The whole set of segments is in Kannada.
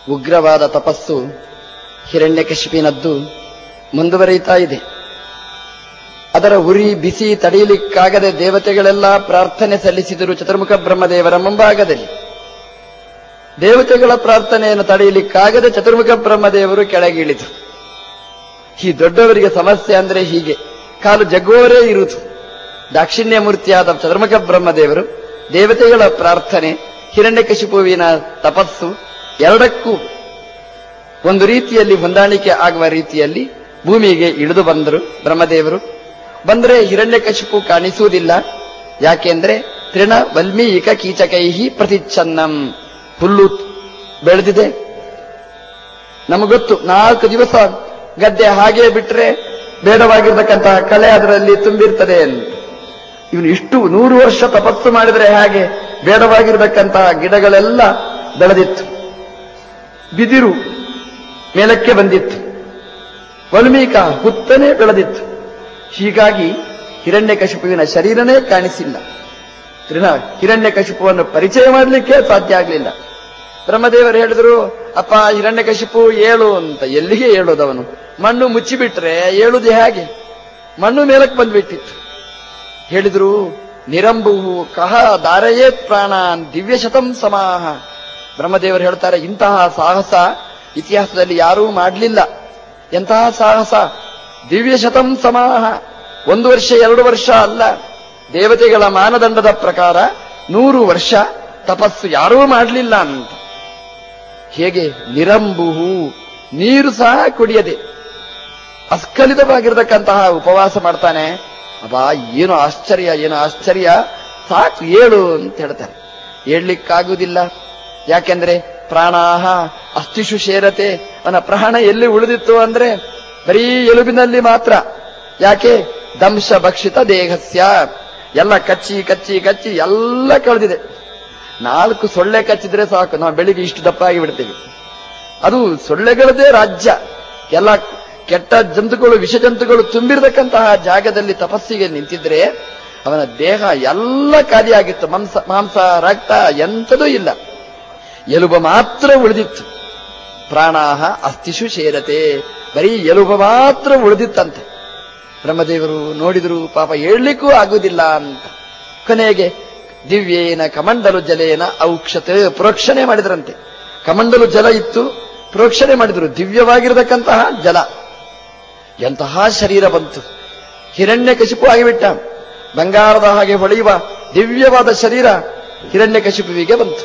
ಉಗ್ರವಾದ ತಪಸ್ಸು ಹಿರಣ್ಯಕಶಿಪಿನದ್ದು ಮುಂದುವರಿಯುತ್ತಾ ಇದೆ ಅದರ ಉರಿ ಬಿಸಿ ತಡೆಯಲಿಕ್ಕಾಗದೆ ದೇವತೆಗಳೆಲ್ಲ ಪ್ರಾರ್ಥನೆ ಸಲ್ಲಿಸಿದರು ಚತುರ್ಮುಖ ಬ್ರಹ್ಮದೇವರ ಮುಂಭಾಗದಲ್ಲಿ ದೇವತೆಗಳ ಪ್ರಾರ್ಥನೆಯನ್ನು ತಡೆಯಲಿಕ್ಕಾಗದೆ ಚತುರ್ಮುಖ ಬ್ರಹ್ಮದೇವರು ಕೆಳಗಿಳಿದರು ಈ ದೊಡ್ಡವರಿಗೆ ಸಮಸ್ಯೆ ಅಂದ್ರೆ ಹೀಗೆ ಕಾಲು ಜಗ್ಗೋರೇ ಇರುವುದು ದಾಕ್ಷಿಣ್ಯ ಮೂರ್ತಿಯಾದ ಚತುರ್ಮುಖ ಬ್ರಹ್ಮದೇವರು ದೇವತೆಗಳ ಪ್ರಾರ್ಥನೆ ಹಿರಣ್ಯಕಶಿಪುವಿನ ತಪಸ್ಸು ಎರಡಕ್ಕೂ ಒಂದು ರೀತಿಯಲ್ಲಿ ಹೊಂದಾಣಿಕೆ ಆಗುವ ರೀತಿಯಲ್ಲಿ ಭೂಮಿಗೆ ಇಳಿದು ಬಂದರು ಬ್ರಹ್ಮದೇವರು ಬಂದರೆ ಹಿರಣ್ಯಕಶಿಪು ಕಾಣಿಸುವುದಿಲ್ಲ ಯಾಕೆಂದ್ರೆ ತೃಣ ವಲ್ಮೀಕ ಕೀಚಕೈಹಿ ಪ್ರತಿಚ್ಛನ್ನಂ ಹುಲ್ಲು ಬೆಳೆದಿದೆ ನಮಗೊತ್ತು ನಾಲ್ಕು ದಿವಸ ಗದ್ದೆ ಹಾಗೆ ಬಿಟ್ರೆ ಬೇಡವಾಗಿರ್ತಕ್ಕಂತಹ ಕಳೆ ಅದರಲ್ಲಿ ತುಂಬಿರ್ತದೆ ಅಂತ ಇವನು ಇಷ್ಟು ನೂರು ವರ್ಷ ತಪಸ್ಸು ಮಾಡಿದರೆ ಹಾಗೆ ಬೇಡವಾಗಿರತಕ್ಕಂತಹ ಗಿಡಗಳೆಲ್ಲ ಬೆಳೆದಿತ್ತು ಬಿದಿರು ಮೇಲಕ್ಕೆ ಬಂದಿತ್ತು ವಲ್ಮೀಕ ಹುತ್ತನೇ ಬೆಳೆದಿತ್ತು ಹೀಗಾಗಿ ಹಿರಣ್ಯಕಶಿಪುವಿನ ಶರೀರನೇ ಕಾಣಿಸಿಲ್ಲ ತೃಣ ಹಿರಣ್ಯಕಶಿಪುವನ್ನು ಪರಿಚಯ ಮಾಡಲಿಕ್ಕೆ ಸಾಧ್ಯ ಆಗಲಿಲ್ಲ ಬ್ರಹ್ಮದೇವರು ಹೇಳಿದ್ರು ಅಪ್ಪ ಹಿರಣ್ಯಕಶಿಪು ಏಳು ಅಂತ ಎಲ್ಲಿಗೆ ಹೇಳೋದವನು ಮಣ್ಣು ಮುಚ್ಚಿಬಿಟ್ರೆ ಏಳುದು ಹೇಗೆ ಮಣ್ಣು ಮೇಲಕ್ಕೆ ಬಂದ್ಬಿಟ್ಟಿತ್ತು ಹೇಳಿದ್ರು ನಿರಂಬುಹು ಕಹ ದಾರಯೇ ಪ್ರಾಣ ದಿವ್ಯ ಶತಂ ಸಮಾಹ ಬ್ರಹ್ಮದೇವರು ಹೇಳ್ತಾರೆ ಇಂತಹ ಸಾಹಸ ಇತಿಹಾಸದಲ್ಲಿ ಯಾರೂ ಮಾಡಲಿಲ್ಲ ಎಂತಹ ಸಾಹಸ ದಿವ್ಯ ಶತಂ ಸಮಾಹ ಒಂದು ವರ್ಷ ಎರಡು ವರ್ಷ ಅಲ್ಲ ದೇವತೆಗಳ ಮಾನದಂಡದ ಪ್ರಕಾರ ನೂರು ವರ್ಷ ತಪಸ್ಸು ಯಾರೂ ಮಾಡಲಿಲ್ಲ ಅಂತ ಹೇಗೆ ನಿರಂಬುಹು ನೀರು ಸಹ ಕುಡಿಯದೆ ಅಸ್ಖಲಿತವಾಗಿರತಕ್ಕಂತಹ ಉಪವಾಸ ಮಾಡ್ತಾನೆ ಅಬ್ಬಾ ಏನು ಆಶ್ಚರ್ಯ ಏನು ಆಶ್ಚರ್ಯ ಸಾಕು ಏಳು ಅಂತ ಹೇಳ್ತಾರೆ ಏಳ್ಲಿಕ್ಕಾಗುವುದಿಲ್ಲ ಯಾಕೆಂದ್ರೆ ಪ್ರಾಣಾಹ ಅಸ್ಥಿಷು ಸೇರತೆ ಅವನ ಪ್ರಾಣ ಎಲ್ಲಿ ಉಳಿದಿತ್ತು ಅಂದ್ರೆ ಬರೀ ಎಲುಬಿನಲ್ಲಿ ಮಾತ್ರ ಯಾಕೆ ದಂಶ ಭಕ್ಷಿತ ದೇಹಸ್ಯ ಎಲ್ಲ ಕಚ್ಚಿ ಕಚ್ಚಿ ಕಚ್ಚಿ ಎಲ್ಲ ಕಳೆದಿದೆ ನಾಲ್ಕು ಸೊಳ್ಳೆ ಕಚ್ಚಿದ್ರೆ ಸಾಕು ನಾವು ಬೆಳಿಗ್ಗೆ ಇಷ್ಟು ದಪ್ಪ ಆಗಿ ಬಿಡ್ತೇವೆ ಅದು ಸೊಳ್ಳೆಗಳದೇ ರಾಜ್ಯ ಎಲ್ಲ ಕೆಟ್ಟ ಜಂತುಗಳು ವಿಷ ಜಂತುಗಳು ತುಂಬಿರತಕ್ಕಂತಹ ಜಾಗದಲ್ಲಿ ತಪಸ್ಸಿಗೆ ನಿಂತಿದ್ರೆ ಅವನ ದೇಹ ಎಲ್ಲ ಖಾಲಿಯಾಗಿತ್ತು ಮಾಂಸ ಮಾಂಸ ರಕ್ತ ಎಂಥದೂ ಇಲ್ಲ ಎಲುಬ ಮಾತ್ರ ಉಳಿದಿತ್ತು ಪ್ರಾಣಾಹ ಅಸ್ಥಿಷು ಸೇರತೆ ಬರೀ ಎಲುಬ ಮಾತ್ರ ಉಳಿದಿತ್ತಂತೆ ಬ್ರಹ್ಮದೇವರು ನೋಡಿದ್ರು ಪಾಪ ಹೇಳಲಿಕ್ಕೂ ಆಗುವುದಿಲ್ಲ ಅಂತ ಕೊನೆಗೆ ದಿವ್ಯೇನ ಕಮಂಡಲು ಜಲೇನ ಔಕ್ಷತೆ ಪ್ರೋಕ್ಷಣೆ ಮಾಡಿದ್ರಂತೆ ಕಮಂಡಲು ಜಲ ಇತ್ತು ಪ್ರೋಕ್ಷಣೆ ಮಾಡಿದ್ರು ದಿವ್ಯವಾಗಿರತಕ್ಕಂತಹ ಜಲ ಎಂತಹ ಶರೀರ ಬಂತು ಹಿರಣ್ಯ ಕಶಿಪು ಆಗಿಬಿಟ್ಟ ಬಂಗಾರದ ಹಾಗೆ ಹೊಳೆಯುವ ದಿವ್ಯವಾದ ಶರೀರ ಹಿರಣ್ಯ ಕಶಿಪುವಿಗೆ ಬಂತು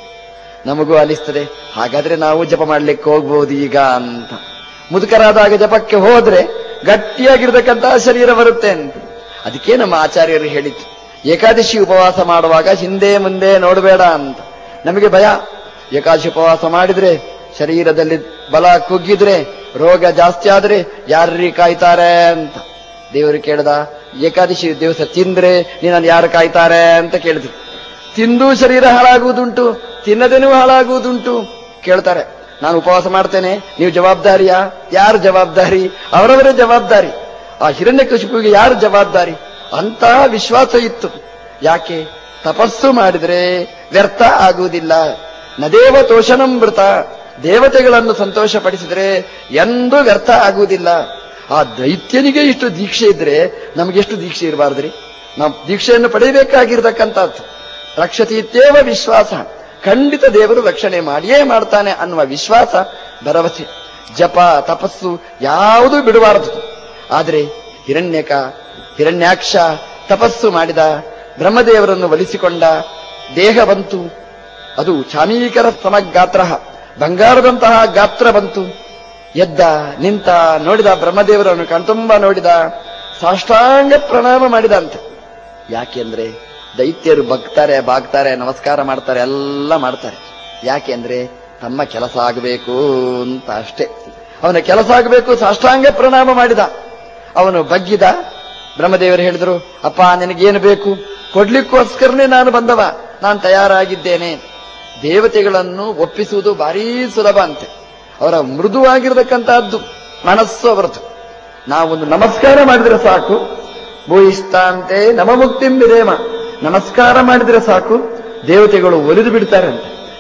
ನಮಗೂ ಅನಿಸ್ತದೆ ಹಾಗಾದ್ರೆ ನಾವು ಜಪ ಮಾಡ್ಲಿಕ್ಕೆ ಹೋಗ್ಬೋದು ಈಗ ಅಂತ ಮುದುಕರಾದಾಗ ಜಪಕ್ಕೆ ಹೋದ್ರೆ ಗಟ್ಟಿಯಾಗಿರ್ತಕ್ಕಂತಹ ಶರೀರ ಬರುತ್ತೆ ಅಂತ ಅದಕ್ಕೆ ನಮ್ಮ ಆಚಾರ್ಯರು ಹೇಳಿತ್ತು ಏಕಾದಶಿ ಉಪವಾಸ ಮಾಡುವಾಗ ಹಿಂದೆ ಮುಂದೆ ನೋಡಬೇಡ ಅಂತ ನಮಗೆ ಭಯ ಏಕಾದಶಿ ಉಪವಾಸ ಮಾಡಿದ್ರೆ ಶರೀರದಲ್ಲಿ ಬಲ ಕುಗ್ಗಿದ್ರೆ ರೋಗ ಜಾಸ್ತಿ ಆದ್ರೆ ಯಾರ್ರೀ ಕಾಯ್ತಾರೆ ಅಂತ ದೇವರು ಕೇಳ್ದ ಏಕಾದಶಿ ದಿವಸ ತಿಂದ್ರೆ ನೀನನ್ನು ಯಾರು ಕಾಯ್ತಾರೆ ಅಂತ ಕೇಳಿದ್ರು ತಿಂದು ಶರೀರ ಹಾಳಾಗುವುದುಂಟು ತಿನ್ನದೇನೂ ಹಾಳಾಗುವುದುಂಟು ಕೇಳ್ತಾರೆ ನಾನು ಉಪವಾಸ ಮಾಡ್ತೇನೆ ನೀವು ಜವಾಬ್ದಾರಿಯಾ ಯಾರು ಜವಾಬ್ದಾರಿ ಅವರವರೇ ಜವಾಬ್ದಾರಿ ಆ ಹಿರಣ್ಯಕಶಿಪುವಿಗೆ ಯಾರು ಜವಾಬ್ದಾರಿ ಅಂತ ವಿಶ್ವಾಸ ಇತ್ತು ಯಾಕೆ ತಪಸ್ಸು ಮಾಡಿದ್ರೆ ವ್ಯರ್ಥ ಆಗುವುದಿಲ್ಲ ನದೇವ ತೋಷಣಮೃತ ದೇವತೆಗಳನ್ನು ಸಂತೋಷಪಡಿಸಿದ್ರೆ ಎಂದೂ ವ್ಯರ್ಥ ಆಗುವುದಿಲ್ಲ ಆ ದೈತ್ಯನಿಗೆ ಇಷ್ಟು ದೀಕ್ಷೆ ಇದ್ರೆ ನಮಗೆ ಎಷ್ಟು ದೀಕ್ಷೆ ಇರಬಾರ್ದ್ರಿ ನಾವು ದೀಕ್ಷೆಯನ್ನು ಪಡೆಯಬೇಕಾಗಿರ್ತಕ್ಕಂಥದ್ದು ರಕ್ಷತೀತ್ಯೇವ ವಿಶ್ವಾಸ ಖಂಡಿತ ದೇವರು ರಕ್ಷಣೆ ಮಾಡಿಯೇ ಮಾಡ್ತಾನೆ ಅನ್ನುವ ವಿಶ್ವಾಸ ಭರವಸೆ ಜಪ ತಪಸ್ಸು ಯಾವುದೂ ಬಿಡಬಾರದು ಆದರೆ ಹಿರಣ್ಯಕ ಹಿರಣ್ಯಾಕ್ಷ ತಪಸ್ಸು ಮಾಡಿದ ಬ್ರಹ್ಮದೇವರನ್ನು ಒಲಿಸಿಕೊಂಡ ದೇಹ ಬಂತು ಅದು ಚಾಮೀಕರ ಸಮಗಾತ್ರ ಬಂಗಾರದಂತಹ ಗಾತ್ರ ಬಂತು ಎದ್ದ ನಿಂತ ನೋಡಿದ ಬ್ರಹ್ಮದೇವರನ್ನು ಕಣ್ತುಂಬ ನೋಡಿದ ಸಾಷ್ಟಾಂಗ ಪ್ರಣಾಮ ಮಾಡಿದ ಅಂತ ಯಾಕೆಂದ್ರೆ ದೈತ್ಯರು ಬಗ್ತಾರೆ ಬಾಗ್ತಾರೆ ನಮಸ್ಕಾರ ಮಾಡ್ತಾರೆ ಎಲ್ಲ ಮಾಡ್ತಾರೆ ಯಾಕೆಂದ್ರೆ ತಮ್ಮ ಕೆಲಸ ಆಗಬೇಕು ಅಂತ ಅಷ್ಟೇ ಅವನ ಕೆಲಸ ಆಗಬೇಕು ಸಾಷ್ಟಾಂಗ ಪ್ರಣಾಮ ಮಾಡಿದ ಅವನು ಬಗ್ಗಿದ ಬ್ರಹ್ಮದೇವರು ಹೇಳಿದ್ರು ಅಪ್ಪ ನಿನಗೇನು ಬೇಕು ಕೊಡ್ಲಿಕ್ಕೋಸ್ಕರನೇ ನಾನು ಬಂದವ ನಾನು ತಯಾರಾಗಿದ್ದೇನೆ ದೇವತೆಗಳನ್ನು ಒಪ್ಪಿಸುವುದು ಭಾರೀ ಸುಲಭ ಅಂತೆ ಅವರ ಮೃದುವಾಗಿರತಕ್ಕಂತಹದ್ದು ಮನಸ್ಸು ಅವರದು ನಾವೊಂದು ನಮಸ್ಕಾರ ಮಾಡಿದ್ರೆ ಸಾಕು ಭೂಯಿಷ್ಟಾಂತೆ ನಮ ಮುಕ್ತಿಂ ವಿರೇಮ ನಮಸ್ಕಾರ ಮಾಡಿದ್ರೆ ಸಾಕು ದೇವತೆಗಳು ಒಲಿದು ಬಿಡ್ತಾರೆ ಅಂತ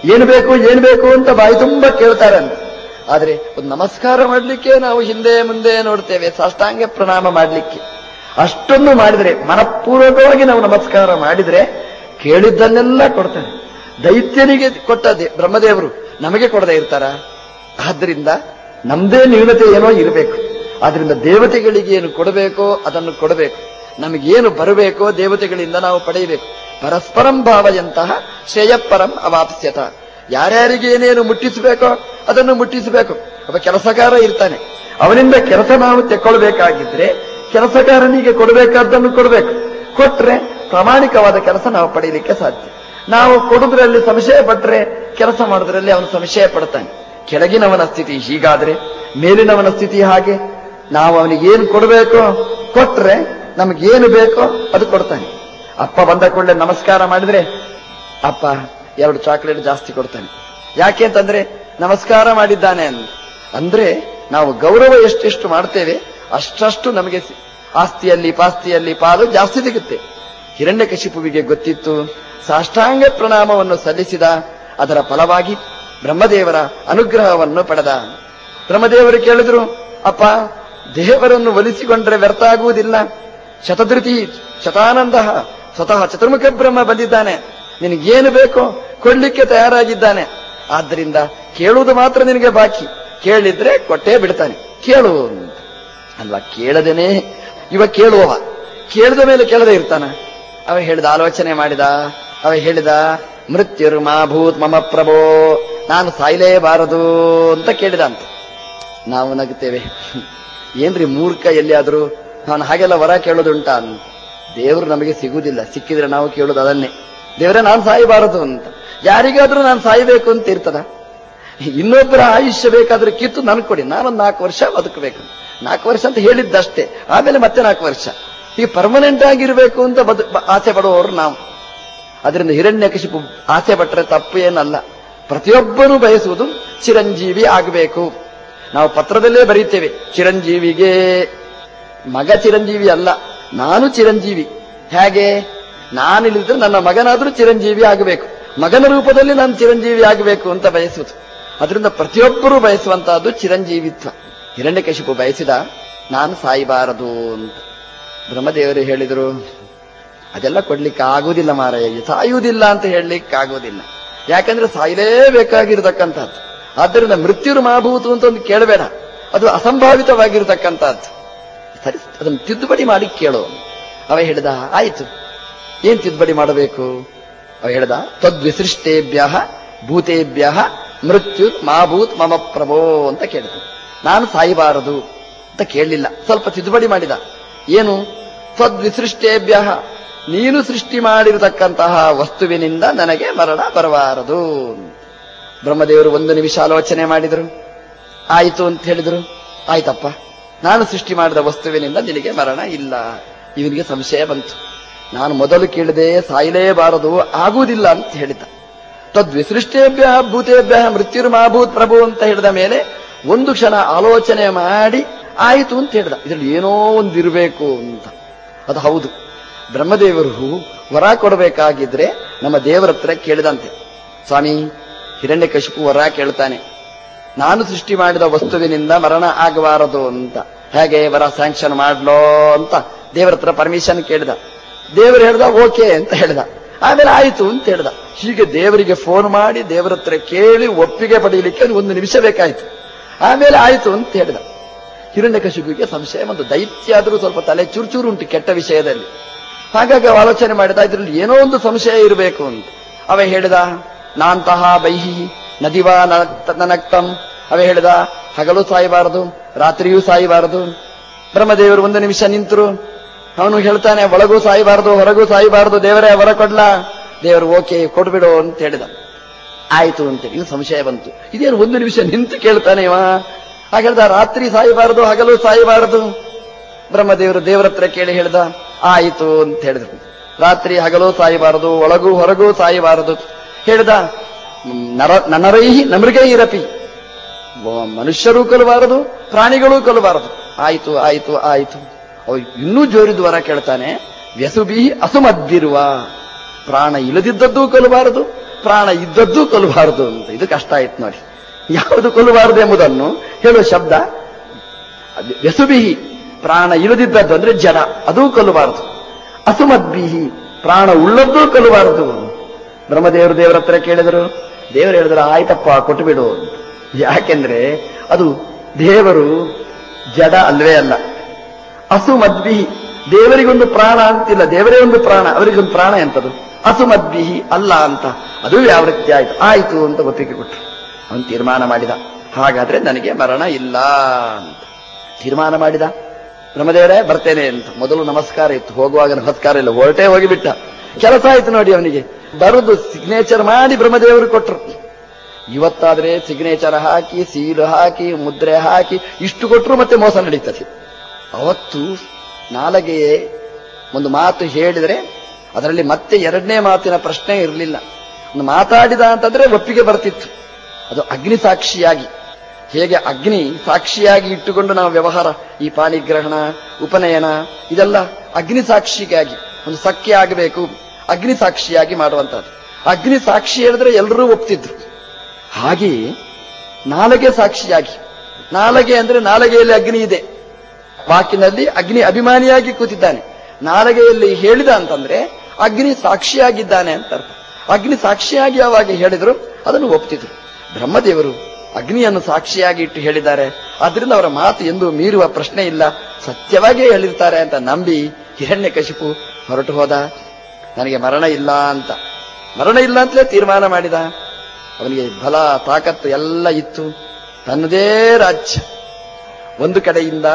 ಏನು ಬೇಕು ಏನು ಬೇಕು ಅಂತ ಬಾಯಿ ತುಂಬ ಕೇಳ್ತಾರಂತೆ ಆದ್ರೆ ಒಂದು ನಮಸ್ಕಾರ ಮಾಡಲಿಕ್ಕೆ ನಾವು ಹಿಂದೆ ಮುಂದೆ ನೋಡ್ತೇವೆ ಸಾಷ್ಟಾಂಗ ಪ್ರಣಾಮ ಮಾಡಲಿಕ್ಕೆ ಅಷ್ಟೊಂದು ಮಾಡಿದ್ರೆ ಮನಪೂರ್ವಕವಾಗಿ ನಾವು ನಮಸ್ಕಾರ ಮಾಡಿದ್ರೆ ಕೇಳಿದ್ದನ್ನೆಲ್ಲ ಕೊಡ್ತಾನೆ ದೈತ್ಯನಿಗೆ ಕೊಟ್ಟ ದೇ- ಬ್ರಹ್ಮದೇವರು ನಮಗೆ ಕೊಡದೆ ಇರ್ತಾರ ಆದ್ರಿಂದ ನಮ್ದೇ ನ್ಯೂನತೆ ಏನೋ ಇರಬೇಕು ಆದ್ರಿಂದ ದೇವತೆಗಳಿಗೆ ಏನು ಕೊಡಬೇಕೋ ಅದನ್ನು ಕೊಡಬೇಕು ನಮಗೇನು ಬರಬೇಕೋ ದೇವತೆಗಳಿಂದ ನಾವು ಪಡೆಯಬೇಕು ಪರಸ್ಪರಂ ಭಾವಯಂತಹ ಶ್ರೇಯಪರಂ ಅವಾಪ್ಸ್ಯತ ಯಾರ್ಯಾರಿಗೆ ಏನೇನು ಮುಟ್ಟಿಸಬೇಕೋ ಅದನ್ನು ಮುಟ್ಟಿಸಬೇಕು ಒಬ್ಬ ಕೆಲಸಗಾರ ಇರ್ತಾನೆ ಅವನಿಂದ ಕೆಲಸ ನಾವು ತೆಕ್ಕೊಳ್ಬೇಕಾಗಿದ್ರೆ ಕೆಲಸಗಾರನಿಗೆ ಕೊಡಬೇಕಾದ್ದನ್ನು ಕೊಡಬೇಕು ಕೊಟ್ರೆ ಪ್ರಾಮಾಣಿಕವಾದ ಕೆಲಸ ನಾವು ಪಡೆಯಲಿಕ್ಕೆ ಸಾಧ್ಯ ನಾವು ಕೊಡುವುದರಲ್ಲಿ ಸಂಶಯ ಪಟ್ರೆ ಕೆಲಸ ಮಾಡೋದ್ರಲ್ಲಿ ಅವನು ಸಂಶಯ ಪಡ್ತಾನೆ ಕೆಳಗಿನವನ ಸ್ಥಿತಿ ಹೀಗಾದ್ರೆ ಮೇಲಿನವನ ಸ್ಥಿತಿ ಹಾಗೆ ನಾವು ಅವನಿಗೆ ಏನು ಕೊಡಬೇಕೋ ಕೊಟ್ರೆ ನಮಗೇನು ಬೇಕೋ ಅದು ಕೊಡ್ತಾನೆ ಅಪ್ಪ ಬಂದ ಕೂಡಲೇ ನಮಸ್ಕಾರ ಮಾಡಿದ್ರೆ ಅಪ್ಪ ಎರಡು ಚಾಕ್ಲೇಟ್ ಜಾಸ್ತಿ ಕೊಡ್ತಾನೆ ಯಾಕೆ ಅಂತಂದ್ರೆ ನಮಸ್ಕಾರ ಮಾಡಿದ್ದಾನೆ ಅಂತ ಅಂದ್ರೆ ನಾವು ಗೌರವ ಎಷ್ಟೆಷ್ಟು ಮಾಡ್ತೇವೆ ಅಷ್ಟಷ್ಟು ನಮಗೆ ಸಿ- ಆಸ್ತಿಯಲ್ಲಿ ಪಾಸ್ತಿಯಲ್ಲಿ ಪಾಲು ಜಾಸ್ತಿ ಸಿಗುತ್ತೆ ಹಿರಣ್ಯಕಶಿಪುವಿಗೆ ಗೊತ್ತಿತ್ತು ಸಾಷ್ಟಾಂಗ ಪ್ರಣಾಮವನ್ನು ಸಲ್ಲಿಸಿದ ಅದರ ಫಲವಾಗಿ ಬ್ರಹ್ಮದೇವರ ಅನುಗ್ರಹವನ್ನು ಪಡೆದ ಬ್ರಹ್ಮದೇವರು ಕೇಳಿದ್ರು ಅಪ್ಪ ದೇವರನ್ನು ಒಲಿಸಿಕೊಂಡ್ರೆ ವ್ಯರ್ಥ ಆಗುವುದಿಲ್ಲ ಶತಧೃತಿ ಶತಾನಂದ ಸ್ವತಃ ಚತುರ್ಮುಖ ಬ್ರಹ್ಮ ಬಂದಿದ್ದಾನೆ ನಿನಗೇನು ಬೇಕೋ ಕೊಡ್ಲಿಕ್ಕೆ ತಯಾರಾಗಿದ್ದಾನೆ ಆದ್ದರಿಂದ ಕೇಳುವುದು ಮಾತ್ರ ನಿನಗೆ ಬಾಕಿ ಕೇಳಿದ್ರೆ ಕೊಟ್ಟೇ ಬಿಡ್ತಾನೆ ಕೇಳು ಅಂತ. ಅಲ್ವಾ ಕೇಳದೇನೆ ಇವ ಕೇಳುವವ ಕೇಳಿದ ಮೇಲೆ ಕೇಳದೆ ಇರ್ತಾನ ಅವ ಹೇಳಿದ ಆಲೋಚನೆ ಮಾಡಿದ ಅವ ಹೇಳಿದ ಮೃತ್ಯುರ್ ಮಾ ಭೂತ್ ಮಮ ಪ್ರಭೋ ನಾನು ಸಾಯಲೇಬಾರದು ಅಂತ ಕೇಳಿದ ಅಂತ ನಾವು ನಗುತ್ತೇವೆ ಏನ್ರಿ ಮೂರ್ಖ ಎಲ್ಲಿಯಾದ್ರೂ ನಾನು ಹಾಗೆಲ್ಲ ವರ ಕೇಳೋದುಂಟ ಅಂತ ದೇವರು ನಮಗೆ ಸಿಗುವುದಿಲ್ಲ ಸಿಕ್ಕಿದ್ರೆ ನಾವು ಕೇಳೋದು ಅದನ್ನೇ ದೇವರೇ ನಾನು ಸಾಯಬಾರದು ಅಂತ ಯಾರಿಗಾದ್ರೂ ನಾನು ಸಾಯಬೇಕು ಅಂತ ಇರ್ತದ ಇನ್ನೊಬ್ಬರ ಆಯುಷ್ಯ ಬೇಕಾದ್ರೆ ಕಿತ್ತು ನನ್ಗೆ ಕೊಡಿ ನಾನೊಂದು ನಾಲ್ಕು ವರ್ಷ ಬದುಕಬೇಕು ನಾಲ್ಕು ವರ್ಷ ಅಂತ ಹೇಳಿದ್ದಷ್ಟೇ ಆಮೇಲೆ ಮತ್ತೆ ನಾಲ್ಕು ವರ್ಷ ಈಗ ಪರ್ಮನೆಂಟ್ ಆಗಿರ್ಬೇಕು ಅಂತ ಬದು ಬ- ಆಸೆ ಪಡುವವರು ನಾವು ಅದರಿಂದ ಹಿರಣ್ಯಕಶಿಪು ಆಸೆ ಪಟ್ಟರೆ ತಪ್ಪು ಏನಲ್ಲ ಪ್ರತಿಯೊಬ್ಬನೂ ಬಯಸುವುದು ಚಿರಂಜೀವಿ ಆಗಬೇಕು ನಾವು ಪತ್ರದಲ್ಲೇ ಬರೀತೇವೆ ಚಿರಂಜೀವಿಗೆ ಮಗ ಚಿರಂಜೀವಿ ಅಲ್ಲ ನಾನು ಚಿರಂಜೀವಿ ಹೇಗೆ ನಾನಿಲ್ಲಿದ್ರೆ ನನ್ನ ಮಗನಾದ್ರೂ ಚಿರಂಜೀವಿ ಆಗಬೇಕು ಮಗನ ರೂಪದಲ್ಲಿ ನಾನು ಚಿರಂಜೀವಿ ಆಗಬೇಕು ಅಂತ ಬಯಸುವುದು ಅದರಿಂದ ಪ್ರತಿಯೊಬ್ಬರೂ ಬಯಸುವಂತಹದ್ದು ಚಿರಂಜೀವಿತ್ವ ಹಿರಣ್ಯಕಶಿಪು ಬಯಸಿದ ನಾನು ಸಾಯಬಾರದು ಅಂತ ಬ್ರಹ್ಮದೇವರು ಹೇಳಿದರು ಅದೆಲ್ಲ ಕೊಡ್ಲಿಕ್ಕೆ ಆಗುವುದಿಲ್ಲ ಮಾರಾಯ ಸಾಯುವುದಿಲ್ಲ ಅಂತ ಹೇಳಲಿಕ್ಕೆ ಆಗುವುದಿಲ್ಲ ಯಾಕಂದ್ರೆ ಸಾಯಲೇಬೇಕಾಗಿರತಕ್ಕಂಥದ್ದು ಆದ್ದರಿಂದ ಮೃತ್ಯುರು ಮಾಭೂತು ಅಂತ ಒಂದು ಕೇಳಬೇಡ ಅದು ಅಸಂಭಾವಿತವಾಗಿರತಕ್ಕಂಥದ್ದು ಸರಿ ಅದನ್ನು ತಿದ್ದುಪಡಿ ಮಾಡಿ ಕೇಳು ಅವ ಹೇಳಿದ ಆಯಿತು ಏನ್ ತಿದ್ದುಪಡಿ ಮಾಡಬೇಕು ಅವ ಹೇಳಿದ ತದ್ವಿಸೃಷ್ಟೇಭ್ಯ ಭೂತೇಭ್ಯ ಮೃತ್ಯು ಮಾಭೂತ್ ಮಮ ಪ್ರಭೋ ಅಂತ ಕೇಳಿದ ನಾನು ಸಾಯಬಾರದು ಅಂತ ಕೇಳಲಿಲ್ಲ ಸ್ವಲ್ಪ ತಿದ್ದುಪಡಿ ಮಾಡಿದ ಏನು ತದ್ವಿಸೃಷ್ಟೇಭ್ಯ ನೀನು ಸೃಷ್ಟಿ ಮಾಡಿರತಕ್ಕಂತಹ ವಸ್ತುವಿನಿಂದ ನನಗೆ ಮರಣ ಬರಬಾರದು ಬ್ರಹ್ಮದೇವರು ಒಂದು ನಿಮಿಷ ಆಲೋಚನೆ ಮಾಡಿದರು ಆಯಿತು ಅಂತ ಹೇಳಿದರು ಆಯ್ತಪ್ಪ ನಾನು ಸೃಷ್ಟಿ ಮಾಡಿದ ವಸ್ತುವಿನಿಂದ ನಿನಗೆ ಮರಣ ಇಲ್ಲ ಇವನಿಗೆ ಸಂಶಯ ಬಂತು ನಾನು ಮೊದಲು ಕೇಳಿದೆ ಸಾಯಲೇಬಾರದು ಆಗುವುದಿಲ್ಲ ಅಂತ ಹೇಳಿದ್ದ ತದ್ವಿಸೃಷ್ಟೇಭ್ಯ ಭೂತೇಭ್ಯ ಮೃತ್ಯುರ್ಮಾಭೂತ್ ಪ್ರಭು ಅಂತ ಹೇಳಿದ ಮೇಲೆ ಒಂದು ಕ್ಷಣ ಆಲೋಚನೆ ಮಾಡಿ ಆಯಿತು ಅಂತ ಹೇಳಿದ ಇದರಲ್ಲಿ ಏನೋ ಒಂದಿರಬೇಕು ಅಂತ ಅದು ಹೌದು ಬ್ರಹ್ಮದೇವರು ವರ ಕೊಡಬೇಕಾಗಿದ್ರೆ ನಮ್ಮ ದೇವರ ಹತ್ರ ಕೇಳಿದಂತೆ ಸ್ವಾಮಿ ಹಿರಣ್ಯಕಶಿಪು ವರ ಕೇಳ್ತಾನೆ ನಾನು ಸೃಷ್ಟಿ ಮಾಡಿದ ವಸ್ತುವಿನಿಂದ ಮರಣ ಆಗಬಾರದು ಅಂತ ಹೇಗೆ ವರ ಸ್ಯಾಂಕ್ಷನ್ ಮಾಡ್ಲೋ ಅಂತ ದೇವರ ಹತ್ರ ಪರ್ಮಿಷನ್ ಕೇಳಿದ ದೇವರು ಹೇಳ್ದ ಓಕೆ ಅಂತ ಹೇಳ್ದ ಆಮೇಲೆ ಆಯಿತು ಅಂತ ಹೇಳ್ದ ಹೀಗೆ ದೇವರಿಗೆ ಫೋನ್ ಮಾಡಿ ದೇವರ ಹತ್ರ ಕೇಳಿ ಒಪ್ಪಿಗೆ ಪಡೆಯಲಿಕ್ಕೆ ಅವ್ನಿಗೆ ಒಂದು ನಿಮಿಷ ಬೇಕಾಯಿತು ಆಮೇಲೆ ಆಯಿತು ಅಂತ ಹೇಳಿದ ಹಿರಣ್ಯಕಶಿಪಿಗೆ ಸಂಶಯ ಒಂದು ದೈತ್ಯ ಆದರೂ ಸ್ವಲ್ಪ ತಲೆ ಚೂರು ಉಂಟು ಕೆಟ್ಟ ವಿಷಯದಲ್ಲಿ ಹಾಗಾಗಿ ಅವ ಆಲೋಚನೆ ಮಾಡಿದ ಇದ್ರಲ್ಲಿ ಏನೋ ಒಂದು ಸಂಶಯ ಇರಬೇಕು ಅಂತ ಅವ ಹೇಳಿದ ನಾಂತಹ ಬೈಹಿ ನದಿವಾ ನನಕ್ತ- ನನಕ್ತಂ ಅವ ಹೇಳಿದ ಹಗಲು ಸಾಯಬಾರದು ರಾತ್ರಿಯೂ ಸಾಯಬಾರದು ಬ್ರಹ್ಮದೇವರು ಒಂದು ನಿಮಿಷ ನಿಂತರು ಅವನು ಹೇಳ್ತಾನೆ ಒಳಗೂ ಸಾಯಬಾರದು ಹೊರಗೂ ಸಾಯಬಾರದು ದೇವರೇ ಹೊರ ಕೊಡ್ಲಾ ದೇವರು ಓಕೆ ಕೊಡ್ಬಿಡು ಅಂತ ಹೇಳಿದ ಆಯ್ತು ಅಂತೇಳಿ ಇನ್ನು ಸಂಶಯ ಬಂತು ಇದೇನು ಒಂದು ನಿಮಿಷ ನಿಂತು ಕೇಳ್ತಾನೆ ಇವ ಹಾಗೆ ಹೇಳ್ದ ರಾತ್ರಿ ಸಾಯಬಾರದು ಹಗಲು ಸಾಯಬಾರದು ಬ್ರಹ್ಮದೇವರು ದೇವರ ಹತ್ರ ಕೇಳಿ ಹೇಳ್ದ ಆಯಿತು ಅಂತ ಹೇಳಿದ್ರು ರಾತ್ರಿ ಹಗಲು ಸಾಯಬಾರದು ಒಳಗೂ ಹೊರಗೂ ಸಾಯಬಾರದು ಹೇಳ್ದ "ಹ್ಮ್, ನರ ನನರೈಹಿ ನಮೃಗೇ ಇರಪಿ ವ- ಮನುಷ್ಯರೂ ಕೊಲ್ಲಬಾರದು ಪ್ರಾಣಿಗಳೂ ಕೊಲ್ಲಬಾರದು ಆಯಿತು ಆಯಿತು ಆಯಿತು ಅವ ಇನ್ನೂ ಜೋರಿದ ವರ ಕೇಳ್ತಾನೆ ವ್ಯಸುಬಿ ಅಸುಮದ್ದಿರುವ ಪ್ರಾಣ ಇಲ್ಲದಿದ್ದದ್ದೂ ಕೊಲ್ಲಬಾರದು ಪ್ರಾಣ ಇದ್ದದ್ದು ಕೊಲ್ಲಬಾರದು ಅಂತ ಇದು ಕಷ್ಟ ಆಯ್ತು ನೋಡಿ ಯಾವುದು ಕೊಲ್ಲಬಾರದು ಎಂಬುದನ್ನು ಹೇಳುವ ಶಬ್ದ ಅದು ವ್ಯಸುಬಿಹಿ ಪ್ರಾಣ ಇಲ್ಲದಿದ್ದದ್ದು ಅಂದ್ರೆ ಜಡ ಅದೂ ಕೊಲ್ಲಬಾರದು ಅಸುಮದ್ಬಿಹಿ ಪ್ರಾಣ ಉಳ್ಳದ್ದೂ ಕೊಲ್ಲಬಾರದು ಬ್ರಹ್ಮದೇವರು ದೇವರ ಹತ್ರ ಕೇಳಿದರು ದೇವರು ಹೇಳಿದ್ರು ಆಯ್ತಪ್ಪ ಕೊಟ್ಟು ಬಿಡು ಅಂತ. ಯಾಕೆಂದ್ರೆ ಅದು ದೇವರು ಜಡ ಅಲ್ವೇ ಅಲ್ಲ ಅಸುಮದ್ಬಿಹಿ ದೇವರಿಗೊಂದು ಪ್ರಾಣ ಅಂತಿಲ್ಲ ದೇವರೇ ಒಂದು ಪ್ರಾಣ ಅವರಿಗೊಂದು ಪ್ರಾಣ ಎಂತದು ಅಸುಮದ್ಬಿಹಿ ಅಲ್ಲ ಅಂತ ಅದು ವ್ಯಾವೃತ್ತಿ ಆಯ್ತು ಆಯ್ತು ಅಂತ ಒಪ್ಪಿಗೆ ಕೊಟ್ಟರು ಅವನು ತೀರ್ಮಾನ ಮಾಡಿದ ಹಾಗಾದ್ರೆ ನನಗೆ ಮರಣ ಇಲ್ಲ ಅಂತ ತೀರ್ಮಾನ ಮಾಡಿದ ಬ್ರಹ್ಮದೇವರೇ ಬರ್ತೇನೆ ಅಂತ ಮೊದಲು ನಮಸ್ಕಾರ ಇತ್ತು ಹೋಗುವಾಗ ನಮಸ್ಕಾರ ಇಲ್ಲ ಹೊರಟೇ ಹೋಗಿಬಿಟ್ಟ ಕೆಲಸ ಆಯ್ತು ನೋಡಿ ಅವನಿಗೆ ಬರುದು ಸಿಗ್ನೇಚರ್ ಮಾಡಿ ಬ್ರಹ್ಮದೇವರು ಕೊಟ್ರು ಇವತ್ತಾದ್ರೆ ಸಿಗ್ನೇಚರ್ ಹಾಕಿ ಸೀಲು ಹಾಕಿ ಮುದ್ರೆ ಹಾಕಿ ಇಷ್ಟು ಕೊಟ್ಟರು ಮತ್ತೆ ಮೋಸ ನಡೀತದೆ ಅವತ್ತು ನಾಲಗೆಯೇ ಒಂದು ಮಾತು ಹೇಳಿದರೆ ಅದರಲ್ಲಿ ಮತ್ತೆ ಎರಡನೇ ಮಾತಿನ ಪ್ರಶ್ನೆ ಇರಲಿಲ್ಲ ಒಂದು ಮಾತಾಡಿದ ಅಂತಂದ್ರೆ ಒಪ್ಪಿಗೆ ಬರ್ತಿತ್ತು ಅದು ಅಗ್ನಿ ಸಾಕ್ಷಿಯಾಗಿ ಹೇಗೆ ಅಗ್ನಿ ಸಾಕ್ಷಿಯಾಗಿ ಇಟ್ಟುಕೊಂಡು ನಾವು ವ್ಯವಹಾರ ಈ ಪಾಣಿಗ್ರಹಣ ಉಪನಯನ ಇದೆಲ್ಲ ಅಗ್ನಿ ಸಾಕ್ಷಿಗಾಗಿ ಒಂದು ಸಖ್ಯ ಆಗಬೇಕು ಅಗ್ನಿ ಸಾಕ್ಷಿಯಾಗಿ ಮಾಡುವಂತಹದ್ದು ಅಗ್ನಿ ಸಾಕ್ಷಿ ಹೇಳಿದ್ರೆ ಎಲ್ಲರೂ ಒಪ್ತಿದ್ರು ಹಾಗೆಯೇ ನಾಲಗೆ ಸಾಕ್ಷಿಯಾಗಿ ನಾಲಗೆ ಅಂದ್ರೆ ನಾಲಗೆಯಲ್ಲಿ ಅಗ್ನಿ ಇದೆ ವಾಕಿನಲ್ಲಿ ಅಗ್ನಿ ಅಭಿಮಾನಿಯಾಗಿ ಕೂತಿದ್ದಾನೆ ನಾಲಗೆಯಲ್ಲಿ ಹೇಳಿದ ಅಂತಂದ್ರೆ ಅಗ್ನಿ ಸಾಕ್ಷಿಯಾಗಿದ್ದಾನೆ ಅಂತ ಅರ್ಥ ಅಗ್ನಿ ಸಾಕ್ಷಿಯಾಗಿ ಯಾವಾಗ ಹೇಳಿದ್ರು ಅದನ್ನು ಒಪ್ತಿದ್ರು ಬ್ರಹ್ಮದೇವರು ಅಗ್ನಿಯನ್ನು ಸಾಕ್ಷಿಯಾಗಿ ಇಟ್ಟು ಹೇಳಿದ್ದಾರೆ ಆದ್ರಿಂದ ಅವರ ಮಾತು ಎಂದು ಮೀರುವ ಪ್ರಶ್ನೆ ಇಲ್ಲ ಸತ್ಯವಾಗಿಯೇ ಹೇಳಿರ್ತಾರೆ ಅಂತ ನಂಬಿ ಹಿರಣ್ಯ ಕಶಿಪು ಹೊರಟು ಹೋದ ನನಗೆ ಮರಣ ಇಲ್ಲ ಅಂತ ಮರಣ ಇಲ್ಲ ಅಂತಲೇ ತೀರ್ಮಾನ ಮಾಡಿದ ಅವನಿಗೆ ಬಲ ತಾಕತ್ತು ಎಲ್ಲ ಇತ್ತು ತನ್ನದೇ ರಾಜ್ಯ ಒಂದು ಕಡೆಯಿಂದ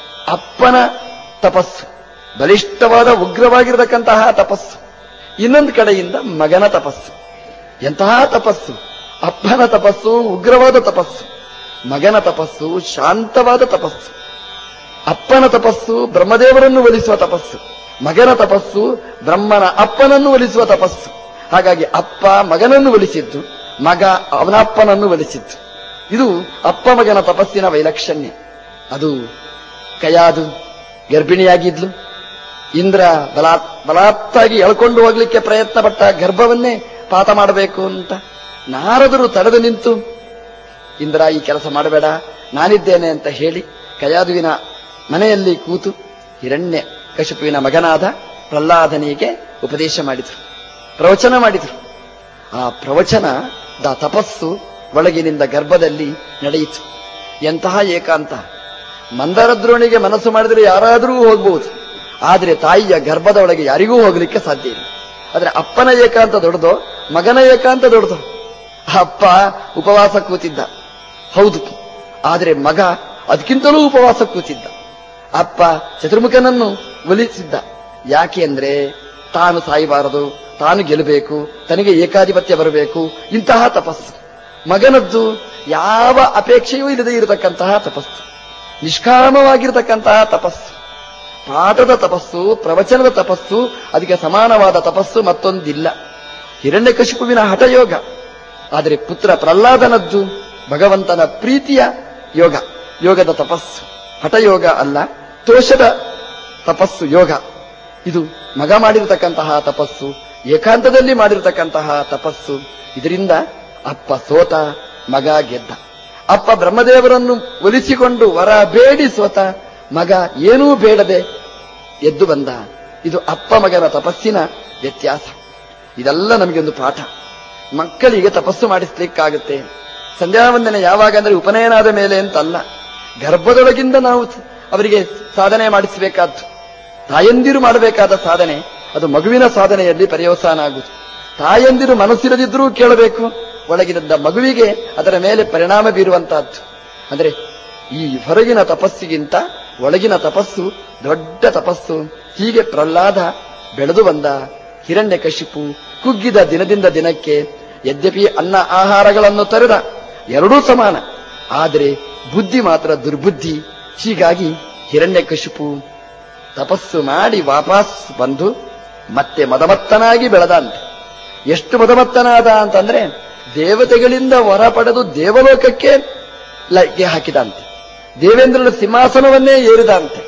ಅಪ್ಪನ ತಪಸ್ಸು ಬಲಿಷ್ಠವಾದ ಉಗ್ರವಾಗಿರತಕ್ಕಂತಹ ತಪಸ್ಸು ಇನ್ನೊಂದು ಕಡೆಯಿಂದ ಮಗನ ತಪಸ್ಸು ಎಂತಹ ತಪಸ್ಸು ಅಪ್ಪನ ತಪಸ್ಸು ಉಗ್ರವಾದ ತಪಸ್ಸು ಮಗನ ತಪಸ್ಸು ಶಾಂತವಾದ ತಪಸ್ಸು ಅಪ್ಪನ ತಪಸ್ಸು ಬ್ರಹ್ಮದೇವರನ್ನು ಒಲಿಸುವ ತಪಸ್ಸು ಮಗನ ತಪಸ್ಸು ಬ್ರಹ್ಮನ ಅಪ್ಪನನ್ನು ಒಲಿಸುವ ತಪಸ್ಸು ಹಾಗಾಗಿ ಅಪ್ಪ ಮಗನನ್ನು ಒಲಿಸಿದ್ದು ಮಗ ಅವನಪ್ಪನನ್ನು ಒಲಿಸಿದ್ದು ಇದು ಅಪ್ಪ ಮಗನ ತಪಸ್ಸಿನ ವೈಲಕ್ಷಣ್ಯ ಅದು ಕಯಾದು ಗರ್ಭಿಣಿಯಾಗಿದ್ಲು ಇಂದ್ರ ಬಲಾತ್ ಬಲಾತ್ತಾಗಿ ಎಳ್ಕೊಂಡು ಹೋಗ್ಲಿಕ್ಕೆ ಪ್ರಯತ್ನ ಪಟ್ಟ ಗರ್ಭವನ್ನೇ ಪಾತ ಮಾಡಬೇಕು ಅಂತ ನಾರದರು ತಡೆದು ನಿಂತು ಇಂದ್ರ ಈ ಕೆಲಸ ಮಾಡಬೇಡ ನಾನಿದ್ದೇನೆ ಅಂತ ಹೇಳಿ ಕಯಾದುವಿನ ಮನೆಯಲ್ಲಿ ಕೂತು ಹಿರಣ್ಯ ಕಶುಪುವಿನ ಮಗನಾದ ಪ್ರಹ್ಲಾದನಿಗೆ ಉಪದೇಶ ಮಾಡಿದರು ಪ್ರವಚನ ಮಾಡಿದರು ಆ ಪ್ರವಚನದ ತಪಸ್ಸು ಒಳಗಿನಿಂದ ಗರ್ಭದಲ್ಲಿ ನಡೆಯಿತು ಎಂತಹ ಏಕಾಂತ ಮಂದರದ್ರೋಣಿಗೆ ಮನಸ್ಸು ಮಾಡಿದರೆ ಯಾರಾದರೂ ಹೋಗ್ಬಹುದು ಆದರೆ ತಾಯಿಯ ಗರ್ಭದ ಒಳಗೆ ಯಾರಿಗೂ ಹೋಗಲಿಕ್ಕೆ ಸಾಧ್ಯ ಇಲ್ಲ ಆದ್ರೆ ಅಪ್ಪನ ಏಕಾಂತ ದೊಡ್ಡದೋ ಮಗನ ಏಕಾಂತ ದೊಡ್ಡದೋ ಅಪ್ಪ ಉಪವಾಸ ಕೂತಿದ್ದ ಹೌದು ಆದರೆ ಮಗ ಅದಕ್ಕಿಂತಲೂ ಉಪವಾಸ ಕೂತಿದ್ದ ಅಪ್ಪ ಚತುರ್ಮುಖನನ್ನು ಒಲಿಸಿದ್ದ ಯಾಕೆ ಅಂದ್ರೆ ತಾನು ಸಾಯಬಾರದು ತಾನು ಗೆಲ್ಲಬೇಕು ತನಗೆ ಏಕಾಧಿಪತ್ಯ ಬರಬೇಕು ಇಂತಹ ತಪಸ್ಸು ಮಗನದ್ದು ಯಾವ ಅಪೇಕ್ಷೆಯೂ ಇಲ್ಲದೆ ಇರತಕ್ಕಂತಹ ತಪಸ್ಸು ನಿಷ್ಕಾಮವಾಗಿರತಕ್ಕಂತಹ ತಪಸ್ಸು ಪಾಠದ ತಪಸ್ಸು ಪ್ರವಚನದ ತಪಸ್ಸು ಅದಕ್ಕೆ ಸಮಾನವಾದ ತಪಸ್ಸು ಮತ್ತೊಂದಿಲ್ಲ ಹಿರಣ್ಯಕಶಿಪುವಿನ ಹಠಯೋಗ ಆದರೆ ಪುತ್ರ ಪ್ರಹ್ಲಾದನದ್ದು ಭಗವಂತನ ಪ್ರೀತಿಯ ಯೋಗ ಯೋಗದ ತಪಸ್ಸು ಹಠಯೋಗ ಅಲ್ಲ ತೋಷದ ತಪಸ್ಸು ಯೋಗ ಇದು ಮಗ ಮಾಡಿರತಕ್ಕಂತಹ ತಪಸ್ಸು ಏಕಾಂತದಲ್ಲಿ ಮಾಡಿರತಕ್ಕಂತಹ ತಪಸ್ಸು ಇದರಿಂದ ಅಪ್ಪ ಸೋತ ಮಗ ಗೆದ್ದ ಅಪ್ಪ ಬ್ರಹ್ಮದೇವರನ್ನು ಒಲಿಸಿಕೊಂಡು ವರ ಬೇಡಿ ಸೋತ ಮಗ ಏನೂ ಬೇಡದೆ ಎದ್ದು ಬಂದ ಇದು ಅಪ್ಪ ಮಗನ ತಪಸ್ಸಿನ ವ್ಯತ್ಯಾಸ ಇದೆಲ್ಲ ನಮಗೊಂದು ಪಾಠ ಮಕ್ಕಳಿಗೆ ತಪಸ್ಸು ಮಾಡಿಸ್ಲಿಕ್ಕಾಗುತ್ತೆ ಸಂಧ್ಯಾವಂದನೆ ಯಾವಾಗ ಅಂದ್ರೆ ಉಪನಯನಾದ ಮೇಲೆ ಅಂತಲ್ಲ ಗರ್ಭದೊಳಗಿಂದ ನಾವು ಅವರಿಗೆ ಸಾಧನೆ ಮಾಡಿಸಬೇಕಾದ್ದು ತಾಯಂದಿರು ಮಾಡಬೇಕಾದ ಸಾಧನೆ ಅದು ಮಗುವಿನ ಸಾಧನೆಯಲ್ಲಿ ಪರ್ಯವಸಾನ ಆಗುವುದು ತಾಯಂದಿರು ಮನಸ್ಸಿರದಿದ್ರೂ ಕೇಳಬೇಕು ಒಳಗಿನಿಂದ ಮಗುವಿಗೆ ಅದರ ಮೇಲೆ ಪರಿಣಾಮ ಬೀರುವಂತಹದ್ದು ಅಂದ್ರೆ ಈ ಹೊರಗಿನ ತಪಸ್ಸಿಗಿಂತ ಒಳಗಿನ ತಪಸ್ಸು ದೊಡ್ಡ ತಪಸ್ಸು ಹೀಗೆ ಪ್ರಹ್ಲಾದ ಬೆಳೆದು ಬಂದ ಹಿರಣ್ಯ ಕಶಿಪು ಕುಗ್ಗಿದ ದಿನದಿಂದ ದಿನಕ್ಕೆ ಯದ್ಯಪಿ ಅನ್ನ ಆಹಾರಗಳನ್ನು ತರದ ಎರಡೂ ಸಮಾನ ಆದರೆ ಬುದ್ಧಿ ಮಾತ್ರ ದುರ್ಬುದ್ಧಿ ಹೀಗಾಗಿ ಹಿರಣ್ಯ ಕಶಿಪು ತಪಸ್ಸು ಮಾಡಿ ವಾಪಸ್ ಬಂದು ಮತ್ತೆ ಮದಮತ್ತನಾಗಿ ಬೆಳೆದಂತೆ ಎಷ್ಟು ಮದಮತ್ತನಾದ ಅಂತಂದ್ರೆ ದೇವತೆಗಳಿಂದ ಹೊರ ಪಡೆದು ದೇವಲೋಕಕ್ಕೆ ಲಗ್ಗೆ ಹಾಕಿದಂತೆ ದೇವೇಂದ್ರನ ಸಿಂಹಾಸನವನ್ನೇ ಏರಿದಂತೆ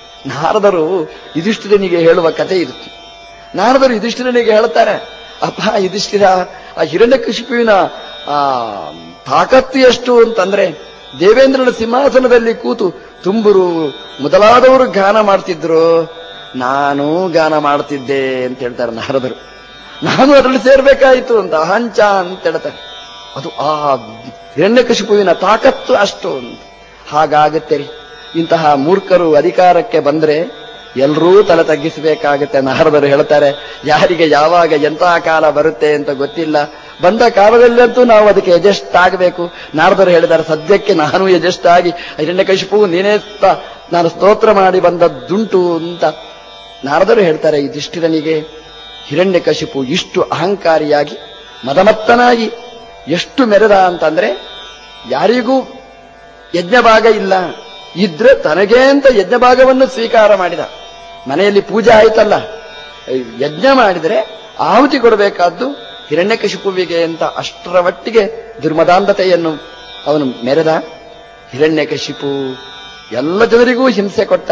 ನಾರದರು ಯುಧಿಷ್ಠಿರನಿಗೆ ಹೇಳುವ ಕಥೆ ಇರುತ್ತೆ ನಾರದರು ಯುಧಿಷ್ಠಿರನಿಗೆ ಹೇಳ್ತಾರೆ ಅಪ್ಪ ಯುಧಿಷ್ಠಿರ ಆ ಹಿರಣ್ಯಕಶಿಪುವಿನ ಆ ತಾಕತ್ತು ಎಷ್ಟು ಅಂತಂದ್ರೆ ದೇವೇಂದ್ರನ ಸಿಂಹಾಸನದಲ್ಲಿ ಕೂತು ತುಂಬುರು ಮೊದಲಾದವರು ಗಾನ ಮಾಡ್ತಿದ್ರು ನಾನು ಗಾನ ಮಾಡ್ತಿದ್ದೆ ಅಂತ ಹೇಳ್ತಾರೆ ನಾರದರು ನಾನು ಅದರಲ್ಲಿ ಸೇರ್ಬೇಕಾಯಿತು ಅಂತ ಅಹಂಚ ಅಂತ ಹೇಳ್ತಾರೆ ಅದು ಆ ಹಿರಣ್ಯಕಶಿಪುವಿನ ತಾಕತ್ತು ಅಷ್ಟು ಅಂತ ಹಾಗಾಗತ್ತೆ ರೀ ಇಂತಹ ಮೂರ್ಖರು ಅಧಿಕಾರಕ್ಕೆ ಬಂದ್ರೆ ಎಲ್ಲರೂ ತಲೆ ತಗ್ಗಿಸಬೇಕಾಗತ್ತೆ ನಾರದರು ಹೇಳ್ತಾರೆ ಯಾರಿಗೆ ಯಾವಾಗ ಎಂತಹ ಕಾಲ ಬರುತ್ತೆ ಅಂತ ಗೊತ್ತಿಲ್ಲ ಬಂದ ಕಾಲದಲ್ಲಂತೂ ನಾವು ಅದಕ್ಕೆ ಎಜೆಸ್ಟ್ ಆಗಬೇಕು ನಾರದರು ಹೇಳಿದ್ದಾರೆ ಸದ್ಯಕ್ಕೆ ನಾನು ಎಜೆಸ್ಟ್ ಆಗಿ ಹಿರಣ್ಯಕಶಿಪು ನೀನೇ ತ- ನಾನು ಸ್ತೋತ್ರ ಮಾಡಿ ಬಂದದ್ದುಂಟು ಅಂತ ನಾರದರು ಹೇಳ್ತಾರೆ ಯುಧಿಷ್ಠಿರನಿಗೆ ಹಿರಣ್ಯಕಶಿಪು ಇಷ್ಟು ಅಹಂಕಾರಿಯಾಗಿ ಮದಮತ್ತನಾಗಿ ಎಷ್ಟು ಮೆರೆದ ಅಂತಂದ್ರೆ ಯಾರಿಗೂ ಯಜ್ಞಭಾಗ ಇಲ್ಲ ಇದ್ರೆ ತನಗೇ ಅಂತ ಯಜ್ಞಭಾಗವನ್ನು ಸ್ವೀಕಾರ ಮಾಡಿದ ಮನೆಯಲ್ಲಿ ಪೂಜೆ ಆಯ್ತಲ್ಲ ಯಜ್ಞ ಮಾಡಿದರೆ ಆಹುತಿ ಕೊಡಬೇಕಾದ್ದು ಹಿರಣ್ಯಕಶಿಪುವಿಗೆ ಅಂತ ಅಷ್ಟರ ಮಟ್ಟಿಗೆ ದುರ್ಮದಾಂಧತೆಯನ್ನು ಅವನು ಮೆರೆದ ಹಿರಣ್ಯಕಶಿಪು ಎಲ್ಲ ಜನರಿಗೂ ಹಿಂಸೆ ಕೊಟ್ಟ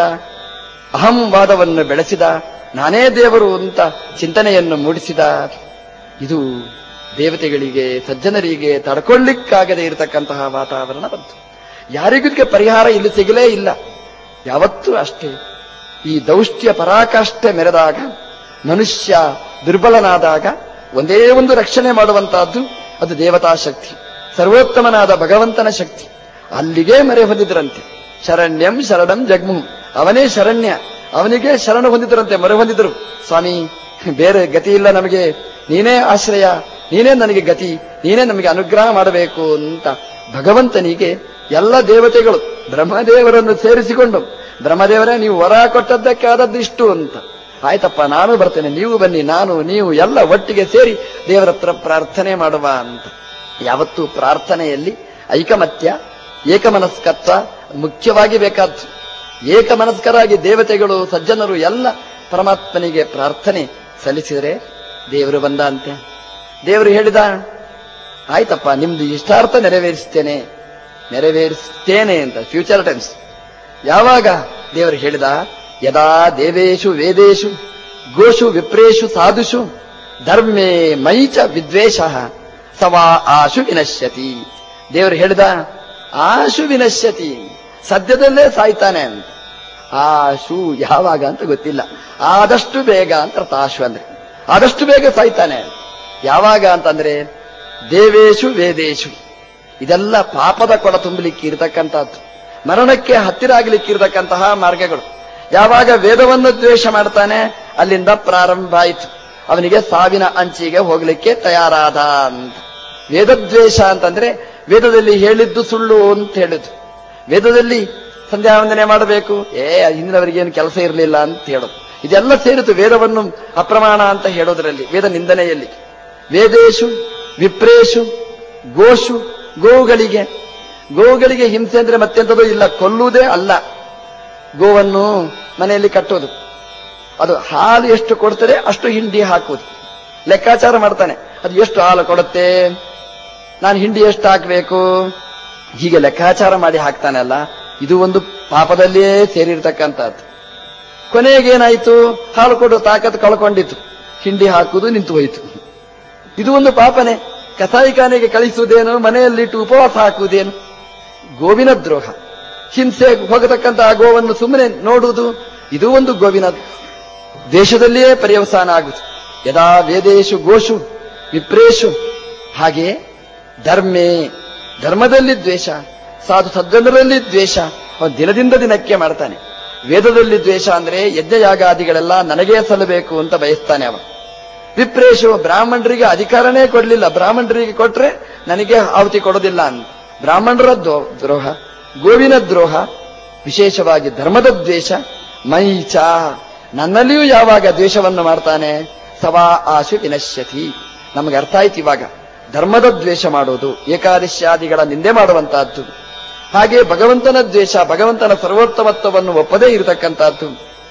ಅಹಂವಾದವನ್ನು ಬೆಳೆಸಿದ ನಾನೇ ದೇವರು ಅಂತ ಚಿಂತನೆಯನ್ನು ಮೂಡಿಸಿದ ಇದು ದೇವತೆಗಳಿಗೆ ಸಜ್ಜನರಿಗೆ ತಡ್ಕೊಳ್ಳಿಕ್ಕಾಗದೆ ಇರತಕ್ಕಂತಹ ವಾತಾವರಣ ಬಂತು ಯಾರಿಗೂ ಇದಕ್ಕೆ ಪರಿಹಾರ ಇಲ್ಲಿ ಸಿಗಲೇ ಇಲ್ಲ ಯಾವತ್ತೂ ಅಷ್ಟೇ ಈ ದೌಷ್ಟ್ಯ ಪರಾಕಾಷ್ಠೆ ಮೆರೆದಾಗ ಮನುಷ್ಯ ದುರ್ಬಲನಾದಾಗ ಒಂದೇ ಒಂದು ರಕ್ಷಣೆ ಮಾಡುವಂತಹದ್ದು ಅದು ದೇವತಾ ಶಕ್ತಿ ಸರ್ವೋತ್ತಮನಾದ ಭಗವಂತನ ಶಕ್ತಿ ಅಲ್ಲಿಗೆ ಮರೆ ಹೊಂದಿದ್ರಂತೆ ಶರಣ್ಯಂ ಶರಣಂ ಜಗ್ಮು ಅವನೇ ಶರಣ್ಯ ಅವನಿಗೆ ಶರಣ ಹೊಂದಿದ್ರಂತೆ ಮೊರೆ ಹೊಂದಿದ್ರು ಸ್ವಾಮಿ ಬೇರೆ ಗತಿ ಇಲ್ಲ ನಮಗೆ ನೀನೇ ಆಶ್ರಯ ನೀನೇ ನನಗೆ ಗತಿ ನೀನೇ ನಮಗೆ ಅನುಗ್ರಹ ಮಾಡಬೇಕು ಅಂತ ಭಗವಂತನಿಗೆ ಎಲ್ಲ ದೇವತೆಗಳು ಬ್ರಹ್ಮದೇವರನ್ನು ಸೇರಿಸಿಕೊಂಡು ಬ್ರಹ್ಮದೇವರೇ ನೀವು ವರ ಕೊಟ್ಟದ್ದಕ್ಕೆ ಆದದ್ದು ಇಷ್ಟು ಅಂತ ಆಯ್ತಪ್ಪ ನಾನು ಬರ್ತೇನೆ ನೀವು ಬನ್ನಿ ನಾನು ನೀವು ಎಲ್ಲ ಒಟ್ಟಿಗೆ ಸೇರಿ ದೇವರ ಹತ್ರ ಪ್ರಾರ್ಥನೆ ಮಾಡುವ ಅಂತ ಯಾವತ್ತೂ ಪ್ರಾರ್ಥನೆಯಲ್ಲಿ ಐಕಮತ್ಯ ಏಕಮನಸ್ಕತ್ವ ಮುಖ್ಯವಾಗಿ ಬೇಕಾದ್ದು ಏಕಮನಸ್ಕರಾಗಿ ದೇವತೆಗಳು ಸಜ್ಜನರು ಎಲ್ಲ ಪರಮಾತ್ಮನಿಗೆ ಪ್ರಾರ್ಥನೆ ಸಲ್ಲಿಸಿದರೆ ದೇವರು ಬಂದ ಅಂತೆ ದೇವರು ಹೇಳಿದ ಆಯ್ತಪ್ಪ ನಿಮ್ದು ಇಷ್ಟಾರ್ಥ ನೆರವೇರಿಸ್ತೇನೆ ನೆರವೇರಿಸ್ತೇನೆ ಅಂತ ಫ್ಯೂಚರ್ ಟೆನ್ಸ್ ಯಾವಾಗ ದೇವರು ಹೇಳಿದ ಯದಾ ದೇವೇಶು ವೇದೇಶು ಗೋಷು ವಿಪ್ರೇಷು ಸಾಧುಷು ಧರ್ಮೇ ಮೈಚ ವಿದ್ವೇಷ ಸವಾ ಆಶು ವಿನಶ್ಯತಿ ದೇವರು ಹೇಳಿದ ಆಶು ವಿನಶ್ಯತಿ ಸದ್ಯದಲ್ಲೇ ಸಾಯ್ತಾನೆ ಅಂತ ಆಶು ಯಾವಾಗ ಅಂತ ಗೊತ್ತಿಲ್ಲ ಆದಷ್ಟು ಬೇಗ ಅಂತ ಅರ್ಥ ಆಶು ಅಂದ್ರೆ ಆದಷ್ಟು ಬೇಗ ಸಾಯ್ತಾನೆ ಯಾವಾಗ ಅಂತಂದ್ರೆ ದೇವೇಶು ವೇದೇಶು ಇದೆಲ್ಲ ಪಾಪದ ಕೊಡ ತುಂಬಲಿಕ್ಕೆ ಇರತಕ್ಕಂಥದ್ದು ಮರಣಕ್ಕೆ ಹತ್ತಿರ ಆಗ್ಲಿಕ್ಕೆ ಇರತಕ್ಕಂತಹ ಮಾರ್ಗಗಳು ಯಾವಾಗ ವೇದವನ್ನು ದ್ವೇಷ ಮಾಡ್ತಾನೆ ಅಲ್ಲಿಂದ ಪ್ರಾರಂಭ ಆಯಿತು ಅವನಿಗೆ ಸಾವಿನ ಅಂಚಿಗೆ ಹೋಗ್ಲಿಕ್ಕೆ ತಯಾರಾದ ಅಂತ ವೇದದ್ವೇಷ ಅಂತಂದ್ರೆ ವೇದದಲ್ಲಿ ಹೇಳಿದ್ದು ಸುಳ್ಳು ಅಂತ ಹೇಳಿದ್ದು ವೇದದಲ್ಲಿ ಸಂಧ್ಯಾ ವಂದನೆ ಮಾಡಬೇಕು ಏ ಹಿಂದಿನವರಿಗೇನು ಕೆಲಸ ಇರಲಿಲ್ಲ ಅಂತ ಹೇಳೋದು ಇದೆಲ್ಲ ಸೇರಿತು ವೇದವನ್ನು ಅಪ್ರಮಾಣ ಅಂತ ಹೇಳೋದ್ರಲ್ಲಿ ವೇದ ನಿಂದನೆಯಲ್ಲಿ ವೇದೇಶು ವಿಪ್ರೇಶು ಗೋಶು ಗೋವುಗಳಿಗೆ ಗೋವುಗಳಿಗೆ ಹಿಂಸೆ ಅಂದ್ರೆ ಮತ್ತೆಂಥದ್ದು ಇಲ್ಲ ಕೊಲ್ಲುವುದೇ ಅಲ್ಲ ಗೋವನ್ನು ಮನೆಯಲ್ಲಿ ಕಟ್ಟೋದು ಅದು ಹಾಲು ಎಷ್ಟು ಕೊಡ್ತದೆ ಅಷ್ಟು ಹಿಂಡಿ ಹಾಕುವುದು ಲೆಕ್ಕಾಚಾರ ಮಾಡ್ತಾನೆ ಅದು ಎಷ್ಟು ಹಾಲು ಕೊಡುತ್ತೆ ನಾನು ಹಿಂಡಿ ಎಷ್ಟು ಹಾಕಬೇಕು ಹೀಗೆ ಲೆಕ್ಕಾಚಾರ ಮಾಡಿ ಹಾಕ್ತಾನಲ್ಲ ಇದು ಒಂದು ಪಾಪದಲ್ಲಿಯೇ ಸೇರಿರ್ತಕ್ಕಂಥದ್ದು ಕೊನೆಗೇನಾಯ್ತು ಹಾಲು ಕೊಡು ತಾಕತ್ ಕಳ್ಕೊಂಡಿತ್ತು ಹಿಂಡಿ ಹಾಕುವುದು ನಿಂತು ಹೋಯಿತು ಇದು ಒಂದು ಪಾಪನೆ ಕಸಾಯಿಖಾನೆಗೆ ಕಳಿಸುವುದೇನು ಮನೆಯಲ್ಲಿಟ್ಟು ಉಪವಾಸ ಹಾಕುವುದೇನು ಗೋವಿನ ದ್ರೋಹ ಹಿಂಸೆ ಹೋಗತಕ್ಕಂತಹ ಗೋವನ್ನು ಸುಮ್ಮನೆ ನೋಡುವುದು ಇದು ಒಂದು ಗೋವಿನ ದೇಶದಲ್ಲಿಯೇ ಪರ್ಯವಸಾನ ಆಗುವುದು ಯದಾ ವೇದೇಶು ಗೋಷು ವಿಪ್ರೇಶು ಹಾಗೆ ಧರ್ಮೇ ಧರ್ಮದಲ್ಲಿ ದ್ವೇಷ ಸಾಧು ಸಜ್ಜನರಲ್ಲಿ ದ್ವೇಷ ಅವನು ದಿನದಿಂದ ದಿನಕ್ಕೆ ಮಾಡ್ತಾನೆ ವೇದದಲ್ಲಿ ದ್ವೇಷ ಅಂದ್ರೆ ಯಜ್ಞಯಾಗಾದಿಗಳೆಲ್ಲ ನನಗೇ ಸಲ್ಲಬೇಕು ಅಂತ ಬಯಸ್ತಾನೆ ಅವ ವಿಪ್ರೇಶು ಬ್ರಾಹ್ಮಣರಿಗೆ ಅಧಿಕಾರನೇ ಕೊಡ್ಲಿಲ್ಲ ಬ್ರಾಹ್ಮಣರಿಗೆ ಕೊಟ್ರೆ ನನಗೆ ಆಹುತಿ ಕೊಡೋದಿಲ್ಲ ಅಂತ ಬ್ರಾಹ್ಮಣರ ದ್ರೋ- ದ್ರೋಹ ಗೋವಿನ ದ್ರೋಹ ವಿಶೇಷವಾಗಿ ಧರ್ಮದ ದ್ವೇಷ ಮೈಚ ನನ್ನಲ್ಲಿಯೂ ಯಾವಾಗ ದ್ವೇಷವನ್ನು ಮಾಡ್ತಾನೆ ಸವಾ ಆಶು ವಿನಶ್ಯತಿ ನಮಗೆ ಅರ್ಥ ಆಯ್ತು ಇವಾಗ ಧರ್ಮದ ದ್ವೇಷ ಮಾಡೋದು ಏಕಾದಶ್ಯಾದಿಗಳ ನಿಂದೆ ಮಾಡುವಂತಹದ್ದು ಹಾಗೆ ಭಗವಂತನ ದ್ವೇಷ ಭಗವಂತನ ಸರ್ವೋತ್ತಮತ್ವವನ್ನು ಒಪ್ಪದೇ ಇರತಕ್ಕಂತಹದ್ದು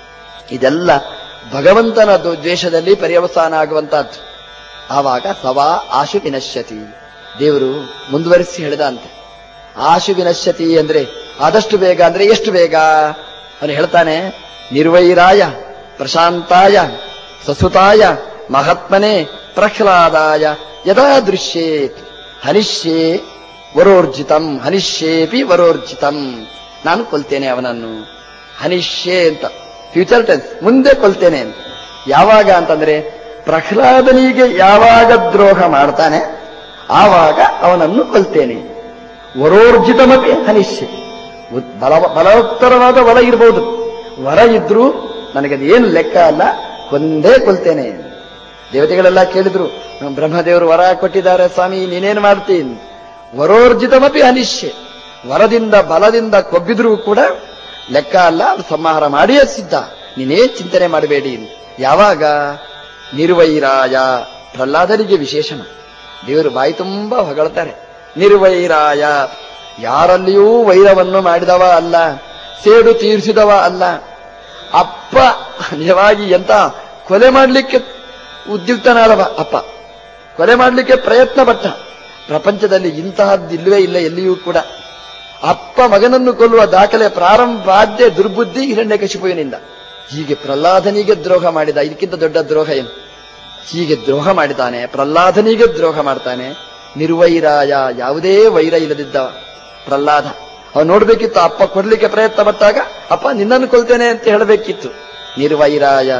ಇದೆಲ್ಲ ಭಗವಂತನ ದು- ದ್ವೇಷದಲ್ಲಿ ಪರ್ಯವಸಾನ ಆಗುವಂತಹದ್ದು ಆವಾಗ ಸವಾ ಆಶು ವಿನಶ್ಯತಿ ದೇವರು ಮುಂದುವರಿಸಿ ಹೇಳಿದ ಅಂತೆ ಆಶು ವಿನಶ್ಯತಿ ಅಂದ್ರೆ ಆದಷ್ಟು ಬೇಗ ಅಂದ್ರೆ ಎಷ್ಟು ಬೇಗ ಅವನು ಹೇಳ್ತಾನೆ ನಿರ್ವೈರಾಯ ಪ್ರಶಾಂತಾಯ ಸಸುತಾಯ ಮಹಾತ್ಮನೆ ಪ್ರಹ್ಲಾದಾಯ ಯದಾ ದೃಶ್ಯೇತ್ ಹನಿಷ್ಯೇ ವರೋರ್ಜಿತಂ ಹನಿಷ್ಯೇಪಿ ವರೋರ್ಜಿತಂ ನಾನು ಕೊಲ್ತೇನೆ ಅವನನ್ನು ಹನಿಷ್ಯೆ ಅಂತ ಫ್ಯೂಚರ್ ಟೆನ್ಸ್ ಮುಂದೆ ಕೊಲ್ತೇನೆ ಅಂತ ಯಾವಾಗ ಅಂತಂದ್ರೆ ಪ್ರಹ್ಲಾದನಿಗೆ ಯಾವಾಗ ದ್ರೋಹ ಮಾಡ್ತಾನೆ ಆವಾಗ ಅವನನ್ನು ಕೊಲ್ತೇನೆ ವರೋರ್ಜಿತಮಪಿ ಹನಿಷ್ಯೆ ಉತ್- ಬಲ ಬಲೋತ್ತರವಾದ ವರ ಇರಬಹುದು ವರ ಇದ್ರೂ ನನಗದು ಏನು ಲೆಕ್ಕ ಅಲ್ಲ ಒಂದೇ ಕೊಲ್ತೇನೆ ದೇವತೆಗಳೆಲ್ಲ ಕೇಳಿದ್ರು ನಮ್ಮ ಬ್ರಹ್ಮದೇವರು ವರ ಕೊಟ್ಟಿದ್ದಾರೆ ಸ್ವಾಮಿ ನೀನೇನು ಮಾಡ್ತೀನಿ ವರೋರ್ಜಿತಮಪಿ ಅನಿಶ್ಚೆ ವರದಿಂದ ಬಲದಿಂದ ಕೊಬ್ಬಿದ್ರೂ ಕೂಡ ಲೆಕ್ಕ ಅಲ್ಲ ಅವ್ರು ಸಂಹಾರ ಮಾಡಿಯೇ ಸಿದ್ಧ ನೀನೇನ್ ಚಿಂತನೆ ಮಾಡಬೇಡಿ ಯಾವಾಗ ನಿರ್ವೈರಾಯ ಪ್ರಹ್ಲಾದನಿಗೆ ವಿಶೇಷಣ ದೇವರು ಬಾಯಿ ತುಂಬಾ ಹೊಗಳ್ತಾರೆ ನಿರ್ವೈರಾಯ ಯಾರಲ್ಲಿಯೂ ವೈರವನ್ನು ಮಾಡಿದವ ಅಲ್ಲ ಸೇಡು ತೀರಿಸಿದವ ಅಲ್ಲ ಅಪ್ಪ ನಿಜವಾಗಿ ಎಂತ ಕೊಲೆ ಮಾಡಲಿಕ್ಕೆ ಉದ್ಯುಕ್ತನಾದವ ಅಪ್ಪ ಕೊಲೆ ಮಾಡಲಿಕ್ಕೆ ಪ್ರಯತ್ನ ಪಟ್ಟ ಪ್ರಪಂಚದಲ್ಲಿ ಇಂತಹದ್ದಿಲ್ವೇ ಇಲ್ಲ ಎಲ್ಲಿಯೂ ಕೂಡ ಅಪ್ಪ ಮಗನನ್ನು ಕೊಲ್ಲುವ ದಾಖಲೆ ಪ್ರಾರಂಭ ಆದ್ಯ ದುರ್ಬುದ್ಧಿ ಹಿರಣ್ಯಕಶಿಪುವಿನಿಂದ ಹೀಗೆ ಪ್ರಹ್ಲಾದನಿಗೆ ದ್ರೋಹ ಮಾಡಿದ ಇದಕ್ಕಿಂತ ದೊಡ್ಡ ದ್ರೋಹ ಏನು ಹೀಗೆ ದ್ರೋಹ ಮಾಡಿದ್ದಾನೆ ಪ್ರಹ್ಲಾದನಿಗೆ ದ್ರೋಹ ಮಾಡ್ತಾನೆ ನಿರ್ವೈರಾಯ ಯಾವುದೇ ವೈರ ಇಲ್ಲದಿದ್ದ ಪ್ರಹ್ಲಾದ ಅವನು ನೋಡ್ಬೇಕಿತ್ತು ಅಪ್ಪ ಕೊಡ್ಲಿಕ್ಕೆ ಪ್ರಯತ್ನ ಪಟ್ಟಾಗ ಅಪ್ಪ ನಿನ್ನನ್ನು ಕೊಲ್ತೇನೆ ಅಂತ ಹೇಳಬೇಕಿತ್ತು ನಿರ್ವೈರಾಯ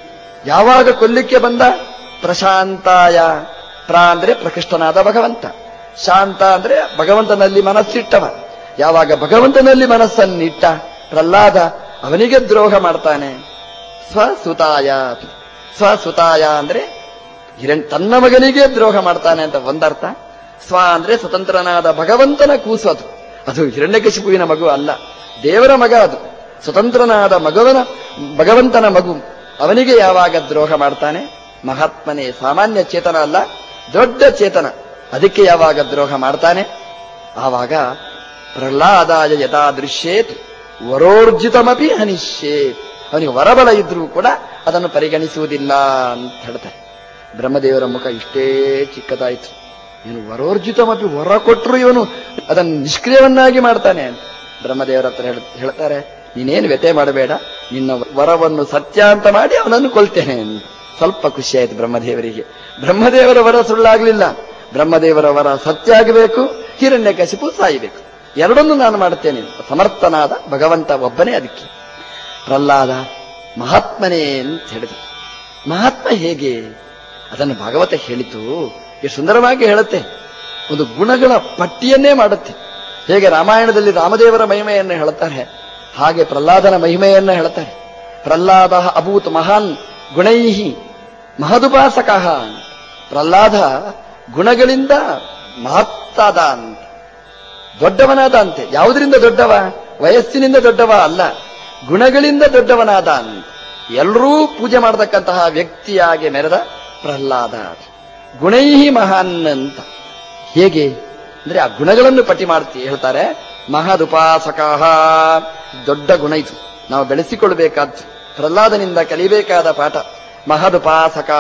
ಯಾವಾಗ ಕೊಲ್ಲಿಕ್ಕೆ ಬಂದ ಪ್ರಶಾಂತಾಯ ಪ್ರ ಅಂದ್ರೆ ಪ್ರಕೃಷ್ಟನಾದ ಭಗವಂತ ಶಾಂತ ಅಂದ್ರೆ ಭಗವಂತನಲ್ಲಿ ಮನಸ್ಸಿಟ್ಟವ ಯಾವಾಗ ಭಗವಂತನಲ್ಲಿ ಮನಸ್ಸನ್ನಿಟ್ಟ ಪ್ರಹ್ಲಾದ ಅವನಿಗೆ ದ್ರೋಹ ಮಾಡ್ತಾನೆ ಸ್ವಸುತಾಯ ಸ್ವಸುತಾಯ ಅಂದ್ರೆ ಹಿರಣ್ ತನ್ನ ಮಗನಿಗೆ ದ್ರೋಹ ಮಾಡ್ತಾನೆ ಅಂತ ಒಂದರ್ಥ ಸ್ವ ಅಂದ್ರೆ ಸ್ವತಂತ್ರನಾದ ಭಗವಂತನ ಕೂಸು ಅದು ಅದು ಹಿರಣ್ಯಕಶಿಪುವಿನ ಮಗು ಅಲ್ಲ ದೇವರ ಮಗ ಅದು ಸ್ವತಂತ್ರನಾದ ಮಗವನ ಭಗವಂತನ ಮಗು ಅವನಿಗೆ ಯಾವಾಗ ದ್ರೋಹ ಮಾಡ್ತಾನೆ ಮಹಾತ್ಮನೇ ಸಾಮಾನ್ಯ ಚೇತನ ಅಲ್ಲ ದೊಡ್ಡ ಚೇತನ ಅದಕ್ಕೆ ಯಾವಾಗ ದ್ರೋಹ ಮಾಡ್ತಾನೆ ಆವಾಗ ಪ್ರಹ್ಲಾದಾಯ ಯಥಾ ದೃಶ್ಯೇತ್ ವರೋರ್ಜಿತಮಪಿ ಹನಿಷ್ಯೇತ್ ಅವನಿಗೆ ವರಬಲ ಇದ್ರೂ ಕೂಡ ಅದನ್ನು ಪರಿಗಣಿಸುವುದಿಲ್ಲ ಅಂತ ಹೇಳ್ತಾರೆ ಬ್ರಹ್ಮದೇವರ ಮುಖ ಇಷ್ಟೇ ಚಿಕ್ಕದಾಯಿತು ಇವನು ವರೋರ್ಜಿತಮಪಿ ವರ ಕೊಟ್ಟರು ಇವನು ಅದನ್ನು ನಿಷ್ಕ್ರಿಯವನ್ನಾಗಿ ಮಾಡ್ತಾನೆ ಅಂತ ಬ್ರಹ್ಮದೇವರ ಹತ್ರ ಹೇಳ್- ಹೇಳ್ತಾರೆ ನೀನೇನು ವ್ಯತೆ ಮಾಡಬೇಡ ನಿನ್ನ ವರವನ್ನು ಸತ್ಯ ಅಂತ ಮಾಡಿ ಅವನನ್ನು ಕೊಲ್ತೇನೆ ಅಂತ ಸ್ವಲ್ಪ ಖುಷಿ ಆಯ್ತು ಬ್ರಹ್ಮದೇವರಿಗೆ ಬ್ರಹ್ಮದೇವರ ವರ ಸುಳ್ಳಾಗ್ಲಿಲ್ಲ ಬ್ರಹ್ಮದೇವರ ವರ ಸತ್ಯ ಆಗಬೇಕು ಹಿರಣ್ಯಕಶಿಪು ಸಾಯಬೇಕು ಎರಡನ್ನೂ ನಾನು ಮಾಡುತ್ತೇನೆ ಅಂತ ಸಮರ್ಥನಾದ ಭಗವಂತ ಒಬ್ಬನೇ ಅದಕ್ಕೆ ಪ್ರಹ್ಲಾದ ಮಹಾತ್ಮನೇ ಅಂತ ಹೇಳಿದ ಮಹಾತ್ಮ ಹೇಗೆ ಅದನ್ನು ಭಾಗವತ ಹೇಳಿತು ಎಷ್ಟು ಸುಂದರವಾಗಿ ಹೇಳುತ್ತೆ ಒಂದು ಗುಣಗಳ ಪಟ್ಟಿಯನ್ನೇ ಮಾಡುತ್ತೆ ಹೇಗೆ ರಾಮಾಯಣದಲ್ಲಿ ರಾಮದೇವರ ಮಹಿಮೆಯನ್ನು ಹೇಳುತ್ತಾರೆ ಹಾಗೆ ಪ್ರಹ್ಲಾದನ ಮಹಿಮೆಯನ್ನು ಹೇಳ್ತಾರೆ ಪ್ರಹ್ಲಾದ ಅಭೂತ್ ಮಹಾನ್ ಗುಣೈಹಿ ಮಹದುಪಾಸಕ ಪ್ರಹ್ಲಾದ ಗುಣಗಳಿಂದ ಮಹತ್ತಾದ ಅಂತ ದೊಡ್ಡವನಾದ ಅಂತೆ ಯಾವುದರಿಂದ ದೊಡ್ಡವ ವಯಸ್ಸಿನಿಂದ ದೊಡ್ಡವ ಅಲ್ಲ ಗುಣಗಳಿಂದ ದೊಡ್ಡವನಾದ ಅಂತ ಎಲ್ಲರೂ ಪೂಜೆ ಮಾಡತಕ್ಕಂತಹ ವ್ಯಕ್ತಿಯಾಗಿ ಮೆರೆದ ಪ್ರಹ್ಲಾದ ಗುಣೈಹಿ ಮಹಾನ್ ಅಂತ ಹೇಗೆ ಅಂದ್ರೆ ಆ ಗುಣಗಳನ್ನು ಪಟ್ಟಿ ಮಾಡ್ತಿ ಹೇಳ್ತಾರೆ ಮಹದುಪಾಸಕ ದೊಡ್ಡ ಗುಣ ಇದು ನಾವು ಬೆಳೆಸಿಕೊಳ್ಬೇಕಾದ್ದು ಪ್ರಹ್ಲಾದನಿಂದ ಕಲಿಬೇಕಾದ ಪಾಠ ಮಹದುಪಾಸಕ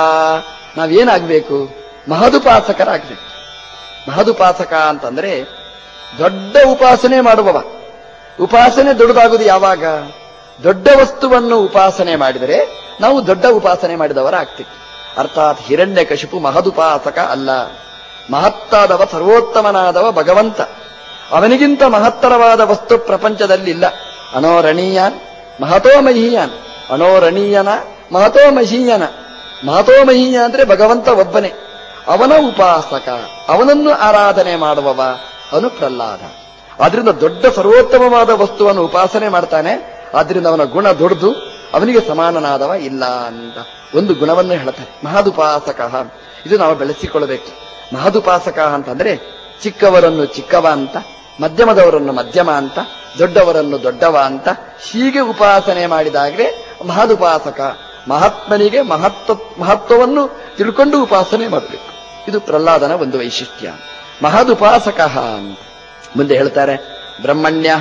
ನಾವೇನಾಗ್ಬೇಕು ಮಹದುಪಾಸಕರಾಗ್ಬೇಕು ಮಹದುಪಾಸಕ ಅಂತಂದ್ರೆ ದೊಡ್ಡ ಉಪಾಸನೆ ಮಾಡುವವ ಉಪಾಸನೆ ದೊಡ್ಡದಾಗುವುದು ಯಾವಾಗ ದೊಡ್ಡ ವಸ್ತುವನ್ನು ಉಪಾಸನೆ ಮಾಡಿದರೆ ನಾವು ದೊಡ್ಡ ಉಪಾಸನೆ ಮಾಡಿದವರಾಗ್ತೀವಿ ಅರ್ಥಾತ್ ಹಿರಣ್ಯ ಕಶಿಪು ಮಹದುಪಾಸಕ ಅಲ್ಲ ಮಹತ್ತಾದವ ಸರ್ವೋತ್ತಮನಾದವ ಭಗವಂತ ಅವನಿಗಿಂತ ಮಹತ್ತರವಾದ ವಸ್ತು ಪ್ರಪಂಚದಲ್ಲಿಲ್ಲ ಅನೋರಣೀಯಾನ್ ಮಹತೋ ಮಹೀಯಾನ್ ಅನೋರಣೀಯನ ಮಹತೋ ಮಹೀಯನ ಮಹತೋ ಮಹೀಯ ಅಂದ್ರೆ ಭಗವಂತ ಒಬ್ಬನೇ ಅವನ ಉಪಾಸಕ ಅವನನ್ನು ಆರಾಧನೆ ಮಾಡುವವ ಅವನು ಪ್ರಹ್ಲಾದ ಆದ್ರಿಂದ ದೊಡ್ಡ ಸರ್ವೋತ್ತಮವಾದ ವಸ್ತುವನ್ನು ಉಪಾಸನೆ ಮಾಡ್ತಾನೆ ಆದ್ರಿಂದ ಅವನ ಗುಣ ದೊಡ್ಡದು ಅವನಿಗೆ ಸಮಾನನಾದವ ಇಲ್ಲ ಅಂತ ಒಂದು ಗುಣವನ್ನು ಹೇಳ್ತಾರೆ ಮಹದುಪಾಸಕ ಇದು ನಾವು ಬೆಳೆಸಿಕೊಳ್ಳಬೇಕು ಮಹದುಪಾಸಕ ಅಂತಂದ್ರೆ ಚಿಕ್ಕವರನ್ನು ಚಿಕ್ಕವ ಅಂತ ಮಧ್ಯಮದವರನ್ನು ಮಧ್ಯಮ ಅಂತ ದೊಡ್ಡವರನ್ನು ದೊಡ್ಡವ ಅಂತ ಹೀಗೆ ಉಪಾಸನೆ ಮಾಡಿದಾಗಲೇ ಮಹದುಪಾಸಕ ಮಹಾತ್ಮನಿಗೆ ಮಹತ್ವ ಮಹತ್ವವನ್ನು ತಿಳ್ಕೊಂಡು ಉಪಾಸನೆ ಮಾಡಬೇಕು ಇದು ಪ್ರಹ್ಲಾದನ ಒಂದು ವೈಶಿಷ್ಟ್ಯ ಮಹದುಪಾಸಕ ಅಂತ ಮುಂದೆ ಹೇಳ್ತಾರೆ ಬ್ರಹ್ಮಣ್ಯ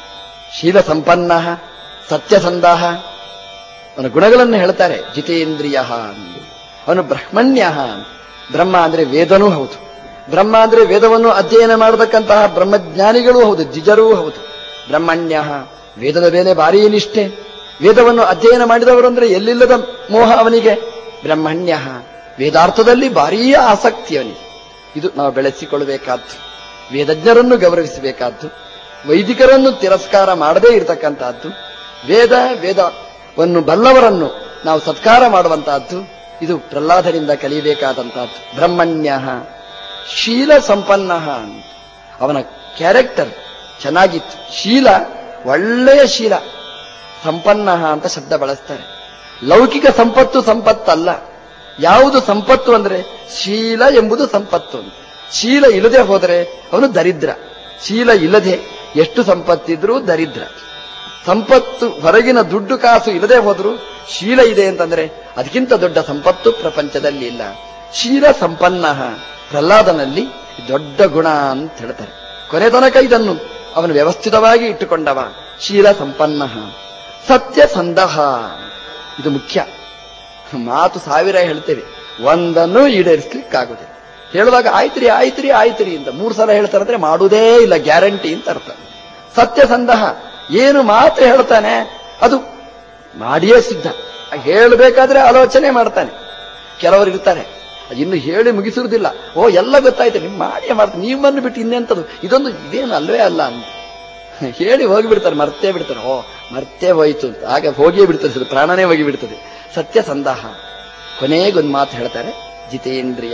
ಶೀಲ ಸಂಪನ್ನ ಸತ್ಯಸಂಧಾಹ ಅವನ ಗುಣಗಳನ್ನು ಹೇಳ್ತಾರೆ ಜಿತೇಂದ್ರಿಯ ಅವನು ಬ್ರಹ್ಮಣ್ಯ ಬ್ರಹ್ಮ ಅಂದ್ರೆ ವೇದನೂ ಹೌದು ಬ್ರಹ್ಮ ಅಂದ್ರೆ ವೇದವನ್ನು ಅಧ್ಯಯನ ಮಾಡತಕ್ಕಂತಹ ಬ್ರಹ್ಮಜ್ಞಾನಿಗಳೂ ಹೌದು ಜಿಜರೂ ಹೌದು ಬ್ರಹ್ಮಣ್ಯ ವೇದದ ಮೇಲೆ ಭಾರೀ ನಿಷ್ಠೆ ವೇದವನ್ನು ಅಧ್ಯಯನ ಮಾಡಿದವರು ಅಂದ್ರೆ ಎಲ್ಲಿಲ್ಲದ ಮೋಹ ಅವನಿಗೆ ಬ್ರಹ್ಮಣ್ಯ ವೇದಾರ್ಥದಲ್ಲಿ ಭಾರೀ ಆಸಕ್ತಿ ಅವನಿಗೆ ಇದು ನಾವು ಬೆಳೆಸಿಕೊಳ್ಳಬೇಕಾದ್ದು ವೇದಜ್ಞರನ್ನು ಗೌರವಿಸಬೇಕಾದ್ದು ವೈದಿಕರನ್ನು ತಿರಸ್ಕಾರ ಮಾಡದೇ ಇರತಕ್ಕಂತಹದ್ದು ವೇದ ವೇದವನ್ನು ಬಲ್ಲವರನ್ನು ನಾವು ಸತ್ಕಾರ ಮಾಡುವಂತಹದ್ದು ಇದು ಪ್ರಹ್ಲಾದರಿಂದ ಕಲಿಯಬೇಕಾದಂತಹದ್ದು ಬ್ರಹ್ಮಣ್ಯ ಶೀಲ ಸಂಪನ್ನ ಅವನ ಕ್ಯಾರೆಕ್ಟರ್ ಚೆನ್ನಾಗಿತ್ತು ಶೀಲ ಒಳ್ಳೆಯ ಶೀಲ ಸಂಪನ್ನ ಅಂತ ಶಬ್ದ ಬಳಸ್ತಾರೆ ಲೌಕಿಕ ಸಂಪತ್ತು ಸಂಪತ್ತಲ್ಲ ಯಾವುದು ಸಂಪತ್ತು ಅಂದ್ರೆ ಶೀಲ ಎಂಬುದು ಸಂಪತ್ತು ಅಂತ ಶೀಲ ಇಲ್ಲದೆ ಹೋದರೆ ಅವನು ದರಿದ್ರ ಶೀಲ ಇಲ್ಲದೆ ಎಷ್ಟು ಸಂಪತ್ತಿದ್ರೂ ದರಿದ್ರ ಸಂಪತ್ತು ಹೊರಗಿನ ದುಡ್ಡು ಕಾಸು ಇಲ್ಲದೆ ಹೋದ್ರು ಶೀಲ ಇದೆ ಅಂತಂದ್ರೆ ಅದಕ್ಕಿಂತ ದೊಡ್ಡ ಸಂಪತ್ತು ಪ್ರಪಂಚದಲ್ಲಿ ಇಲ್ಲ ಶೀಲ ಸಂಪನ್ನ ಪ್ರಹ್ಲಾದನಲ್ಲಿ ದೊಡ್ಡ ಗುಣ ಅಂತ ಹೇಳ್ತಾರೆ ಕೊನೆ ತನಕ ಇದನ್ನು ಅವನು ವ್ಯವಸ್ಥಿತವಾಗಿ ಇಟ್ಟುಕೊಂಡವ ಶೀಲ ಸಂಪನ್ನ ಸತ್ಯ ಸಂದಹ ಇದು ಮುಖ್ಯ ಮಾತು ಸಾವಿರ ಹೇಳ್ತೇವೆ ಒಂದನ್ನು ಈಡೇರಿಸ್ಲಿಕ್ಕಾಗುದಿಲ್ಲ ಹೇಳುವಾಗ ಆಯ್ತ್ರಿ ಆಯ್ತ್ರಿ ಆಯ್ತ್ರಿ ಅಂತ ಮೂರು ಸಲ ಹೇಳ್ತಾರೆ ಅಂದ್ರೆ ಮಾಡುವುದೇ ಇಲ್ಲ ಗ್ಯಾರಂಟಿ ಅಂತ ಅರ್ಥ ಸತ್ಯಸಂದಹ ಏನು ಮಾತು ಹೇಳ್ತಾನೆ ಅದು ಮಾಡಿಯೇ ಸಿದ್ಧ ಹೇಳಬೇಕಾದ್ರೆ ಆಲೋಚನೆ ಮಾಡ್ತಾನೆ ಕೆಲವರು ಇರ್ತಾರೆ ಇನ್ನು ಹೇಳಿ ಮುಗಿಸಿರುವುದಿಲ್ಲ ಓ ಎಲ್ಲ ಗೊತ್ತಾಯ್ತು ನಿಮ್ ಮಾಡಿಯೇ ಮಾಡ್ತಾನೆ ನಿಮ್ಮನ್ನು ಬಿಟ್ಟು ಇನ್ನೆಂತದು ಇದೊಂದು ಇದೇನು ಅಲ್ವೇ ಅಲ್ಲ ಅಂತ ಹೇಳಿ ಹೋಗಿಬಿಡ್ತಾರೆ ಮರ್ತೇ ಬಿಡ್ತಾರೆ ಓ ಮರ್ತೇ ಹೋಯ್ತು ಅಂತ ಆಗ ಹೋಗಿಯೇ ಬಿಡ್ತದೆ ಸರ್ ಪ್ರಾಣನೇ ಹೋಗಿ ಬಿಡ್ತದೆ ಸತ್ಯ ಸಂದಾಹ ಕೊನೆಗೊಂದು ಮಾತು ಹೇಳ್ತಾರೆ ಜಿತೇಂದ್ರಿಯ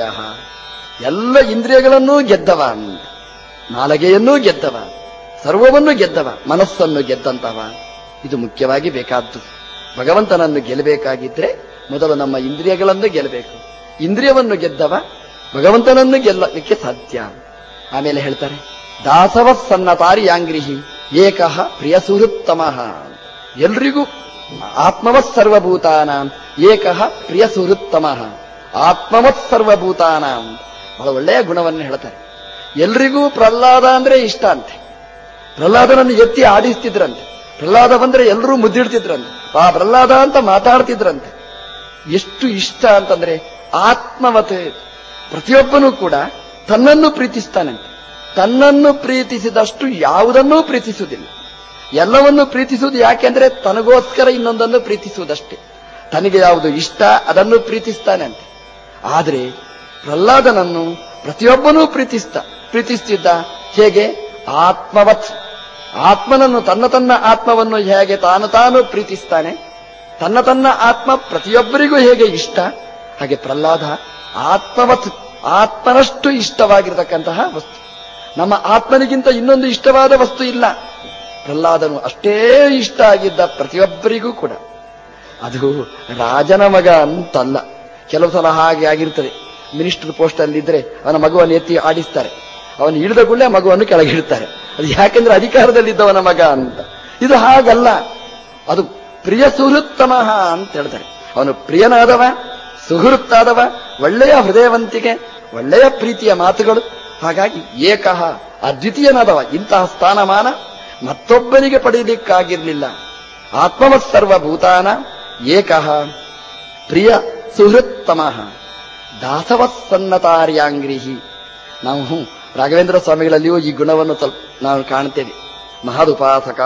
ಎಲ್ಲ ಇಂದ್ರಿಯಗಳನ್ನೂ ಗೆದ್ದವ ಅಂತ ನಾಲಗೆಯನ್ನೂ ಗೆದ್ದವ ಸರ್ವವನ್ನು ಗೆದ್ದವ ಮನಸ್ಸನ್ನು ಗೆದ್ದಂತವ ಇದು ಮುಖ್ಯವಾಗಿ ಬೇಕಾದ್ದು ಭಗವಂತನನ್ನು ಗೆಲ್ಲಬೇಕಾಗಿದ್ರೆ ಮೊದಲು ನಮ್ಮ ಇಂದ್ರಿಯಗಳನ್ನು ಗೆಲ್ಲಬೇಕು ಇಂದ್ರಿಯವನ್ನು ಗೆದ್ದವ ಭಗವಂತನನ್ನು ಗೆಲ್ಲಲಿಕ್ಕೆ ಸಾಧ್ಯ ಆಮೇಲೆ ಹೇಳ್ತಾರೆ ದಾಸವ ಸನ್ನತಾರಿಯಾಂಗ್ರಿಹಿ ಏಕಃ ಪ್ರಿಯ ಸುಹೃತ್ತಮಃ ಎಲ್ರಿಗೂ ಆತ್ಮವತ್ ಸರ್ವಭೂತಾನ ಏಕಃ ಪ್ರಿಯ ಸುಹೃತ್ತಮಃ ಆತ್ಮವತ್ ಸರ್ವಭೂತಾನ ಬಹಳ ಒಳ್ಳೆಯ ಗುಣವನ್ನು ಹೇಳ್ತಾರೆ ಎಲ್ರಿಗೂ ಪ್ರಹ್ಲಾದ ಅಂದ್ರೆ ಇಷ್ಟ ಅಂತೆ ಪ್ರಹ್ಲಾದನನ್ನು ಎತ್ತಿ ಆಡಿಸ್ತಿದ್ರಂತೆ ಪ್ರಹ್ಲಾದ ಬಂದ್ರೆ ಎಲ್ಲರೂ ಮುದ್ದಿಡ್ತಿದ್ರಂತೆ ಆ ಪ್ರಹ್ಲಾದ ಅಂತ ಮಾತಾಡ್ತಿದ್ರಂತೆ ಎಷ್ಟು ಇಷ್ಟ ಅಂತಂದ್ರೆ ಆತ್ಮವತ್ ಪ್ರತಿಯೊಬ್ಬನೂ ಕೂಡ ತನ್ನನ್ನು ಪ್ರೀತಿಸ್ತಾನಂತೆ ತನ್ನನ್ನು ಪ್ರೀತಿಸಿದಷ್ಟು ಯಾವುದನ್ನೂ ಪ್ರೀತಿಸುವುದಿಲ್ಲ ಎಲ್ಲವನ್ನು ಪ್ರೀತಿಸುವುದು ಯಾಕೆಂದ್ರೆ ತನಗೋಸ್ಕರ ಇನ್ನೊಂದನ್ನು ಪ್ರೀತಿಸುವುದಷ್ಟೇ ತನಗೆ ಯಾವುದು ಇಷ್ಟ ಅದನ್ನು ಪ್ರೀತಿಸ್ತಾನಂತೆ ಆದರೆ ಪ್ರಹ್ಲಾದನನ್ನು ಪ್ರತಿಯೊಬ್ಬನೂ ಪ್ರೀತಿಸ್ತ ಪ್ರೀತಿಸ್ತಿದ್ದ ಹೇಗೆ ಆತ್ಮವತ್ ಆತ್ಮನನ್ನು ತನ್ನ ತನ್ನ ಆತ್ಮವನ್ನು ಹೇಗೆ ತಾನು ತಾನು ಪ್ರೀತಿಸ್ತಾನೆ ತನ್ನ ತನ್ನ ಆತ್ಮ ಪ್ರತಿಯೊಬ್ಬರಿಗೂ ಹೇಗೆ ಇಷ್ಟ ಹಾಗೆ ಪ್ರಹ್ಲಾದ ಆತ್ಮವತ್ ಆತ್ಮನಷ್ಟು ಇಷ್ಟವಾಗಿರತಕ್ಕಂತಹ ವಸ್ತು ನಮ್ಮ ಆತ್ಮನಿಗಿಂತ ಇನ್ನೊಂದು ಇಷ್ಟವಾದ ವಸ್ತು ಇಲ್ಲ ಪ್ರಹ್ಲಾದನು ಅಷ್ಟೇ ಇಷ್ಟ ಆಗಿದ್ದ ಪ್ರತಿಯೊಬ್ಬರಿಗೂ ಕೂಡ ಅದು ರಾಜನ ಮಗ ಅಂತಲ್ಲ ಕೆಲವು ಸಲ ಹಾಗೆ ಆಗಿರ್ತದೆ ಮಿನಿಸ್ಟರ್ ಪೋಸ್ಟ್ ಅಲ್ಲಿ ಇದ್ರೆ ಅವನ ಮಗುವನ್ನು ಎತ್ತಿ ಆಡಿಸ್ತಾರೆ ಅವನು ಇಳಿದ ಕೂಡಲೇ ಮಗುವನ್ನು ಕೆಳಗಿಡ್ತಾರೆ ಅದು ಯಾಕೆಂದ್ರೆ ಅಧಿಕಾರದಲ್ಲಿದ್ದವನ ಮಗ ಅಂತ ಇದು ಹಾಗಲ್ಲ ಅದು ಪ್ರಿಯ ಸುಹೃತ್ತಮಃ ಅಂತ ಹೇಳ್ತಾರೆ ಅವನು ಪ್ರಿಯನಾದವ ಸುಹೃತ್ತಾದವ ಒಳ್ಳೆಯ ಹೃದಯವಂತಿಕೆ ಒಳ್ಳೆಯ ಪ್ರೀತಿಯ ಮಾತುಗಳು ಹಾಗಾಗಿ ಏಕಃ ಅದ್ವಿತೀಯನಾದವ ಇಂತಹ ಸ್ಥಾನಮಾನ ಮತ್ತೊಬ್ಬನಿಗೆ ಪಡೆಯಲಿಕ್ಕಾಗಿರ್ಲಿಲ್ಲ ಆತ್ಮವತ್ ಸರ್ವಭೂತಾನ ಏಕಃ ಪ್ರಿಯ ಸುಹೃತ್ತಮಃ ದಾಸವತ್ ಸನ್ನತಾರ್ಯಾಂಗ್ರಿಹಿ ನಾವು ರಾಘವೇಂದ್ರ ಸ್ವಾಮಿಗಳಲ್ಲಿಯೂ ಈ ಗುಣವನ್ನು ಸ್ವಲ್ಪ ನಾವು ಕಾಣ್ತೇವೆ ಮಹದುಪಾಸಕ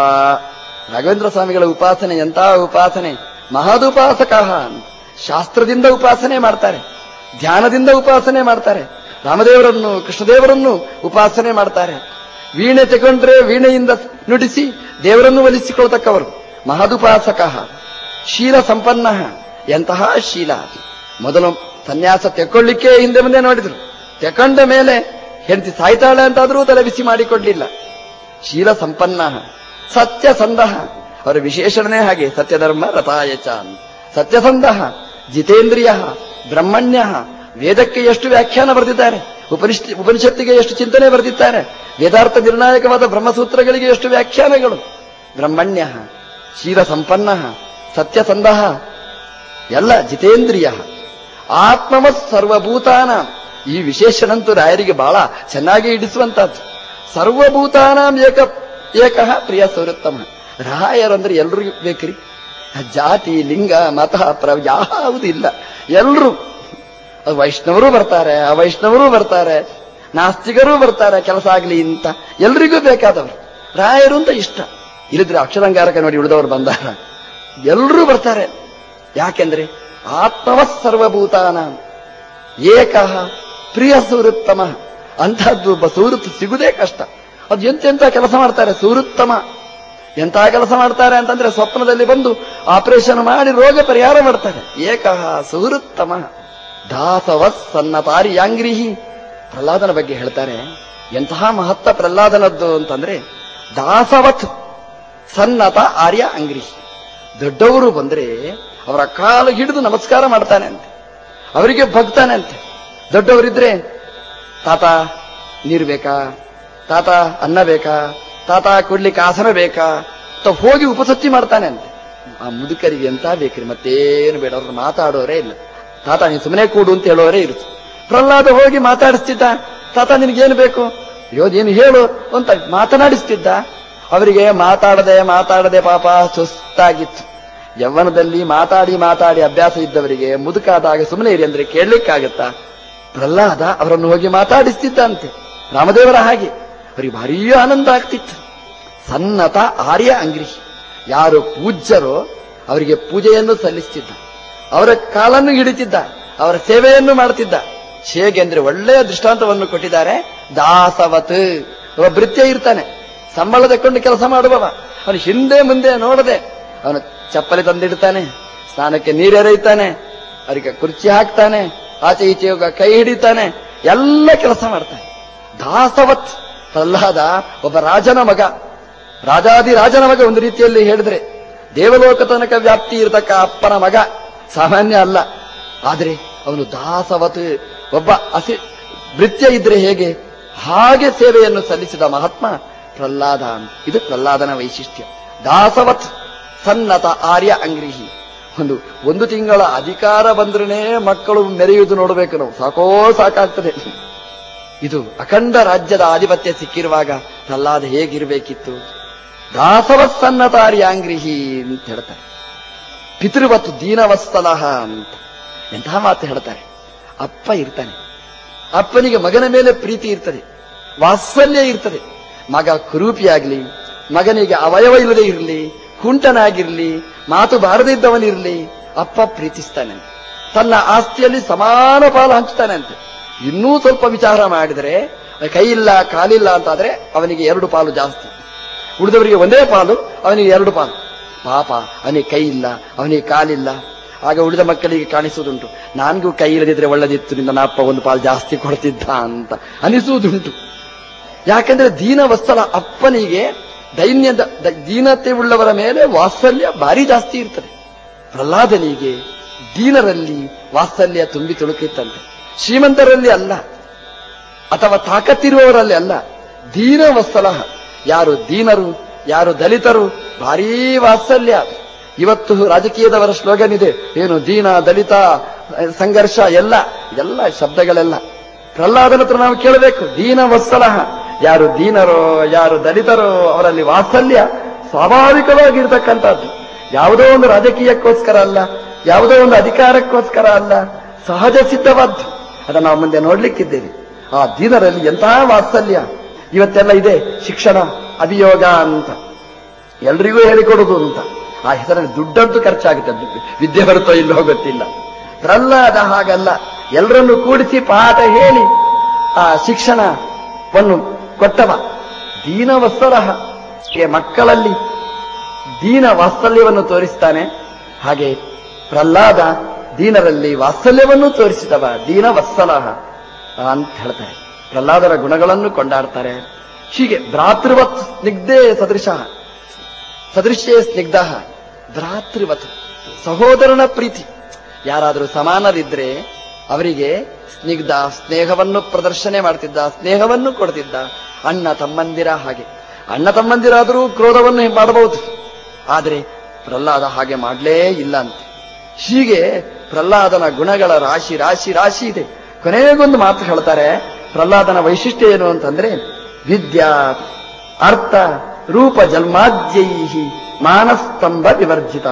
ರಾಘವೇಂದ್ರ ಸ್ವಾಮಿಗಳ ಉಪಾಸನೆ ಎಂತಹ ಉಪಾಸನೆ ಮಹದುಪಾಸಕ ಶಾಸ್ತ್ರದಿಂದ ಉಪಾಸನೆ ಮಾಡ್ತಾರೆ ಧ್ಯಾನದಿಂದ ಉಪಾಸನೆ ಮಾಡ್ತಾರೆ ರಾಮದೇವರನ್ನು ಕೃಷ್ಣದೇವರನ್ನು ಉಪಾಸನೆ ಮಾಡ್ತಾರೆ ವೀಣೆ ತಗೊಂಡ್ರೆ ವೀಣೆಯಿಂದ ನುಡಿಸಿ ದೇವರನ್ನು ಒಲಿಸಿಕೊಳ್ತಕ್ಕವರು ಮಹದುಪಾಸಕ ಶೀಲ ಸಂಪನ್ನ ಎಂತಹ ಶೀಲ ಮೊದಲು ಸನ್ಯಾಸ ತೆಕ್ಕೊಳ್ಳಿಕ್ಕೆ ಹಿಂದೆ ಮುಂದೆ ನೋಡಿದ್ರು ತೆಕೊಂಡ ಮೇಲೆ ಹೆಂಡತಿ ಸಾಯ್ತಾಳೆ ಅಂತಾದ್ರೂ ತಲೆ ಬಿಸಿ ಮಾಡಿಕೊಡ್ಲಿಲ್ಲ ಶೀಲ ಸಂಪನ್ನ ಸತ್ಯಸಂದಹ ಅವರ ವಿಶೇಷಣನೇ ಹಾಗೆ ಸತ್ಯಧರ್ಮ ರಥಾಯಚ ಸತ್ಯಸಂದಹ ಜಿತೇಂದ್ರಿಯ ಬ್ರಹ್ಮಣ್ಯ ವೇದಕ್ಕೆ ಎಷ್ಟು ವ್ಯಾಖ್ಯಾನ ಬರೆದಿದ್ದಾರೆ ಉಪನಿಷ್ ಉಪನಿಷತ್ತಿಗೆ ಎಷ್ಟು ಚಿಂತನೆ ಬರೆದಿದ್ದಾರೆ ವೇದಾರ್ಥ ನಿರ್ಣಾಯಕವಾದ ಬ್ರಹ್ಮಸೂತ್ರಗಳಿಗೆ ಎಷ್ಟು ವ್ಯಾಖ್ಯಾನಗಳು ಬ್ರಹ್ಮಣ್ಯ ಶೀಲ ಸಂಪನ್ನ ಸತ್ಯಸಂದಹ ಎಲ್ಲ ಜಿತೇಂದ್ರಿಯ ಆತ್ಮವತ್ ಸರ್ವಭೂತಾನ ಈ ವಿಶೇಷಣಂತೂ ರಾಯರಿಗೆ ಬಹಳ ಚೆನ್ನಾಗಿ ಇಡಿಸುವಂತಹದ್ದು ಸರ್ವಭೂತಾನಾಂ ಏಕ ಏಕಃ ಪ್ರಿಯ ಸೌರತ್ತಮ ರಾಯರಂದ್ರೆ ಎಲ್ರಿಗೂ ಬೇಕ್ರಿ ಜಾತಿ ಲಿಂಗ ಮತ ಪ್ರ ಯಾವುದು ಇಲ್ಲ ಎಲ್ರು ವೈಷ್ಣವರು ಬರ್ತಾರೆ ಅವೈಷ್ಣವರು ಬರ್ತಾರೆ ನಾಸ್ತಿಕರು ಬರ್ತಾರೆ ಕೆಲಸ ಆಗ್ಲಿ ಅಂತ ಎಲ್ರಿಗೂ ಬೇಕಾದವರು ರಾಯರು ಅಂತ ಇಷ್ಟ ಇಲ್ಲಿದ್ರೆ ಅಕ್ಷರಂಗಾರಕ ನೋಡಿ ಉಳಿದವರು ಬಂದಾರ ಎಲ್ರೂ ಬರ್ತಾರೆ ಯಾಕೆಂದ್ರೆ ಆತ್ಮವತ್ ಸರ್ವಭೂತಾನ ಏಕಃ ಪ್ರಿಯ ಸುವೃತ್ತಮ ಅಂತಹದ್ದು ಒಬ್ಬ ಸುವೃತ್ ಸಿಗುದೇ ಕಷ್ಟ ಅದು ಎಂತೆಂತ ಕೆಲಸ ಮಾಡ್ತಾರೆ ಸುವೃತ್ತಮ ಎಂತಹ ಕೆಲಸ ಮಾಡ್ತಾರೆ ಅಂತಂದ್ರೆ ಸ್ವಪ್ನದಲ್ಲಿ ಬಂದು ಆಪರೇಷನ್ ಮಾಡಿ ರೋಗ ಪರಿಹಾರ ಮಾಡ್ತಾರೆ ಏಕಃ ಸುಹೃತ್ತಮ ದಾಸವ ಸನ್ನತಾರಿ ಯಾಂಗ್ರಿಹಿ ಪ್ರಹ್ಲಾದನ ಬಗ್ಗೆ ಹೇಳ್ತಾರೆ ಎಂತಹ ಮಹತ್ವ ಪ್ರಹ್ಲಾದನದ್ದು ಅಂತಂದ್ರೆ ದಾಸವತ್ ಸನ್ನತ ಆರ್ಯ ಅಂಗ್ರಿಹಿ ದೊಡ್ಡವರು ಬಂದ್ರೆ ಅವರ ಕಾಲು ಹಿಡಿದು ನಮಸ್ಕಾರ ಮಾಡ್ತಾನೆ ಅಂತೆ ಅವರಿಗೆ ಭಕ್ತಾನೆ ಅಂತೆ ದೊಡ್ಡವರಿದ್ರೆ ತಾತ ನೀರು ಬೇಕಾ ತಾತ ಅನ್ನ ಬೇಕಾ ತಾತ ಕೊಡ್ಲಿಕ್ಕೆ ಆಸನ ಬೇಕಾ ಅಂತ ಹೋಗಿ ಉಪಸತ್ತಿ ಮಾಡ್ತಾನೆ ಅಂತೆ ಆ ಮುದುಕರಿಗೆ ಎಂತ ಬೇಕ್ರಿ ಮತ್ತೇನು ಬೇಡ ಅವ್ರನ್ನ ಮಾತಾಡೋರೇ ಇಲ್ಲ ತಾತ ನೀನು ಸುಮ್ಮನೆ ಕೂಡು ಅಂತ ಹೇಳೋರೇ ಇರುತ್ತೆ ಪ್ರಹ್ಲಾದ ಹೋಗಿ ಮಾತಾಡಿಸ್ತಿದ್ದ ತಾತ ನಿನಗೇನು ಬೇಕು ಅಯ್ಯೋ ನೀನು ಹೇಳು ಅಂತ ಮಾತನಾಡಿಸ್ತಿದ್ದ ಅವರಿಗೆ ಮಾತಾಡದೆ ಮಾತಾಡದೆ ಪಾಪ ಸುಸ್ತಾಗಿತ್ತು ಯವ್ವನದಲ್ಲಿ ಮಾತಾಡಿ ಮಾತಾಡಿ ಅಭ್ಯಾಸ ಇದ್ದವರಿಗೆ ಮುದುಕಾದಾಗ ಸುಮ್ಮನೆ ಇರಿ ಅಂದ್ರೆ ಕೇಳಲಿಕ್ಕಾಗತ್ತಾ ಪ್ರಹ್ಲಾದ ಅವರನ್ನು ಹೋಗಿ ಮಾತಾಡಿಸ್ತಿದ್ದಂತೆ ರಾಮದೇವರ ಹಾಗೆ ಅವರಿಗೆ ಭಾರೀ ಆನಂದ ಆಗ್ತಿತ್ತು ಸನ್ನತ ಆರ್ಯ ಅಂಗ್ರಿಹಿ ಯಾರು ಪೂಜ್ಯರೋ ಅವರಿಗೆ ಪೂಜೆಯನ್ನು ಸಲ್ಲಿಸ್ತಿದ್ದ ಅವರ ಕಾಲನ್ನು ಹಿಡಿತಿದ್ದ ಅವರ ಸೇವೆಯನ್ನು ಮಾಡುತ್ತಿದ್ದ ಹೇಗೆ ಅಂದ್ರೆ ಒಳ್ಳೆಯ ದೃಷ್ಟಾಂತವನ್ನು ಕೊಟ್ಟಿದ್ದಾರೆ ದಾಸವತ್ ಒಬ್ಬ ಭೃತ್ಯ ಇರ್ತಾನೆ ಸಂಬಳ ತಕ್ಕೊಂಡು ಕೆಲಸ ಮಾಡುವವ ಅವನು ಹಿಂದೆ ಮುಂದೆ ನೋಡದೆ ಅವನು ಚಪ್ಪಲಿ ತಂದಿಡ್ತಾನೆ ಸ್ನಾನಕ್ಕೆ ನೀರೆರೆಯುತ್ತಾನೆ ಅವರಿಗೆ ಕುರ್ಚಿ ಹಾಕ್ತಾನೆ ಆಚೆ ಈಚೆ ಹೋಗ ಕೈ ಹಿಡಿತಾನೆ ಎಲ್ಲ ಕೆಲಸ ಮಾಡ್ತಾನೆ ದಾಸವತ್ ಪ್ರಹ್ಲಾದ ಒಬ್ಬ ರಾಜನ ಮಗ ರಾಜಾದಿ ರಾಜನ ಮಗ ಒಂದು ರೀತಿಯಲ್ಲಿ ಹೇಳಿದ್ರೆ ದೇವಲೋಕ ತನಕ ವ್ಯಾಪ್ತಿ ಇರತಕ್ಕ ಅಪ್ಪನ ಮಗ ಸಾಮಾನ್ಯ ಅಲ್ಲ ಆದ್ರೆ ಅವನು ದಾಸವತ್ ಒಬ್ಬ ಅಸಿ ಭೃತ್ಯ ಇದ್ರೆ ಹೇಗೆ ಹಾಗೆ ಸೇವೆಯನ್ನು ಸಲ್ಲಿಸಿದ ಮಹಾತ್ಮ ಪ್ರಹ್ಲಾದ ಅಂತ. ಇದು ಪ್ರಹ್ಲಾದನ ವೈಶಿಷ್ಟ್ಯ ದಾಸವತ್ ಸನ್ನತ ಆರ್ಯ ಅಂಗ್ರಿಹಿ ಒಂದು ಒಂದು ತಿಂಗಳ ಅಧಿಕಾರ ಬಂದ್ರೇ ಮಕ್ಕಳು ಮೆರೆಯುವುದು ನೋಡಬೇಕು ನಾವು ಸಾಕೋ ಸಾಕಾಗ್ತದೆ ಇದು ಅಖಂಡ ರಾಜ್ಯದ ಆಧಿಪತ್ಯ ಸಿಕ್ಕಿರುವಾಗ ಪ್ರಹ್ಲಾದ ಹೇಗಿರಬೇಕಿತ್ತು ದಾಸವತ್ಸನ್ನತಾರ್ಯಾಂಗ್ರಿಹಿ ಅಂತ ಹೇಳ್ತಾರೆ ಪಿತೃವತ್ತು ದೀನವತ್ಸಲಹ ಅಂತ ಎಂತಹ ಮಾತು ಹೇಳ್ತಾರೆ ಅಪ್ಪ ಇರ್ತಾನೆ ಅಪ್ಪನಿಗೆ ಮಗನ ಮೇಲೆ ಪ್ರೀತಿ ಇರ್ತದೆ ವಾತ್ಸಲ್ಯ ಇರ್ತದೆ ಮಗ ಕುರೂಪಿಯಾಗ್ಲಿ ಮಗನಿಗೆ ಅವಯವ ಇಲ್ಲದೆ ಇರಲಿ ಕುಂಟನಾಗಿರ್ಲಿ ಮಾತು ಬಾರದಿದ್ದವನಿರ್ಲಿ ಅಪ್ಪ ಪ್ರೀತಿಸ್ತಾನೆ ತನ್ನ ಆಸ್ತಿಯಲ್ಲಿ ಸಮಾನ ಪಾಲು ಹಂಚ್ತಾನೆ ಅಂತೆ ಇನ್ನೂ ಸ್ವಲ್ಪ ವಿಚಾರ ಮಾಡಿದರೆ ಕೈ ಇಲ್ಲ ಕಾಲಿಲ್ಲ ಅಂತಾದ್ರೆ ಅವನಿಗೆ ಎರಡು ಪಾಲು ಜಾಸ್ತಿ ಉಳಿದವರಿಗೆ ಒಂದೇ ಪಾಲು ಅವನಿಗೆ ಎರಡು ಪಾಲು ಪಾಪ ಅವನಿಗೆ ಕೈ ಇಲ್ಲ ಅವನಿಗೆ ಕಾಲಿಲ್ಲ ಆಗ ಉಳಿದ ಮಕ್ಕಳಿಗೆ ಕಾಣಿಸುವುದುಂಟು ನನಗೂ ಕೈ ಇಲ್ಲದಿದ್ರೆ ಒಳ್ಳೆದಿತ್ತು ನಿನ್ನ ಅಪ್ಪ ಒಂದು ಪಾಲು ಜಾಸ್ತಿ ಕೊಡ್ತಿದ್ದ ಅಂತ ಅನಿಸುವುದುಂಟು ಯಾಕಂದ್ರೆ ದೀನ ವತ್ಸಲ ಅಪ್ಪನಿಗೆ ದೈನ್ಯದ ದ- ದೀನತೆ ಉಳ್ಳವರ ಮೇಲೆ ವಾತ್ಸಲ್ಯ ಭಾರಿ ಜಾಸ್ತಿ ಇರ್ತದೆ ಪ್ರಹ್ಲಾದನಿಗೆ ದೀನರಲ್ಲಿ ವಾತ್ಸಲ್ಯ ತುಂಬಿ ತುಳುಕಿತ್ತಂತೆ ಶ್ರೀಮಂತರಲ್ಲಿ ಅಲ್ಲ ಅಥವಾ ತಾಕತ್ತಿರುವವರಲ್ಲಿ ಅಲ್ಲ ದೀನ ವತ್ಸಲ ಯಾರು ದೀನರು ಯಾರು ದಲಿತರು ಭಾರೀ ವಾತ್ಸಲ್ಯ ಇವತ್ತು ರಾಜಕೀಯದವರ ಸ್ಲೋಗನ್ ಇದೆ ಏನು ದೀನ ದಲಿತ ಸಂಘರ್ಷ ಎಲ್ಲ ಎಲ್ಲ ಶಬ್ದಗಳೆಲ್ಲ ಪ್ರಹ್ಲಾದನ ಹತ್ರ ನಾವು ಕೇಳಬೇಕು ದೀನ ವತ್ಸಲ ಯಾರು ದೀನರೋ ಯಾರು ದಲಿತರೋ ಅವರಲ್ಲಿ ವಾತ್ಸಲ್ಯ ಸ್ವಾಭಾವಿಕವಾಗಿರ್ತಕ್ಕಂಥದ್ದು ಯಾವುದೋ ಒಂದು ರಾಜಕೀಯಕ್ಕೋಸ್ಕರ ಅಲ್ಲ ಯಾವುದೋ ಒಂದು ಅಧಿಕಾರಕ್ಕೋಸ್ಕರ ಅಲ್ಲ ಸಹಜ ಸಿದ್ಧವಾದ್ದು ಅದನ್ನು ನಾವು ಮುಂದೆ ನೋಡ್ಲಿಕ್ಕಿದ್ದೇವೆ ಆ ದೀನರಲ್ಲಿ ಎಂತಹ ವಾತ್ಸಲ್ಯ ಇವತ್ತೆಲ್ಲ ಇದೆ ಶಿಕ್ಷಣ ಅಭಿಯೋಗ ಅಂತ ಎಲ್ರಿಗೂ ಹೇಳಿಕೊಡುದು ಅಂತ ಆ ಹೆಸರಲ್ಲಿ ದುಡ್ಡಂತೂ ಖರ್ಚಾಗುತ್ತೆ ದುಡ್ಡು. ವಿದ್ಯೆ ಬರುತ್ತೋ ಇಲ್ಲೋ ಗೊತ್ತಿಲ್ಲ ಪ್ರಹ್ಲಾದ ಹಾಗಲ್ಲ ಎಲ್ಲರನ್ನು ಕೂಡಿಸಿ ಪಾಠ ಹೇಳಿ ಆ ಶಿಕ್ಷಣವನ್ನು ಕೊಟ್ಟವ ದೀನ ವತ್ಸಲಹ ಹೀಗೆ ಮಕ್ಕಳಲ್ಲಿ ದೀನ ವಾತ್ಸಲ್ಯವನ್ನು ತೋರಿಸ್ತಾನೆ ಹಾಗೆ ಪ್ರಹ್ಲಾದ ದೀನರಲ್ಲಿ ವಾತ್ಸಲ್ಯವನ್ನು ತೋರಿಸಿದವ ದೀನ ವತ್ಸಲಹ ಅಂತ ಹೇಳ್ತಾರೆ ಪ್ರಹ್ಲಾದರ ಗುಣಗಳನ್ನು ಕೊಂಡಾಡ್ತಾರೆ ಹೀಗೆ ಭ್ರಾತೃವತ್ ಸ್ನಿಗ್ಧೇ ಸದೃಶ ಸದೃಶ್ಯೇ ಸ್ನಿಗ್ಧ ಭ್ರಾತೃವತ್ ಸಹೋದರನ ಪ್ರೀತಿ ಯಾರಾದರೂ ಸಮಾನರಿದ್ರೆ ಅವರಿಗೆ ಸ್ನಿಗ್ಧ ಸ್ನೇಹವನ್ನು ಪ್ರದರ್ಶನೆ ಮಾಡ್ತಿದ್ದ ಸ್ನೇಹವನ್ನು ಕೊಡ್ತಿದ್ದ ಅಣ್ಣ ತಮ್ಮಂದಿರ ಹಾಗೆ ಅಣ್ಣ ತಮ್ಮಂದಿರಾದರೂ ಕ್ರೋಧವನ್ನು ಮಾಡಬಹುದು ಆದರೆ ಪ್ರಹ್ಲಾದ ಹಾಗೆ ಮಾಡಲೇ ಇಲ್ಲ ಅಂತ ಹೀಗೆ ಪ್ರಹ್ಲಾದನ ಗುಣಗಳ ರಾಶಿ ರಾಶಿ ರಾಶಿ ಇದೆ ಕೊನೆಗೊಂದು ಮಾತು ಹೇಳ್ತಾರೆ ಪ್ರಹ್ಲಾದನ ವೈಶಿಷ್ಟ್ಯ ಏನು ಅಂತಂದ್ರೆ ವಿದ್ಯಾ ಅರ್ಥ ರೂಪ ಜನ್ಮಾದ್ಯೈ ಮಾನಸ್ತಂಭ ವಿವರ್ಜಿತ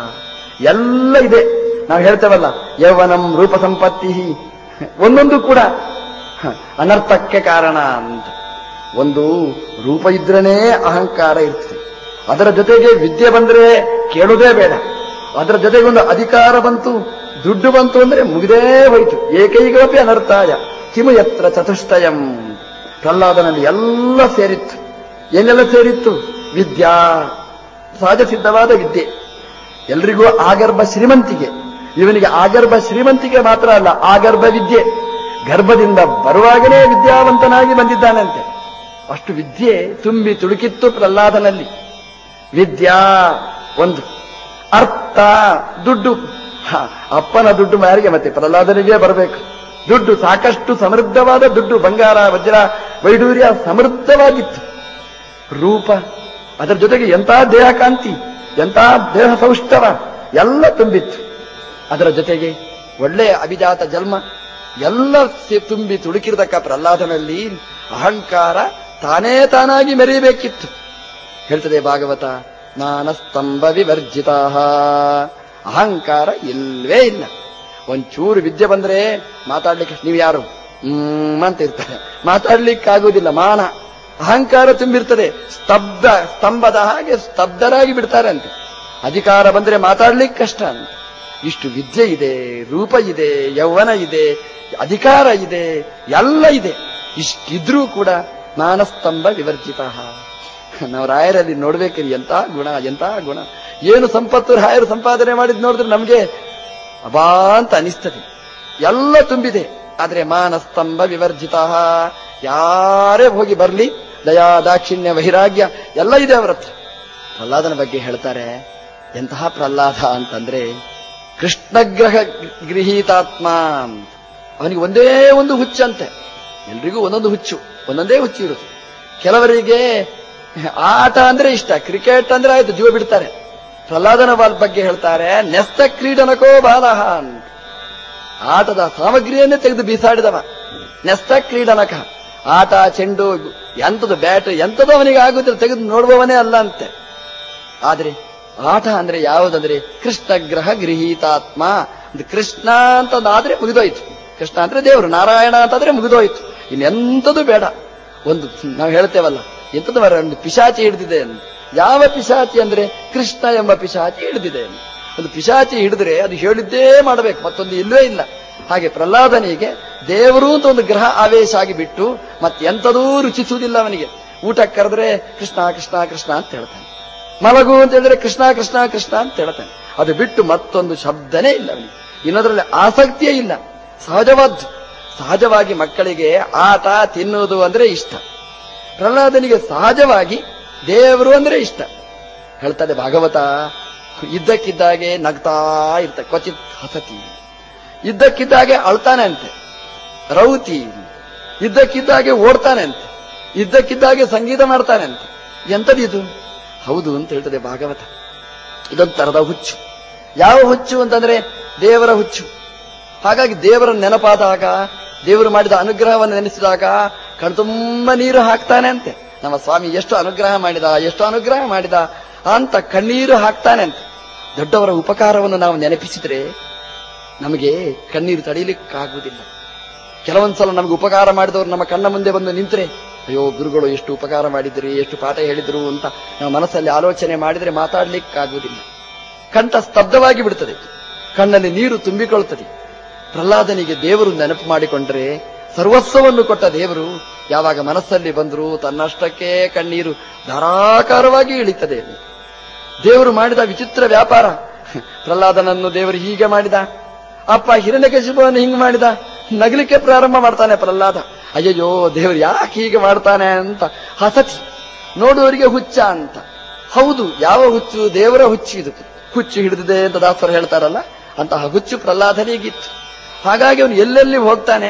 ಎಲ್ಲ ಇದೆ ನಾವು ಹೇಳ್ತೇವಲ್ಲ ಯೌವನಂ ರೂಪ ಸಂಪತ್ತಿ ಒಂದೊಂದು ಕೂಡ ಹ, ಅನರ್ಥಕ್ಕೆ ಕಾರಣ ಅಂತ ಒಂದು ರೂಪ ಇದ್ರನೇ ಅಹಂಕಾರ ಇರ್ತದೆ ಅದರ ಜೊತೆಗೆ ವಿದ್ಯೆ ಬಂದ್ರೆ ಕೇಳುವುದೇ ಬೇಡ ಅದರ ಜೊತೆಗೆ ಒಂದು ಅಧಿಕಾರ ಬಂತು ದುಡ್ಡು ಬಂತು ಅಂದ್ರೆ ಮುಗಿದೇ ಹೋಯಿತು ಏಕೈಕಪಿ ಅನರ್ಥಾಯ ಕಿಮು ಯತ್ರ ಚತುಷ್ಟಯಂ ಪ್ರಹ್ಲಾದನಲ್ಲಿ ಎಲ್ಲ ಸೇರಿತ್ತು ಏನೆಲ್ಲ ಸೇರಿತ್ತು ವಿದ್ಯಾ ಸಹಜ ಸಿದ್ಧವಾದ ವಿದ್ಯೆ ಎಲ್ರಿಗೂ ಆಗರ್ಭ ಶ್ರೀಮಂತಿಗೆ ಇವನಿಗೆ ಆಗರ್ಭ ಶ್ರೀಮಂತಿಗೆ ಮಾತ್ರ ಅಲ್ಲ ಆಗರ್ಭ ವಿದ್ಯೆ ಗರ್ಭದಿಂದ ಬರುವಾಗಲೇ ವಿದ್ಯಾವಂತನಾಗಿ ಬಂದಿದ್ದಾನಂತೆ ಅಷ್ಟು ವಿದ್ಯೆ ತುಂಬಿ ತುಳುಕಿತ್ತು ಪ್ರಹ್ಲಾದನಲ್ಲಿ ವಿದ್ಯಾ ಒಂದು ಅರ್ಥ ದುಡ್ಡು ಹ, ಅಪ್ಪನ ದುಡ್ಡು ಮಾರಿಗೆ ಮತ್ತೆ ಪ್ರಹ್ಲಾದನಿಗೆ ಬರಬೇಕು ದುಡ್ಡು ಸಾಕಷ್ಟು ಸಮೃದ್ಧವಾದ ದುಡ್ಡು ಬಂಗಾರ ವಜ್ರ ವೈಡೂರ್ಯ ಸಮೃದ್ಧವಾಗಿತ್ತು ರೂಪ ಅದರ ಜೊತೆಗೆ ಎಂಥ ದೇಹ ಕಾಂತಿ ಎಂಥ ದೇಹ ಸೌಷ್ಠವ ಎಲ್ಲ ತುಂಬಿತ್ತು ಅದರ ಜೊತೆಗೆ ಒಳ್ಳೆಯ ಅಭಿಜಾತ ಜನ್ಮ ಎಲ್ಲ ಸೆ- ತುಂಬಿ ತುಳುಕಿರತಕ್ಕ ಪ್ರಹ್ಲಾದನಲ್ಲಿ ಅಹಂಕಾರ ತಾನೇ ತಾನಾಗಿ ಮೆರೆಯಬೇಕಿತ್ತು ಹೇಳ್ತದೆ ಭಾಗವತ ಜ್ಞಾನಸ್ತಂಭ ವಿವರ್ಜಿತ ಅಹಂಕಾರ ಇಲ್ವೇ ಇಲ್ಲ ಒಂಚೂರು ವಿದ್ಯೆ ಬಂದ್ರೆ ಮಾತಾಡ್ಲಿಕ್ಕೆ ನೀವು ಯಾರು ಹ್ಮ್ ಅಂತ ಇರ್ತಾರೆ ಮಾತಾಡ್ಲಿಕ್ಕಾಗುವುದಿಲ್ಲ ಮಾನ ಅಹಂಕಾರ ತುಂಬಿರ್ತದೆ ಸ್ತಬ್ಧ ಸ್ತಂಭದ ಹಾಗೆ ಸ್ತಬ್ಧರಾಗಿ ಬಿಡ್ತಾರೆ ಅಂತೆ ಅಧಿಕಾರ ಬಂದ್ರೆ ಮಾತಾಡ್ಲಿಕ್ಕೆ ಕಷ್ಟ ಅಂತ ಇಷ್ಟು ವಿದ್ಯೆ ಇದೆ ರೂಪ ಇದೆ ಯೌವನ ಇದೆ ಅಧಿಕಾರ ಇದೆ ಎಲ್ಲ ಇದೆ ಇಷ್ಟಿದ್ರೂ ಕೂಡ ಜ್ಞಾನಸ್ತಂಭ ವಿವರ್ಜಿತ ನಾವು ರಾಯರಲ್ಲಿ ನೋಡ್ಬೇಕ್ರಿ ಎಂತ ಗುಣ ಎಂತ ಗುಣ ಏನು ಸಂಪತ್ತು ರಾಯರು ಸಂಪಾದನೆ ಮಾಡಿದ್ ನೋಡಿದ್ರೆ ನಮ್ಗೆ ಅಬಾ ಅಂತ ಅನಿಸ್ತದೆ ಎಲ್ಲ ತುಂಬಿದೆ ಆದ್ರೆ ಮಾನಸ್ತಂಭ ವಿವರ್ಜಿತ ಯಾರೇ ಹೋಗಿ ಬರ್ಲಿ ದಯಾ ದಾಕ್ಷಿಣ್ಯ ವೈರಾಗ್ಯ ಎಲ್ಲ ಇದೆ ಅವರ ಹತ್ರ ಪ್ರಹ್ಲಾದನ ಬಗ್ಗೆ ಹೇಳ್ತಾರೆ ಎಂತಹ ಪ್ರಹ್ಲಾದ ಅಂತಂದ್ರೆ ಕೃಷ್ಣಗ್ರಹ ಗೃಹೀತಾತ್ಮ ಅವನಿಗೆ ಒಂದೇ ಒಂದು ಹುಚ್ಚಂತೆ ಎಲ್ರಿಗೂ ಒಂದೊಂದು ಹುಚ್ಚು ಒಂದೊಂದೇ ಹುಚ್ಚು ಇರುತ್ತೆ ಕೆಲವರಿಗೆ ಆಟ ಅಂದ್ರೆ ಇಷ್ಟ ಕ್ರಿಕೆಟ್ ಅಂದ್ರೆ ಆಯ್ತು ಜೀವ ಬಿಡ್ತಾರೆ ಪ್ರಹ್ಲಾದನ ಬಾಲ್ ಬಗ್ಗೆ ಹೇಳ್ತಾರೆ ನೆಸ್ತ ಕ್ರೀಡನಕೋ ಬಾಲಹ ಅಂತ ಆಟದ ಸಾಮಗ್ರಿಯನ್ನೇ ತೆಗೆದು ಬೀಸಾಡಿದವ ನೆಸ್ತ ಕ್ರೀಡನಕ ಆಟ ಚೆಂಡು ಎಂತದು ಬ್ಯಾಟ್ ಎಂತದೋ ಅವನಿಗೆ ಆಗುದಿಲ್ಲ ತೆಗೆದು ನೋಡುವವನೇ ಅಲ್ಲ ಅಂತೆ ಆದ್ರೆ ಆಟ ಅಂದ್ರೆ ಯಾವುದಂದ್ರೆ ಕೃಷ್ಣ ಗ್ರಹ ಗೃಹೀತಾತ್ಮ ಒಂದು ಕೃಷ್ಣ ಅಂತಂದಾದ್ರೆ ಮುಗಿದೋಯ್ತು ಕೃಷ್ಣ ಅಂದ್ರೆ ದೇವರು ನಾರಾಯಣ ಅಂತಂದ್ರೆ ಮುಗಿದೋಯ್ತು ಇನ್ನೆಂತದು ಬೇಡ ಒಂದು ನಾವು ಹೇಳ್ತೇವಲ್ಲ ಎಂತದ್ದು ಮರ ಒಂದು ಪಿಶಾಚಿ ಹಿಡಿದಿದೆ ಅಂತ ಯಾವ ಪಿಶಾಚಿ ಅಂದ್ರೆ ಕೃಷ್ಣ ಎಂಬ ಪಿಶಾಚಿ ಹಿಡಿದಿದೆ ಅಂತ ಒಂದು ಪಿಶಾಚಿ ಹಿಡಿದ್ರೆ ಅದು ಹೇಳಿದ್ದೇ ಮಾಡಬೇಕು ಮತ್ತೊಂದು ಇಲ್ಲವೇ ಇಲ್ಲ ಹಾಗೆ ಪ್ರಹ್ಲಾದನಿಗೆ ದೇವರು ಅಂತ ಒಂದು ಗ್ರಹ ಆವೇಶ ಆಗಿ ಬಿಟ್ಟು ಮತ್ತೆಂತದೂ ರುಚಿಸುವುದಿಲ್ಲ ಅವನಿಗೆ ಊಟ ಕರೆದ್ರೆ ಕೃಷ್ಣ ಕೃಷ್ಣ ಕೃಷ್ಣ ಅಂತ ಹೇಳ್ತಾನೆ ಮಲಗು ಅಂತ ಹೇಳಿದ್ರೆ ಕೃಷ್ಣ ಕೃಷ್ಣ ಕೃಷ್ಣ ಅಂತ ಹೇಳ್ತಾನೆ ಅದು ಬಿಟ್ಟು ಮತ್ತೊಂದು ಶಬ್ದನೇ ಇಲ್ಲ ಅವನಿಗೆ ಇನ್ನೊಂದರಲ್ಲಿ ಆಸಕ್ತಿಯೇ ಇಲ್ಲ ಸಹಜವಾದ್ದು ಸಹಜವಾಗಿ ಮಕ್ಕಳಿಗೆ ಆಟ ತಿನ್ನುವುದು ಅಂದ್ರೆ ಇಷ್ಟ ಪ್ರಹ್ಲಾದನಿಗೆ ಸಹಜವಾಗಿ ದೇವರು ಅಂದ್ರೆ ಇಷ್ಟ ಹೇಳ್ತಾರೆ ಭಾಗವತ ಇದ್ದಕ್ಕಿದ್ದಾಗೆ ನಗ್ತಾ ಇರ್ತ ಕ್ವಚಿತ್ ಹಸತಿ ಇದ್ದಕ್ಕಿದ್ದಾಗೆ ಅಳ್ತಾನೆ ಅಂತೆ ರೌತಿ ಇದ್ದಕ್ಕಿದ್ದಾಗೆ ಓಡ್ತಾನೆ ಅಂತೆ ಇದ್ದಕ್ಕಿದ್ದಾಗೆ ಸಂಗೀತ ಮಾಡ್ತಾನೆ ಅಂತೆ ಎಂತದಿದು ಹೌದು ಅಂತ ಹೇಳ್ತದೆ ಭಾಗವತ ಇದೊಂದು ತರದ ಹುಚ್ಚು ಯಾವ ಹುಚ್ಚು ಅಂತಂದ್ರೆ ದೇವರ ಹುಚ್ಚು ಹಾಗಾಗಿ ದೇವರ ನೆನಪಾದಾಗ ದೇವರು ಮಾಡಿದ ಅನುಗ್ರಹವನ್ನು ನೆನೆಸಿದಾಗ ಕಣ್ತುಂಬ ನೀರು ಹಾಕ್ತಾನೆ ಅಂತೆ ನಮ್ಮ ಸ್ವಾಮಿ ಎಷ್ಟು ಅನುಗ್ರಹ ಮಾಡಿದ ಎಷ್ಟು ಅನುಗ್ರಹ ಮಾಡಿದ ಅಂತ ಕಣ್ಣೀರು ಹಾಕ್ತಾನೆ ಅಂತೆ ದೊಡ್ಡವರ ಉಪಕಾರವನ್ನು ನಾವು ನೆನಪಿಸಿದ್ರೆ ನಮಗೆ ಕಣ್ಣೀರು ತಡೀಲಿಕ್ಕಾಗುವುದಿಲ್ಲ ಕೆಲವೊಂದ್ಸಲ ನಮಗೆ ಉಪಕಾರ ಮಾಡಿದವರು ನಮ್ಮ ಕಣ್ಣ ಮುಂದೆ ಬಂದು ನಿಂತ್ರೆ ಅಯ್ಯೋ ಗುರುಗಳು ಎಷ್ಟು ಉಪಕಾರ ಮಾಡಿದ್ರಿ ಎಷ್ಟು ಪಾಠ ಹೇಳಿದ್ರು ಅಂತ ನಾವು ಮನಸ್ಸಲ್ಲಿ ಆಲೋಚನೆ ಮಾಡಿದ್ರೆ ಮಾತಾಡ್ಲಿಕ್ಕಾಗುವುದಿಲ್ಲ ಕಂಠ ಸ್ತಬ್ಧವಾಗಿ ಬಿಡುತ್ತದೆ ಕಣ್ಣಲ್ಲಿ ನೀರು ತುಂಬಿಕೊಳ್ಳುತ್ತದೆ ಪ್ರಹ್ಲಾದನಿಗೆ ದೇವರು ನೆನಪು ಮಾಡಿಕೊಂಡ್ರೆ ಸರ್ವಸ್ವವನ್ನು ಕೊಟ್ಟ ದೇವರು ಯಾವಾಗ ಮನಸ್ಸಲ್ಲಿ ಬಂದರೂ ತನ್ನಷ್ಟಕ್ಕೆ ಕಣ್ಣೀರು ಧಾರಾಕಾರವಾಗಿ ಇಳಿತದೆ ದೇವರು ಮಾಡಿದ ವಿಚಿತ್ರ ವ್ಯಾಪಾರ ಪ್ರಹ್ಲಾದನನ್ನು ದೇವರು ಹೀಗೆ ಮಾಡಿದ ಅಪ್ಪ ಹಿರಣ್ಯಕಶಿಪವನ್ನು ಹಿಂಗ್ ಮಾಡಿದ ನಗಲಿಕ್ಕೆ ಪ್ರಾರಂಭ ಮಾಡ್ತಾನೆ ಪ್ರಹ್ಲಾದ ಅಯ್ಯಯ್ಯೋ ದೇವರು ಯಾಕೆ ಹೀಗೆ ಮಾಡ್ತಾನೆ ಅಂತ ಹಸತಿ ನೋಡುವವರಿಗೆ ಹುಚ್ಚ ಅಂತ ಹೌದು ಯಾವ ಹುಚ್ಚು ದೇವರ ಹುಚ್ಚು ಇದು ಹುಚ್ಚು ಹಿಡಿದಿದೆ ಅಂತ ದಾಸರು ಹೇಳ್ತಾರಲ್ಲ ಅಂತಹ ಹುಚ್ಚು ಪ್ರಹ್ಲಾದನಿಗಿತ್ತು ಹಾಗಾಗಿ ಅವನು ಎಲ್ಲೆಲ್ಲಿ ಹೋಗ್ತಾನೆ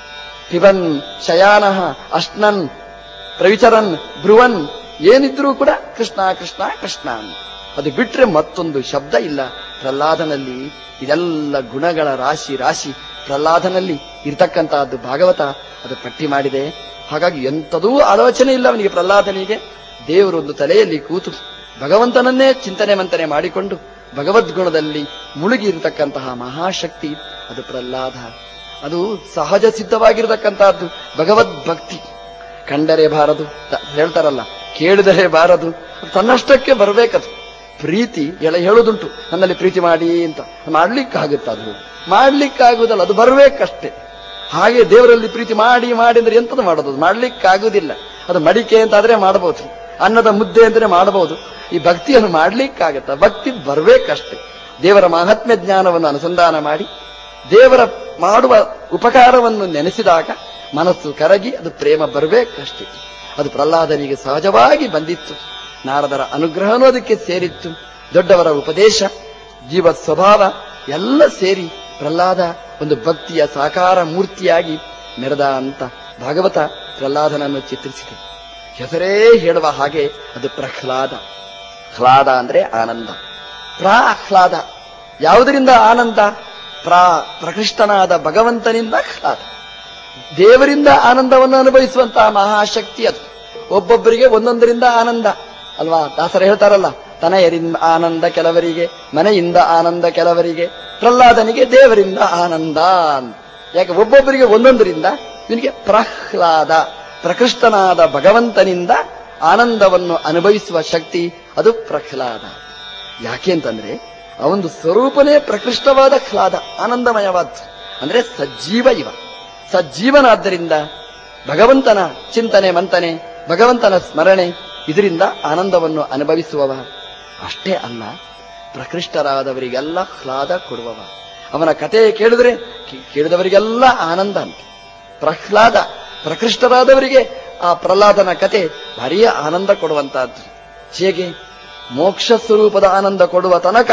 ಪಿಬನ್ ಶಯಾನಃ ಅಶ್ನನ್ ಪ್ರವಿಚರನ್ ಭ್ರುವನ್ ಏನಿದ್ರೂ ಕೂಡ ಕೃಷ್ಣ ಕೃಷ್ಣ ಕೃಷ್ಣ ಅಂತ ಅದು ಬಿಟ್ರೆ ಮತ್ತೊಂದು ಶಬ್ದ ಇಲ್ಲ ಪ್ರಹ್ಲಾದನಲ್ಲಿ ಇದೆಲ್ಲ ಗುಣಗಳ ರಾಶಿ ರಾಶಿ ಪ್ರಹ್ಲಾದನಲ್ಲಿ ಇರ್ತಕ್ಕಂತಹದ್ದು ಭಾಗವತ ಅದು ಪಟ್ಟಿ ಮಾಡಿದೆ ಹಾಗಾಗಿ ಎಂಥದೂ ಆಲೋಚನೆ ಇಲ್ಲ ಅವನಿಗೆ ಪ್ರಹ್ಲಾದನಿಗೆ ದೇವರೊಂದು ತಲೆಯಲ್ಲಿ ಕೂತು ಭಗವಂತನನ್ನೇ ಚಿಂತನೆ ಮಂತನೆ ಮಾಡಿಕೊಂಡು ಭಗವದ್ಗುಣದಲ್ಲಿ ಮುಳುಗಿ ಇರತಕ್ಕಂತಹ ಮಹಾಶಕ್ತಿ ಅದು ಪ್ರಹ್ಲಾದ ಅದು ಸಹಜ ಸಿದ್ಧವಾಗಿರತಕ್ಕಂತಹದ್ದು ಭಗವದ್ ಭಕ್ತಿ ಕಂಡರೆ ಬಾರದು ತ- ಹೇಳ್ತಾರಲ್ಲ ಕೇಳಿದರೆ ಬಾರದು ತನ್ನಷ್ಟಕ್ಕೆ ಬರಬೇಕದು ಪ್ರೀತಿ ಎಲ್ಲ ಹೇಳೋದುಂಟು ನನ್ನಲ್ಲಿ ಪ್ರೀತಿ ಮಾಡಿ ಅಂತ ಮಾಡ್ಲಿಕ್ಕಾಗುತ್ತೆ ಅದು ಮಾಡ್ಲಿಕ್ಕಾಗುವುದಲ್ಲ ಅದು ಬರಬೇಕಷ್ಟೇ ಹಾಗೆ ದೇವರಲ್ಲಿ ಪ್ರೀತಿ ಮಾಡಿ ಮಾಡಿ ಅಂದ್ರೆ ಎಂತದ್ದು ಮಾಡೋದು ಅದು ಮಾಡ್ಲಿಕ್ಕಾಗುವುದಿಲ್ಲ ಅದು ಮಡಿಕೆ ಅಂತಾದ್ರೆ ಮಾಡಬಹುದು ಅನ್ನದ ಮುದ್ದೆ ಅಂದ್ರೆ ಮಾಡಬಹುದು ಈ ಭಕ್ತಿಯನ್ನು ಮಾಡ್ಲಿಕ್ಕಾಗತ್ತ ಭಕ್ತಿ ಬರ್ಬೇಕಷ್ಟೇ ದೇವರ ಮಹಾತ್ಮ್ಯ ಜ್ಞಾನವನ್ನು ಅನುಸಂಧಾನ ಮಾಡಿ ದೇವರ ಮಾಡುವ ಉಪಕಾರವನ್ನು ನೆನೆಸಿದಾಗ ಮನಸ್ಸು ಕರಗಿ ಅದು ಪ್ರೇಮ ಬರಬೇಕಷ್ಟೇ ಅದು ಪ್ರಹ್ಲಾದನಿಗೆ ಸಹಜವಾಗಿ ಬಂದಿತ್ತು ನಾರದರ ಅನುಗ್ರಹನೂ ಅದಕ್ಕೆ ಸೇರಿತ್ತು ದೊಡ್ಡವರ ಉಪದೇಶ ಜೀವ ಸ್ವಭಾವ ಎಲ್ಲ ಸೇರಿ ಪ್ರಹ್ಲಾದ ಒಂದು ಭಕ್ತಿಯ ಸಾಕಾರ ಮೂರ್ತಿಯಾಗಿ ಮೆರೆದ ಅಂತ ಭಾಗವತ ಪ್ರಹ್ಲಾದನನ್ನು ಚಿತ್ರಿಸಿದೆ ಹೆಸರೇ ಹೇಳುವ ಹಾಗೆ ಅದು ಪ್ರಹ್ಲಾದ ಹ್ಲಾದ ಅಂದ್ರೆ ಆನಂದ ಪ್ರಾಹ್ಲಾದ ಯಾವುದರಿಂದ ಆನಂದ ಪ್ರಾ ಪ್ರಕೃಷ್ಟನಾದ ಭಗವಂತನಿಂದ ಹ್ಲಾದ ದೇವರಿಂದ ಆನಂದವನ್ನು ಅನುಭವಿಸುವಂತಹ ಮಹಾಶಕ್ತಿ ಅದು ಒಬ್ಬೊಬ್ಬರಿಗೆ ಒಂದೊಂದರಿಂದ ಆನಂದ ಅಲ್ವಾ ದಾಸರ ಹೇಳ್ತಾರಲ್ಲ ತನಯರಿಂದ ಆನಂದ ಕೆಲವರಿಗೆ ಮನೆಯಿಂದ ಆನಂದ ಕೆಲವರಿಗೆ ಪ್ರಹ್ಲಾದನಿಗೆ ದೇವರಿಂದ ಆನಂದ ಅಂತ. ಯಾಕೆ ಒಬ್ಬೊಬ್ಬರಿಗೆ ಒಂದೊಂದರಿಂದ ಇವನಿಗೆ ಪ್ರಹ್ಲಾದ ಪ್ರಕೃಷ್ಟನಾದ ಭಗವಂತನಿಂದ ಆನಂದವನ್ನು ಅನುಭವಿಸುವ ಶಕ್ತಿ ಅದು ಪ್ರಹ್ಲಾದ ಯಾಕೆ ಅಂತಂದ್ರೆ ಅವನು ಸ್ವರೂಪನೇ ಪ್ರಕೃಷ್ಟವಾದ ಹ್ಲಾದ ಆನಂದಮಯವಾದ ಅಂದ್ರೆ ಸಜ್ಜೀವ ಇವ ಸಜ್ಜೀವನಾದ್ದರಿಂದ ಭಗವಂತನ ಚಿಂತನೆ ಮಂತನೆ ಭಗವಂತನ ಸ್ಮರಣೆ ಇದರಿಂದ ಆನಂದವನ್ನು ಅನುಭವಿಸುವವ ಅಷ್ಟೇ ಅಲ್ಲ ಪ್ರಕೃಷ್ಟರಾದವರಿಗೆಲ್ಲ ಹ್ಲಾದ ಕೊಡುವವ ಅವನ ಕತೆ ಕೇಳಿದ್ರೆ ಕೇ- ಕೇಳಿದವರಿಗೆಲ್ಲ ಆನಂದ ಅಂತ ಪ್ರಹ್ಲಾದ ಪ್ರಕೃಷ್ಟರಾದವರಿಗೆ ಆ ಪ್ರಹ್ಲಾದನ ಕತೆ ಭಾರೀ ಆನಂದ ಕೊಡುವಂತಹದ್ದು ಹೇಗೆ ಮೋಕ್ಷ ಸ್ವರೂಪದ ಆನಂದ ಕೊಡುವ ತನಕ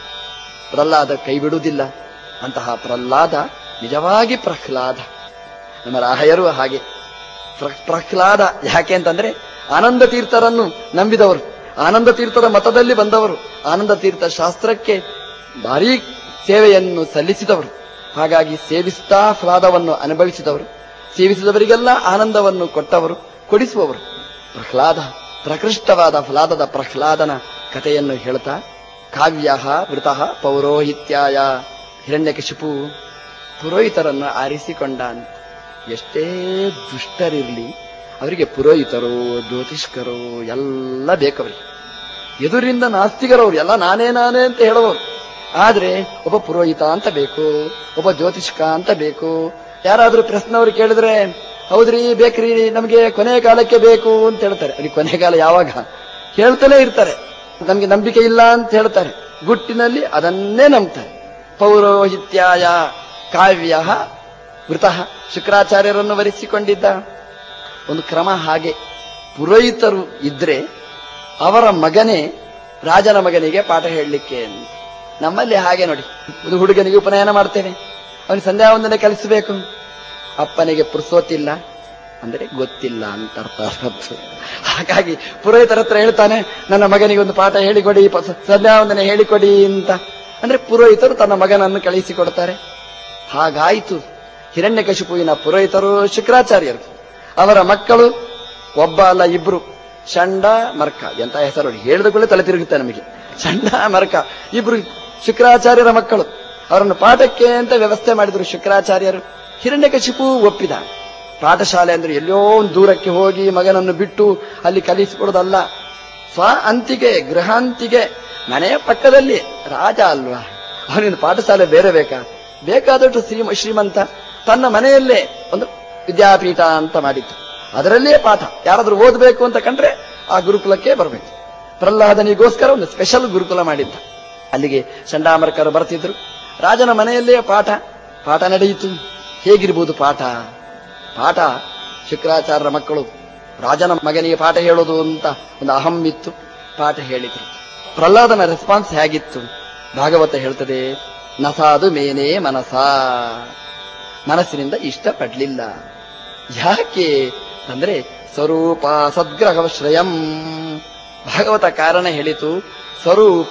ಪ್ರಹ್ಲಾದ ಕೈ ಬಿಡುವುದಿಲ್ಲ ಅಂತಹ ಪ್ರಹ್ಲಾದ ನಿಜವಾಗಿ ಪ್ರಹ್ಲಾದ ನಮ್ಮ ರಾಹಯರು ಹಾಗೆ ಪ್ರ- ಪ್ರಹ್ಲಾದ ಯಾಕೆ ಅಂತಂದ್ರೆ ಆನಂದ ತೀರ್ಥರನ್ನು ನಂಬಿದವರು ಆನಂದ ತೀರ್ಥರ ಮತದಲ್ಲಿ ಬಂದವರು ಆನಂದ ತೀರ್ಥ ಶಾಸ್ತ್ರಕ್ಕೆ ಭಾರೀ ಸೇವೆಯನ್ನು ಸಲ್ಲಿಸಿದವರು ಹಾಗಾಗಿ ಸೇವಿಸ್ತಾ ಹ್ಲಾದವನ್ನು ಅನುಭವಿಸಿದವರು ಸೇವಿಸಿದವರಿಗೆಲ್ಲ ಆನಂದವನ್ನು ಕೊಟ್ಟವರು ಕೊಡಿಸುವವರು ಪ್ರಹ್ಲಾದ ಪ್ರಕೃಷ್ಟವಾದ ಹ್ಲಾದದ ಪ್ರಹ್ಲಾದನ ಕಥೆಯನ್ನು ಹೇಳ್ತಾ ಕಾವ್ಯ ವೃತಃ ಪೌರೋಹಿತ್ಯಾಯ ಹಿರಣ್ಯಕಶಿಪು ಪುರೋಹಿತರನ್ನು ಆರಿಸಿಕೊಂಡಾನ್ ಎಷ್ಟೇ ದುಷ್ಟರಿರ್ಲಿ ಅವರಿಗೆ ಪುರೋಹಿತರು ಜ್ಯೋತಿಷ್ಕರು ಎಲ್ಲ ಬೇಕವರಿಗೆ ಎದುರಿಂದ ನಾಸ್ತಿಕರವ್ರು ಎಲ್ಲ ನಾನೇ ನಾನೇ ಅಂತ ಹೇಳುವವರು ಆದ್ರೆ ಒಬ್ಬ ಪುರೋಹಿತ ಅಂತ ಬೇಕು ಒಬ್ಬ ಜ್ಯೋತಿಷ್ಕ ಅಂತ ಬೇಕು ಯಾರಾದ್ರೂ ಪ್ರಶ್ನವ್ರು ಕೇಳಿದ್ರೆ ಹೌದ್ರಿ ಬೇಕ್ರಿ ನಮಗೆ ಕೊನೆ ಕಾಲಕ್ಕೆ ಬೇಕು ಅಂತ ಹೇಳ್ತಾರೆ ಅವ್ರಿಗೆ ಕೊನೆ ಕಾಲ ಯಾವಾಗ ಹೇಳ್ತಾನೆ ಇರ್ತಾರೆ ನಮ್ಗೆ ನಂಬಿಕೆ ಇಲ್ಲ ಅಂತ ಹೇಳ್ತಾರೆ ಗುಟ್ಟಿನಲ್ಲಿ ಅದನ್ನೇ ನಂಬ್ತಾರೆ ಪೌರೋಹಿತ್ಯಾಯ ಕಾವ್ಯ ವೃತಃ ಶುಕ್ರಾಚಾರ್ಯರನ್ನು ವರಿಸಿಕೊಂಡಿದ್ದ ಒಂದು ಕ್ರಮ ಹಾಗೆ ಪುರೋಹಿತರು ಇದ್ರೆ ಅವರ ಮಗನೇ ರಾಜನ ಮಗನಿಗೆ ಪಾಠ ಹೇಳಲಿಕ್ಕೆ ಅಂತ. ನಮ್ಮಲ್ಲಿ ಹಾಗೆ ನೋಡಿ ಒಂದು ಹುಡುಗನಿಗೆ ಉಪನಯನ ಮಾಡ್ತೇವೆ ಅವನಿಗೆ ಸಂಧ್ಯಾ ವಂದನೆ ಕಲಿಸಬೇಕು ಅಪ್ಪನಿಗೆ ಪುರ್ಸೋತಿಲ್ಲ ಅಂದ್ರೆ ಗೊತ್ತಿಲ್ಲ ಅಂತ ಅರ್ಥ ಅರ್ಥ. ಹಾಗಾಗಿ ಪುರೋಹಿತರ ಹತ್ರ ಹೇಳ್ತಾನೆ ನನ್ನ ಮಗನಿಗೆ ಒಂದು ಪಾಠ ಹೇಳಿಕೊಡಿ ಪ- ಸಂಧ್ಯಾ ವಂದನೆ ಹೇಳಿಕೊಡಿ ಅಂತ ಅಂದ್ರೆ ಪುರೋಹಿತರು ತನ್ನ ಮಗನನ್ನು ಕಳಿಸಿಕೊಡ್ತಾರೆ ಹಾಗಾಯಿತು ಹಿರಣ್ಯಕಶಿಪುವಿನ ಪುರೋಹಿತರು ಶುಕ್ರಾಚಾರ್ಯರು ಅವರ ಮಕ್ಕಳು ಒಬ್ಬ ಅಲ್ಲ ಇಬ್ರು ಚಂಡ ಮರ್ಕ ಎಂತ ಹೆಸರು ನೋಡಿ ಹೇಳಿದ ಕೂಡಲೇ ತಲೆ ತಿರುಗುತ್ತೆ ನಮಗೆ ಚಂಡ ಮರ್ಕ ಇಬ್ರು ಶುಕ್ರಾಚಾರ್ಯರ ಮಕ್ಕಳು ಅವರನ್ನು ಪಾಠಕ್ಕೆ ಅಂತ ವ್ಯವಸ್ಥೆ ಮಾಡಿದ್ರು ಶುಕ್ರಾಚಾರ್ಯರು ಹಿರಣ್ಯಕಶಿಪು ಒಪ್ಪಿದ ಪಾಠಶಾಲೆ ಅಂದ್ರೆ ಎಲ್ಲೋ ಒಂದು ದೂರಕ್ಕೆ ಹೋಗಿ ಮಗನನ್ನು ಬಿಟ್ಟು ಅಲ್ಲಿ ಕಲಿಸಿಕೊಡೋದಲ್ಲ ಸ್ವ ಅಂತಿಗೆ ಗೃಹಾಂತಿಗೆ ಮನೆಯ ಪಕ್ಕದಲ್ಲಿ ರಾಜ ಅಲ್ವಾ ಅವನಿಗೆ ಪಾಠಶಾಲೆ ಬೇರೆ ಬೇಕಾ ಬೇಕಾದಷ್ಟು ಶ್ರೀಮ ಶ್ರೀಮಂತ ತನ್ನ ಮನೆಯಲ್ಲೇ ಒಂದು ವಿದ್ಯಾಪೀಠ ಅಂತ ಮಾಡಿತ್ತು ಅದರಲ್ಲೇ ಪಾಠ ಯಾರಾದ್ರೂ ಓದಬೇಕು ಅಂತ ಕಂಡ್ರೆ ಆ ಗುರುಕುಲಕ್ಕೆ ಬರಬೇಕು ಪ್ರಹ್ಲಾದನಿಗೋಸ್ಕರ ಒಂದು ಸ್ಪೆಷಲ್ ಗುರುಕುಲ ಮಾಡಿದ್ದ ಅಲ್ಲಿಗೆ ಚಂಡಾಮರ್ಕರು ಬರ್ತಿದ್ರು ರಾಜನ ಮನೆಯಲ್ಲೇ ಪಾಠ ಪಾಠ ನಡೆಯಿತು ಹೇಗಿರ್ಬೋದು ಪಾಠ ಪಾಠ ಶುಕ್ರಾಚಾರ್ಯರ ಮಕ್ಕಳು ರಾಜನ ಮಗನಿಗೆ ಪಾಠ ಹೇಳೋದು ಅಂತ ಒಂದು ಅಹಂ ಇತ್ತು ಪಾಠ ಹೇಳಿದ್ರು ಪ್ರಹ್ಲಾದನ ರೆಸ್ಪಾನ್ಸ್ ಹೇಗಿತ್ತು ಭಾಗವತ ಹೇಳ್ತದೆ ನಸಾದು ಮೇನೇ ಮನಸ ಮನಸ್ಸಿನಿಂದ ಇಷ್ಟಪಡ್ಲಿಲ್ಲ ಯಾಕೆ ಅಂದ್ರೆ ಸ್ವರೂಪ ಸದ್ಗ್ರಹ ಶ್ರಯಂ ಭಾಗವತ ಕಾರಣ ಹೇಳಿತು ಸ್ವರೂಪ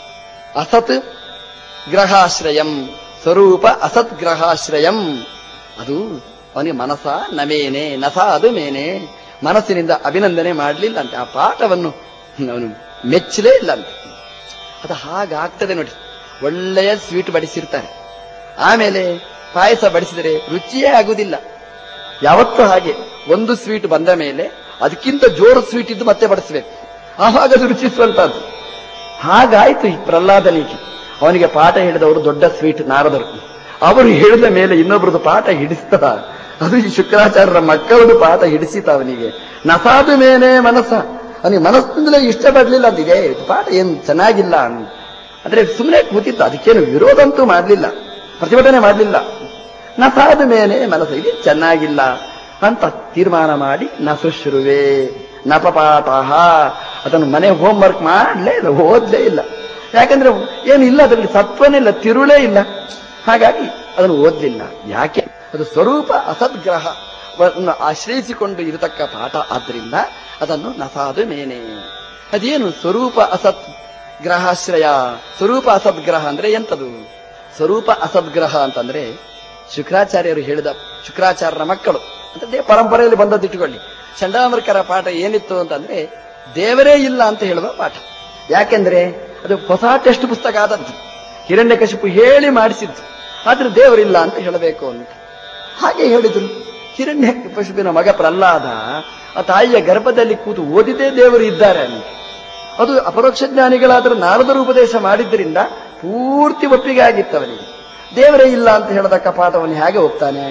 ಅಸತ್ ಗ್ರಹಾಶ್ರಯಂ ಸ್ವರೂಪ ಅಸತ್ ಗ್ರಹಾಶ್ರಯಂ ಅದು ಅವನಿಗೆ ಮನಸ ನಮೇನೆ ನಸ ಅದು ಮೇನೆ ಮನಸ್ಸಿನಿಂದ ಅಭಿನಂದನೆ ಮಾಡಲಿಲ್ಲ ಅಂತೆ ಆ ಪಾಠವನ್ನು ಅವನು ಮೆಚ್ಚಲೇ ಇಲ್ಲ ಅಂತೆ ಅದು ಹಾಗಾಗ್ತದೆ ನೋಡಿ ಒಳ್ಳೆಯ ಸ್ವೀಟ್ ಬಡಿಸಿರ್ತಾರೆ ಆಮೇಲೆ ಪಾಯಸ ಬಡಿಸಿದರೆ ರುಚಿಯೇ ಆಗುವುದಿಲ್ಲ ಯಾವತ್ತೂ ಹಾಗೆ ಒಂದು ಸ್ವೀಟ್ ಬಂದ ಮೇಲೆ ಅದಕ್ಕಿಂತ ಜೋರು ಸ್ವೀಟ್ ಇದ್ದು ಮತ್ತೆ ಬಡಿಸಬೇಕು ಆವಾಗ ಅದು ರುಚಿಸುವಂತಹದ್ದು ಹಾಗಾಯ್ತು ಈ ಪ್ರಹ್ಲಾದನಿಗೆ ಅವನಿಗೆ ಪಾಠ ಹೇಳಿದವರು ದೊಡ್ಡ ಸ್ವೀಟ್ ನಾರದರು ಅವರು ಹೇಳಿದ ಮೇಲೆ ಇನ್ನೊಬ್ರದ್ದು ಪಾಠ ಹಿಡಿಸ್ತದ ಅದು ಈ ಶುಕ್ರಾಚಾರ್ಯರ ಮಕ್ಕಳದು ಪಾಠ ಹಿಡಿಸಿತ ಅವನಿಗೆ ನಸಾದು ಮೇನೆ ಮನಸ್ಸ ಅವನಿಗೆ ಮನಸ್ಸಿಂದಲೇ ಇಷ್ಟಪಡ್ಲಿಲ್ಲ ಅಂತಿದೆ ಇದು ಪಾಠ ಏನು ಚೆನ್ನಾಗಿಲ್ಲ ಅಂತ ಅಂದ್ರೆ ಸುಮ್ಮನೆ ಕೂತಿದ್ದ ಅದಕ್ಕೇನು ವಿರೋಧ ಅಂತೂ ಮಾಡಲಿಲ್ಲ ಪ್ರತಿಭಟನೆ ಮಾಡಲಿಲ್ಲ ನಸಾದ ಮೇಲೆ ಮನಸ್ಸು ಇದು ಚೆನ್ನಾಗಿಲ್ಲ ಅಂತ ತೀರ್ಮಾನ ಮಾಡಿ ನಸುಶ್ರುವೆ ನಪಪಾಠ ಅದನ್ನು ಮನೆ ಹೋಮ್ ವರ್ಕ್ ಮಾಡಲೇ ಇಲ್ಲ ಓದಲೇ ಇಲ್ಲ ಯಾಕಂದ್ರೆ ಏನಿಲ್ಲ ಅದರಲ್ಲಿ ಸತ್ವನೇ ಇಲ್ಲ ತಿರುಳೇ ಇಲ್ಲ ಹಾಗಾಗಿ ಅದನ್ನು ಓದಲಿಲ್ಲ ಯಾಕೆ ಅದು ಸ್ವರೂಪ ಅಸದ್ಗ್ರಹ ಆಶ್ರಯಿಸಿಕೊಂಡು ಇರತಕ್ಕ ಪಾಠ ಆದ್ರಿಂದ ಅದನ್ನು ನಸಾದು ಮೇನೆ ಅದೇನು ಸ್ವರೂಪ ಅಸತ್ ಗ್ರಹಾಶ್ರಯ ಸ್ವರೂಪ ಅಸದ್ಗ್ರಹ ಅಂದ್ರೆ ಎಂತದು ಸ್ವರೂಪ ಅಸದ್ಗ್ರಹ ಅಂತಂದ್ರೆ ಶುಕ್ರಾಚಾರ್ಯರು ಹೇಳಿದ ಶುಕ್ರಾಚಾರ್ಯರ ಮಕ್ಕಳು ಅಂತಂದ್ರೆ ಪರಂಪರೆಯಲ್ಲಿ ಬಂದದ್ದು ಇಟ್ಟುಕೊಳ್ಳಿ ಚಂಡಾಮರ್ಕರ ಪಾಠ ಏನಿತ್ತು ಅಂತಂದ್ರೆ ದೇವರೇ ಇಲ್ಲ ಅಂತ ಹೇಳುವ ಪಾಠ ಯಾಕೆಂದ್ರೆ ಅದು ಹೊಸ ಟೆಸ್ಟ್ ಪುಸ್ತಕ ಆದದ್ದು ಹಿರಣ್ಯಕಶಿಪು ಹೇಳಿ ಮಾಡಿಸಿದ್ದು ಆದ್ರೆ ದೇವರಿಲ್ಲ ಅಂತ ಹೇಳಬೇಕು ಅಂತ ಹಾಗೆ ಹೇಳಿದ್ರು ಹಿರಣ್ಯಕಶಿಪಿನ ಮಗ ಪ್ರಹ್ಲಾದ ಆ ತಾಯಿಯ ಗರ್ಭದಲ್ಲಿ ಕೂತು ಓದಿದೇ ದೇವರು ಇದ್ದಾರೆ ಅಂತ ಅದು ಅಪರೋಕ್ಷ ಜ್ಞಾನಿಗಳಾದರೂ ನಾರದರು ಉಪದೇಶ ಮಾಡಿದ್ದರಿಂದ ಪೂರ್ತಿ ಒಪ್ಪಿಗೆ ಆಗಿತ್ತು ಅವನಿಗೆ ದೇವರೇ ಇಲ್ಲ ಅಂತ ಹೇಳದಕ್ಕ ಪಾಠವನ್ನು ಹೇಗೆ ಒಪ್ತಾನೆ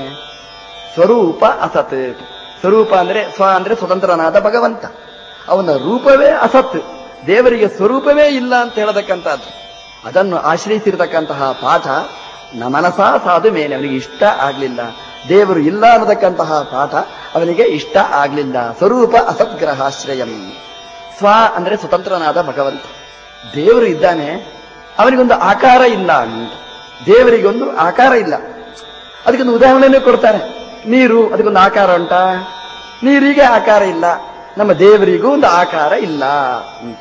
ಸ್ವರೂಪ ಅಸತ್ ಸ್ವರೂಪ ಅಂದ್ರೆ ಸ್ವ ಅಂದ್ರೆ ಸ್ವತಂತ್ರನಾದ ಭಗವಂತ ಅವನ ರೂಪವೇ ಅಸತ್ ದೇವರಿಗೆ ಸ್ವರೂಪವೇ ಇಲ್ಲ ಅಂತ ಹೇಳತಕ್ಕಂಥದ್ದು ಅದನ್ನು ಆಶ್ರಯಿಸಿರತಕ್ಕಂತಹ ಪಾಠ ನ ಮನಸ ಸಾಧು ಮೇಲೆ ಅವನಿಗೆ ಇಷ್ಟ ಆಗ್ಲಿಲ್ಲ ದೇವರು ಇಲ್ಲ ಅನ್ನತಕ್ಕಂತಹ ಪಾಠ ಅವನಿಗೆ ಇಷ್ಟ ಆಗ್ಲಿಲ್ಲ ಸ್ವರೂಪ ಅಸದ್ಗ್ರಹಾಶ್ರಯಂ ಸ್ವ ಅಂದ್ರೆ ಸ್ವತಂತ್ರನಾದ ಭಗವಂತ ದೇವರು ಇದ್ದಾನೆ ಅವನಿಗೊಂದು ಆಕಾರ ಇಲ್ಲ ಅಂತ ದೇವರಿಗೊಂದು ಆಕಾರ ಇಲ್ಲ ಅದಕ್ಕೊಂದು ಉದಾಹರಣೆನೇ ಕೊಡ್ತಾರೆ ನೀರು ಅದಕ್ಕೊಂದು ಆಕಾರ ಉಂಟಾ ನೀರಿಗೆ ಆಕಾರ ಇಲ್ಲ ನಮ್ಮ ದೇವರಿಗೂ ಒಂದು ಆಕಾರ ಇಲ್ಲ ಅಂತ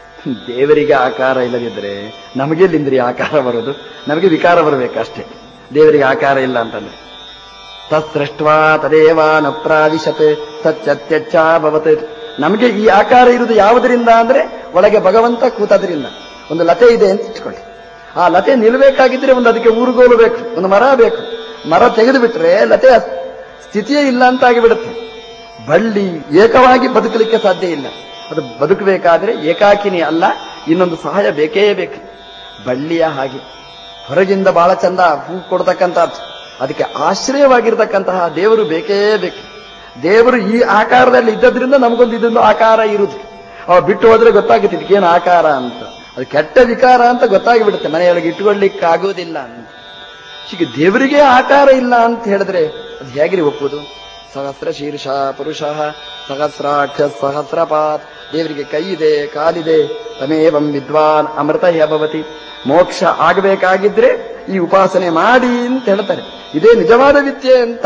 ದೇವರಿಗೆ ಆಕಾರ ಇಲ್ಲದಿದ್ರೆ ನಮಗೆಲ್ಲಿಂದ್ರಿ ಆಕಾರ ಬರೋದು ನಮಗೆ ವಿಕಾರ ಬರಬೇಕಷ್ಟೇ ದೇವರಿಗೆ ಆಕಾರ ಇಲ್ಲ ಅಂತಂದ್ರೆ ತತ್ಸೃಷ್ಟ್ವಾ ತದೇವ ನ ಪ್ರಾವಿಶತ್ ಸತ್ಯತ್ಯಚ್ಚಾಭವತ್ ನಮಗೆ ಈ ಆಕಾರ ಇರುವುದು ಯಾವುದರಿಂದ ಅಂದ್ರೆ ಒಳಗೆ ಭಗವಂತ ಕೂತದ್ರಿಂದ ಒಂದು ಲತೆ ಇದೆ ಅಂತ ಇಟ್ಕೊಳ್ಳಿ ಆ ಲತೆ ನಿಲ್ಬೇಕಾಗಿದ್ರೆ ಒಂದು ಅದಕ್ಕೆ ಊರುಗೋಲು ಬೇಕು ಒಂದು ಮರ ಬೇಕು ಮರ ತೆಗೆದು ಬಿಟ್ರೆ ಲತೆ ಸ್ಥಿತಿಯೇ ಇಲ್ಲ ಅಂತಾಗಿ ಬಿಡುತ್ತೆ ಬಳ್ಳಿ ಏಕವಾಗಿ ಬದುಕಲಿಕ್ಕೆ ಸಾಧ್ಯ ಇಲ್ಲ ಅದು ಬದುಕಬೇಕಾದ್ರೆ ಏಕಾಕಿನಿ ಅಲ್ಲ ಇನ್ನೊಂದು ಸಹಾಯ ಬೇಕೇ ಬೇಕು ಬಳ್ಳಿಯ ಹಾಗೆ ಹೊರಗಿಂದ ಬಹಳ ಚಂದ ಹೂ ಕೊಡ್ತಕ್ಕಂಥದ್ದು ಅದಕ್ಕೆ ಆಶ್ರಯವಾಗಿರ್ತಕ್ಕಂತಹ ದೇವರು ಬೇಕೇ ಬೇಕು ದೇವರು ಈ ಆಕಾರದಲ್ಲಿ ಇದ್ದದ್ರಿಂದ ನಮಗೊಂದು ಇದೊಂದು ಆಕಾರ ಇರುವುದು ಅವ ಬಿಟ್ಟು ಹೋದ್ರೆ ಗೊತ್ತಾಗುತ್ತೆ ಇದಕ್ಕೇನು ಆಕಾರ ಅಂತ ಅದು ಕೆಟ್ಟ ವಿಕಾರ ಅಂತ ಗೊತ್ತಾಗಿ ಬಿಡುತ್ತೆ ಮನೆಯೊಳಗೆ ಇಟ್ಕೊಳ್ಳಿಕ್ಕೆ ಆಗೋದಿಲ್ಲ ಅಂತ ಹೀಗೆ ದೇವರಿಗೆ ಆಕಾರ ಇಲ್ಲ ಅಂತ ಹೇಳಿದ್ರೆ ಅದು ಹೇಗ್ರಿ ಒಪ್ಪುದು ಸಹಸ್ರ ಶೀರ್ಷ ಪುರುಷ ಸಹಸ್ರಾಕ್ಷ ಸಹಸ್ರಪಾತ್ ದೇವರಿಗೆ ಕೈ ಇದೆ ಕಾಲಿದೆ ತಮೇವಂ ವಿದ್ವಾನ್ ಅಮೃತ ಭವತಿ ಮೋಕ್ಷ ಆಗಬೇಕಾಗಿದ್ರೆ ಈ ಉಪಾಸನೆ ಮಾಡಿ ಅಂತ ಹೇಳ್ತಾರೆ ಇದೇ ನಿಜವಾದ ವಿದ್ಯೆ ಅಂತ